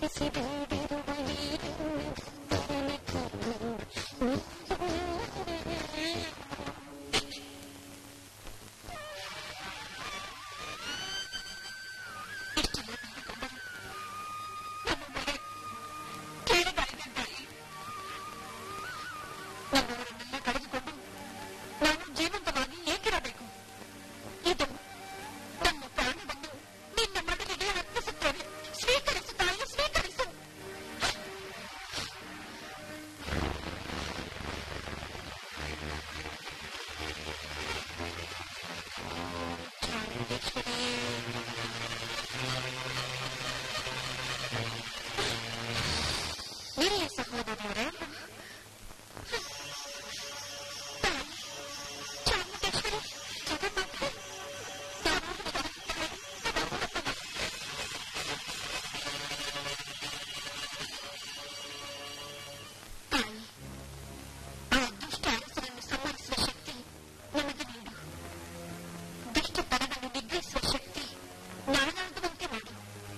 S2: ನನ್ನವರನ್ನೆಲ್ಲ ಕಳೆದುಕೊಂಡು ನಾನು ಜೀವಂತವಾಗಿ ಏಕಿರಬೇಕು ಇದು ನನ್ನ ಪ್ರಾಣವನ್ನು ನಿನ್ನ ಮಗನಿಗೆ ಅರ್ಪಿಸುತ್ತೇನೆ ಸ್ವೀಕರಿಸು ತಾಯಿ ಸ್ವೀಕರಿಸು ಹಿರಿಯ ಸಹೋದರರೇ ತಾಯಿ ಚಾಮುಂಡೇಶ್ವರಿ ಜಗನ್ಮಾತೆ ತಾಯಿ ಆ ದುಷ್ಟ ಅರಸನನ್ನು ಸಂಹರಿಸುವ ಶಕ್ತಿ ನಮಗೆ ನೀಡು ದುಷ್ಟ ತನವನ್ನು ನಿಗ್ರಹಿಸುವ ಶಕ್ತಿ ನಾನಾಗುವಂತೆ ಮಾಡು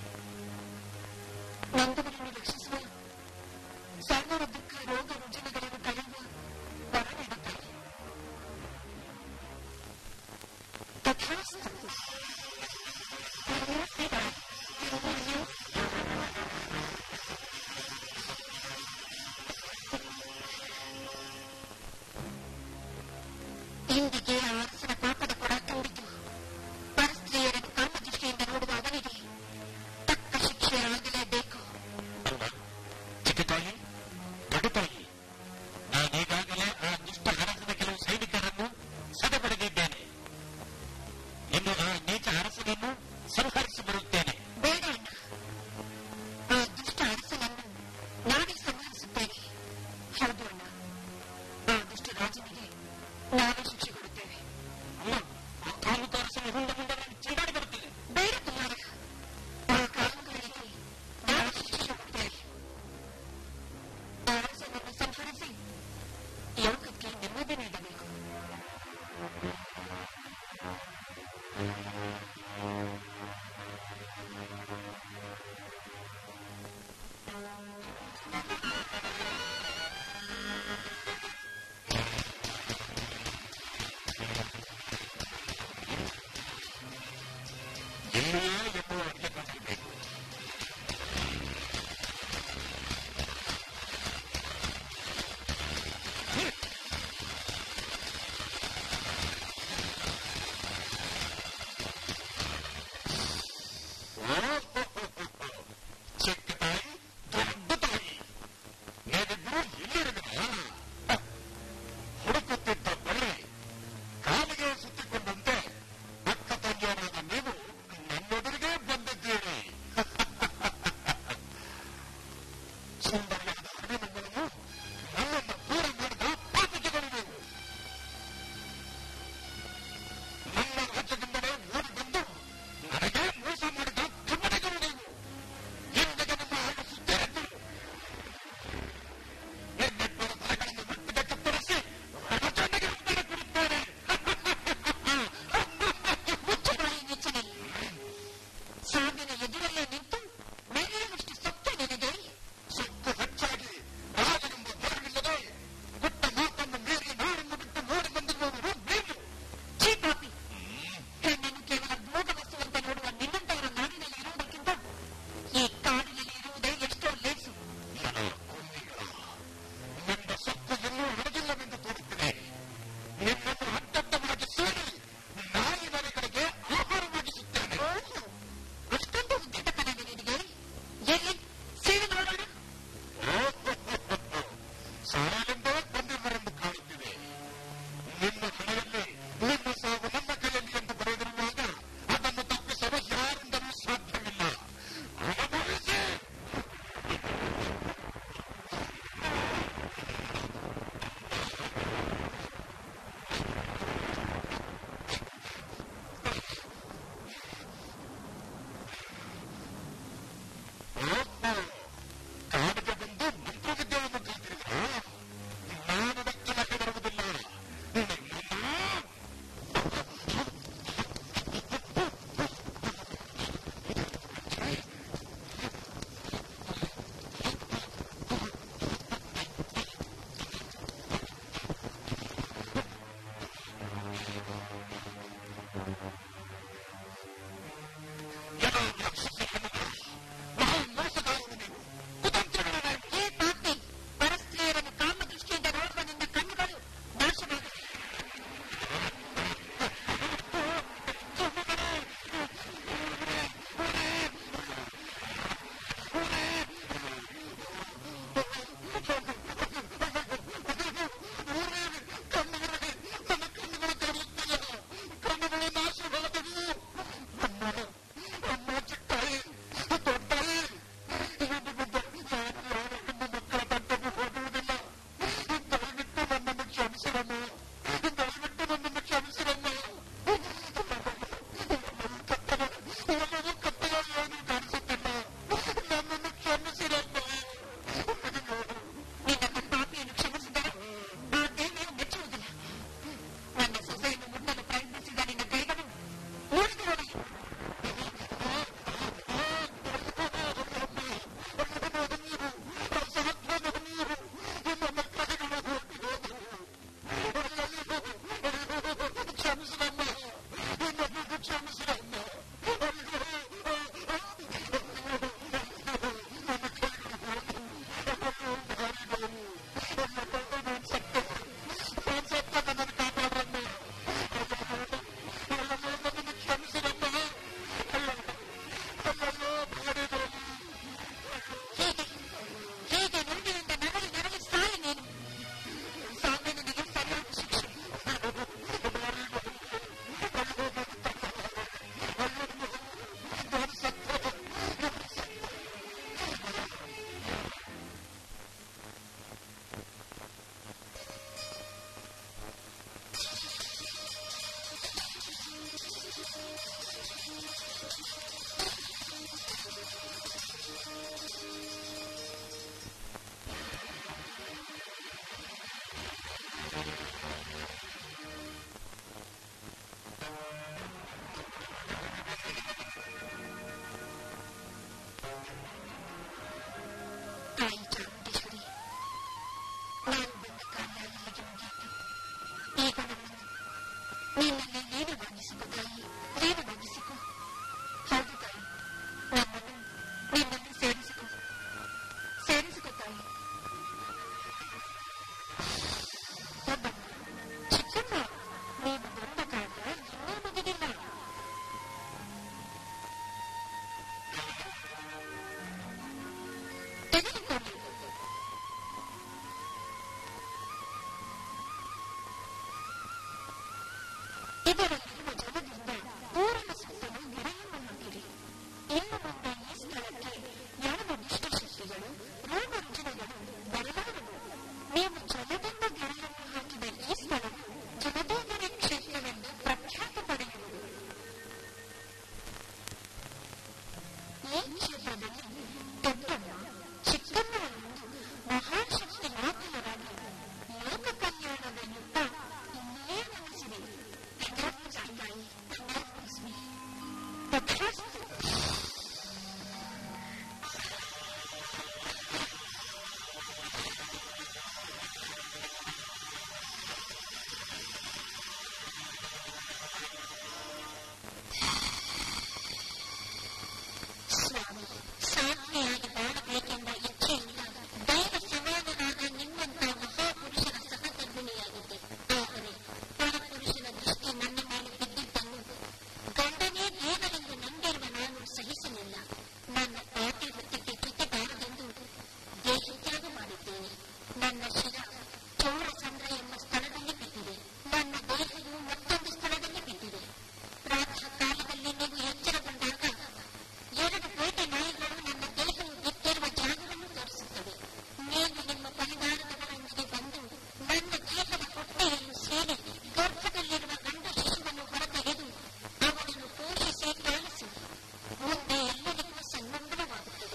S2: ನೊಂದವರನ್ನು ರಕ್ಷಿಸುವ ಸರ್ವರ ದುಃಖ ರೋಗ ರುಜಿನಗಳನ್ನು ಕಳೆಯುವ ವರ ನೀಡುತ್ತಾರೆ ತಥಾಸ್ತು ಇಂದಿಗೆ ಆ ಅರಸನ ಪಾಪದ ಕೊಡ ತುಂಬಿತು ಪರಸ್ತ್ರೀಯರನ್ನು ಕಾಮದೃಷ್ಟಿಯಿಂದ ನೋಡುವ ಅವನಿಗೆ ತಕ್ಕ ಶಿಕ್ಷೆ ಆಗಲೇಬೇಕು
S1: ಅಲ್ವಾ ಚಿಕ್ಕ ತಾಯಿ ದೊಡ್ಡ ತಾಯಿ ನಾನೀಗಾಗಲೇ ಆ ದುಷ್ಟ ಅರಸನ ಕೆಲವು ಸೈನಿಕರನ್ನು ಸದೆಬಡಿದಿದ್ದೇನೆ ಇನ್ನು ಆ ನೀಚ ಅರಸನನ್ನು ಸಂಹರಿಸಿ ಬರುತ್ತೇನೆ
S2: ಬೇಡ ಅಣ್ಣ ಆ ದುಷ್ಟ ಅರಸನನ್ನು ನಾವೇ ಸಂಹರಿಸುತ್ತೇವೆ ಹೌದು ಅಣ್ಣ ಆ ದುಷ್ಟ ರಾಜನಿಗೆ ನಾವೇ ಶಿಕ್ಷೆ ಕೊಡುತ್ತೇವೆ
S1: ಅಮ್ಮ ಆ ಕಾಮುಕ ಅರಸನ ಹಿಂದೆ ಮುಂದೆ ನಾನು ಚಿಂಗಾಡಿ ಬರುತ್ತೇನೆ
S2: ಬೇಡ ಕುಮಾರ ಆ ಕಾಮಗಾರಿಗೆ ನಾವೇ ಶಿಕ್ಷೆ ಕೊಡುತ್ತೇವೆ ಆ ಅರಸನನ್ನು ಸಂಹರಿಸಿ ಲೋಕಕ್ಕೆ ನೆಮ್ಮದಿ ನೀಡಬೇಕು
S1: ಎಲ್ಲಿಯೇ ಎನ್ನುವ ಅಡ್ಗೆ ಬಂದಿರಬೇಕು ಚಿಕ್ಕ ತಾಯಿ ದೊಡ್ಡ ತಾಯಿ ನೀವಿಬ್ಬರು ಎಲ್ಲಿರುವಿರಾ ಹುಡುಕುತ್ತಿದ್ದ ಬಳ್ಳಿ ಕಾಲಿಗೆ ಸುತ್ತಿಕೊಂಡಂತೆ ಅಕ್ಕ ತಂಗಿಯರಾದ ನೀವು ನನ್ನೆದುರಿಗೆ
S4: ತಾಯಿ ಚಾಮುಂಡೇಶ್ವರಿ ನಾನು ಬಂದ ಕಾರ್ಯ ಇಲ್ಲಿಗೆ ಮುಗಿಯಿತು ಈಗ ನನ್ನನ್ನು ನಿನ್ನಲ್ಲಿ ನೀನು ಭಾಗಿಸಿಕೊ ತಾಯಿ ನೀನು ಭಾಗಿಸಿಕೊ ಹೌದು ತಾಯಿ ನನ್ನನ್ನು ನಿನ್ನಲ್ಲಿ ಸೇರಿಸಿಕೊ ಸೇರಿಸಿಕೊ ತಾಯಿ ಒಬ್ಬಮ್ಮ ಚಿಕ್ಕಮ್ಮ ನೀನು ಬಂದ ಕಾರ್ಯ ಇನ್ನೂ ಮುಗಿದಿಲ್ಲ ತೆಗೆದುಕೊಳ್ಳಿ ಇದರಲ್ಲಿರುವ ಜಲದಿಂದ ಪೂರ್ಣ ಸುತ್ತಲೂ ಗಿಡವನ್ನು ಹೊಂದಿರಿ ಇನ್ನು ಮುಂದೆ ಈ ಸ್ಥಳಕ್ಕೆ ಯಾವ ದುಷ್ಟಶಕ್ತಿಗಳು ರೋಗ ರುಜಿನಗಳು ಬರಲಾರವು ನೀವು ಜಲದಿಂದ ಗಿಡವನ್ನು ಹಾಕಿದ ಈ ಸ್ಥಳವು ಜಲದೋಗರಿ ಕ್ಷೇತ್ರವೆಂದು ಪ್ರಖ್ಯಾತ ಪಡೆಯುವುದು ಈ ಕ್ಷೇತ್ರದಲ್ಲಿ ದೊಡ್ಡಮ್ಮ ಚಿಕ್ಕಮ್ಮ ಎಂದು ಮಹಾಶಕ್ತಿ ಮಾತೆಯರಾಗಿ ಲೋಕ ಕಲ್ಯಾಣದ ಯುದ್ಧ ಇಲ್ಲಿಯೇ ನೆಲೆಸಿದೆ ತಾಯಿ ತಥಾಸ್ಮಿ ತಥಾಸ್ತು ಸ್ವಾಮಿ ಸಾತ್ವಿಯಾಗಿ ಬಾಳಬೇಕೆಂಬ ಇಚ್ಛೆಯಿಂದ ದೈವ ಸಮಾನನಾದ ನಿಮ್ಮಂತ ಮಹಾಪುರುಷನ ಸಹಧರ್ಮಿಣಿಯಾಗಿದ್ದೆ ಆದರೆ ಪರಪುರುಷನ ದೃಷ್ಟಿ ನನ್ನ ಮೇಲೆ ಬಿದ್ದಿದ್ದನ್ನು ಗಂಡನೇ ದೇವರೆಂದು ನಂಬಿರುವ ನಾನು ಸಹಿಸಲಿಲ್ಲ ನನ್ನ ಪಾಟಿ ವೃತ್ತಿಗೆ ಜೊತೆ ಬಾರದೆಂದು ದೇಹತ್ಯಾಗ ಮಾಡಿದ್ದೇನೆ ನನ್ನ ಶಿರ ಚೌರಸಂದ್ರ ಎಂಬ ಸ್ಥಳದಲ್ಲಿ ಬಿದ್ದಿದೆ ನನ್ನ ದೇಹವು ಮತ್ತೊಂದು ಸ್ಥಳದಲ್ಲಿ ಬಿದ್ದಿದೆ ಪ್ರಾತಃ ಕಾಲದಲ್ಲಿ ನೀವು ಎಚ್ಚರಗೊಂಡಾಗ ಎರಡು ಬೇಟೆ ನಾಯಿಗಳು ನನ್ನ ದೇಹವು ಬಿದ್ದಿರುವ ಜಾಗವನ್ನು ತೋರಿಸುತ್ತವೆ ನೀವು ನಿಮ್ಮ ಪರಿವಾರದವರೊಂದಿಗೆ ಬಂದು ನನ್ನ ದೇಹದ ಹೊಟ್ಟೆಯನ್ನು ಸೇರಿ ಗರ್ಭದಲ್ಲಿರುವ ಗಂಡು ಶಿಶುವನ್ನು ಹೊರತೆಗೆದು ಅವನನ್ನು ಪೋಷಿಸಿ ಪಾಲಿಸಿ ಮುಂದೆ ಎಲ್ಲರಿಗೂ ಸನ್ಮಂಗಲವಾಗುತ್ತದೆ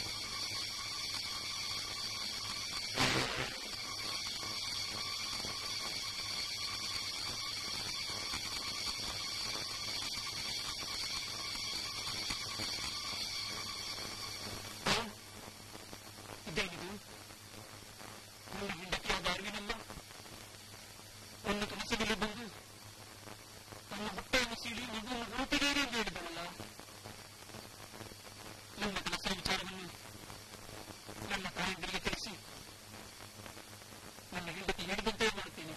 S1: ಇದೇನಿದು ನನ್ನ ಹೆಂಡತಿಯಾದ ಅರಿವಿನಲ್ಲ ಒಂದು ಕನಸಿನಲ್ಲಿ ಬಂದು ನನ್ನ ಹೊಟ್ಟೆಯನ್ನು ಸೀಳಿ ಮಗುವನ್ನು ರೂಪಿಗೇರಿ ಎಂದು ಹೇಳಿದನಲ್ಲ ನನ್ನ ಕನಸಿನ ವಿಚಾರವನ್ನು ನನ್ನ ತಾಯಿಯಂದಿರಿಗೆ ತಿಳಿಸಿ ನನ್ನ ಹೆಂಡತಿ ಹೇಳಿದಂತೆ ಮಾಡುತ್ತೇನೆ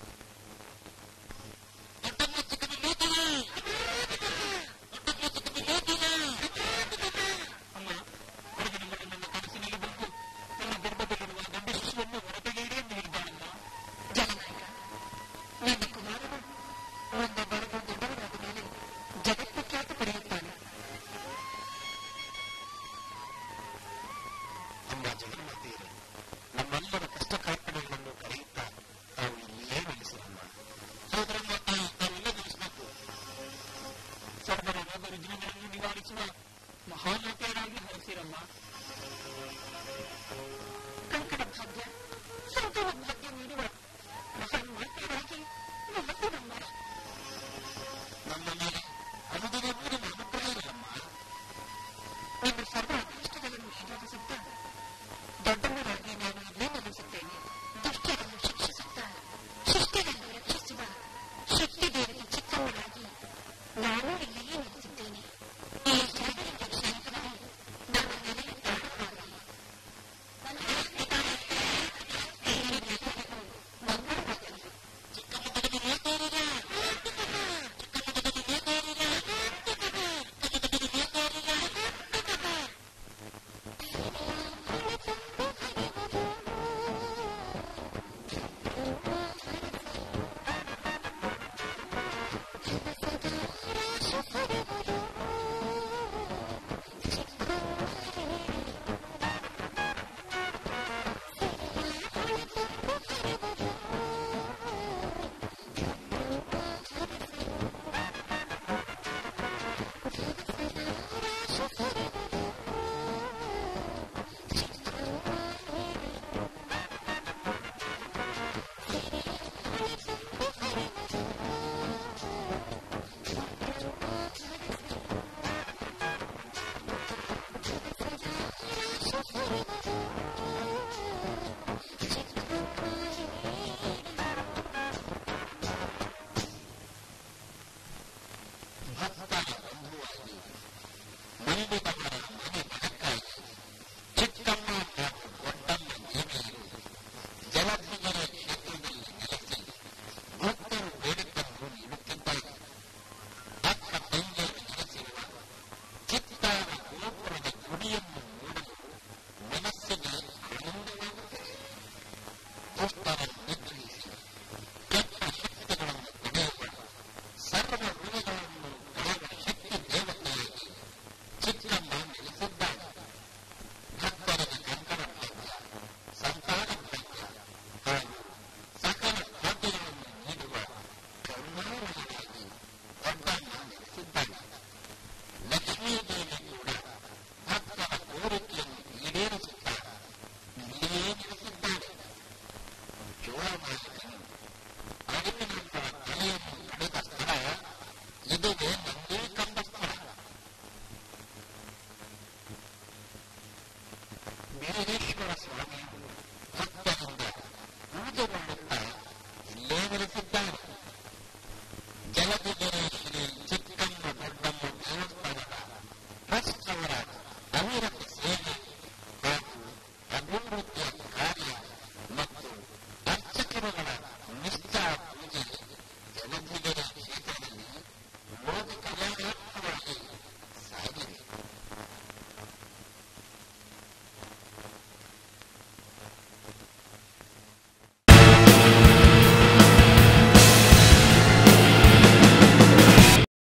S3: ದೊಡ್ಡಮ್ಮ ಚಿಕ್ಕಮ್ಮ ಬೇಕಿಲ್ಲ ದೊಡ್ಡಮ್ಮ ಚಿಕ್ಕಮ್ಮ ಬೇಕಿಲ್ಲ
S1: ಅಮ್ಮ ಹೊರಗಿನ ಮಗ ನನ್ನ ಕನಸಿನಲ್ಲಿ ಬಂದು ನನ್ನ ಗರ್ಭದಲ್ಲಿರುವ ಗಂಡ ಶಿಶುವನ್ನು ಹೊರತೆಗೆಯಿರಿ ಎಂದು ಹೇಳಿದ್ದಾಳಲ್ಲ
S4: ಜನನಾಯಕ ನನ್ನ ಕುಮಾರನು ಒಬ್ಬ ಬಡವ ದೊಡ್ಡವನಾದ ಮೇಲೆ ಜಗತ್ಪ್ರಖ್ಯಾತ ಪಡೆಯುತ್ತಾನೆ
S5: ಅಮ್ಮ ಜಗನ್ಮಾತೆಯರೇ ನಮ್ಮೆಲ್ಲರ ಕಷ್ಟ ಕಾರ್ಪಣ್ಯಗಳನ್ನು ಕರೆಯುತ್ತಾ ತಾವು ಇಲ್ಲಿಯೇ ನೆಲೆಸಿರಮ್ಮ
S3: ಹೌದ್ರಮ್ಮ ತಾಯಿ ನಾವೆಲ್ಲ ನಿಲ್ಲಿಸ್ಬೇಕು
S1: ಸರ್ವರ ರೋಗ ರುಜಿನಗಳನ್ನು ನಿವಾರಿಸುವ ಮಹಾಮಾತೆಯರಾಗಿ ಹೊರಸಿರಮ್ಮ
S4: ಕಂಕಣ ಭಾಗ್ಯ ಸಂತಾನ ಭಾಗ್ಯ ನೀಡುವ ಮಹಾನ್ ಮಾತೆಯರಾಗಿ ನೆಲೆಸಿರಮ್ಮ
S3: ನಮ್ಮ ಮೇಲೆ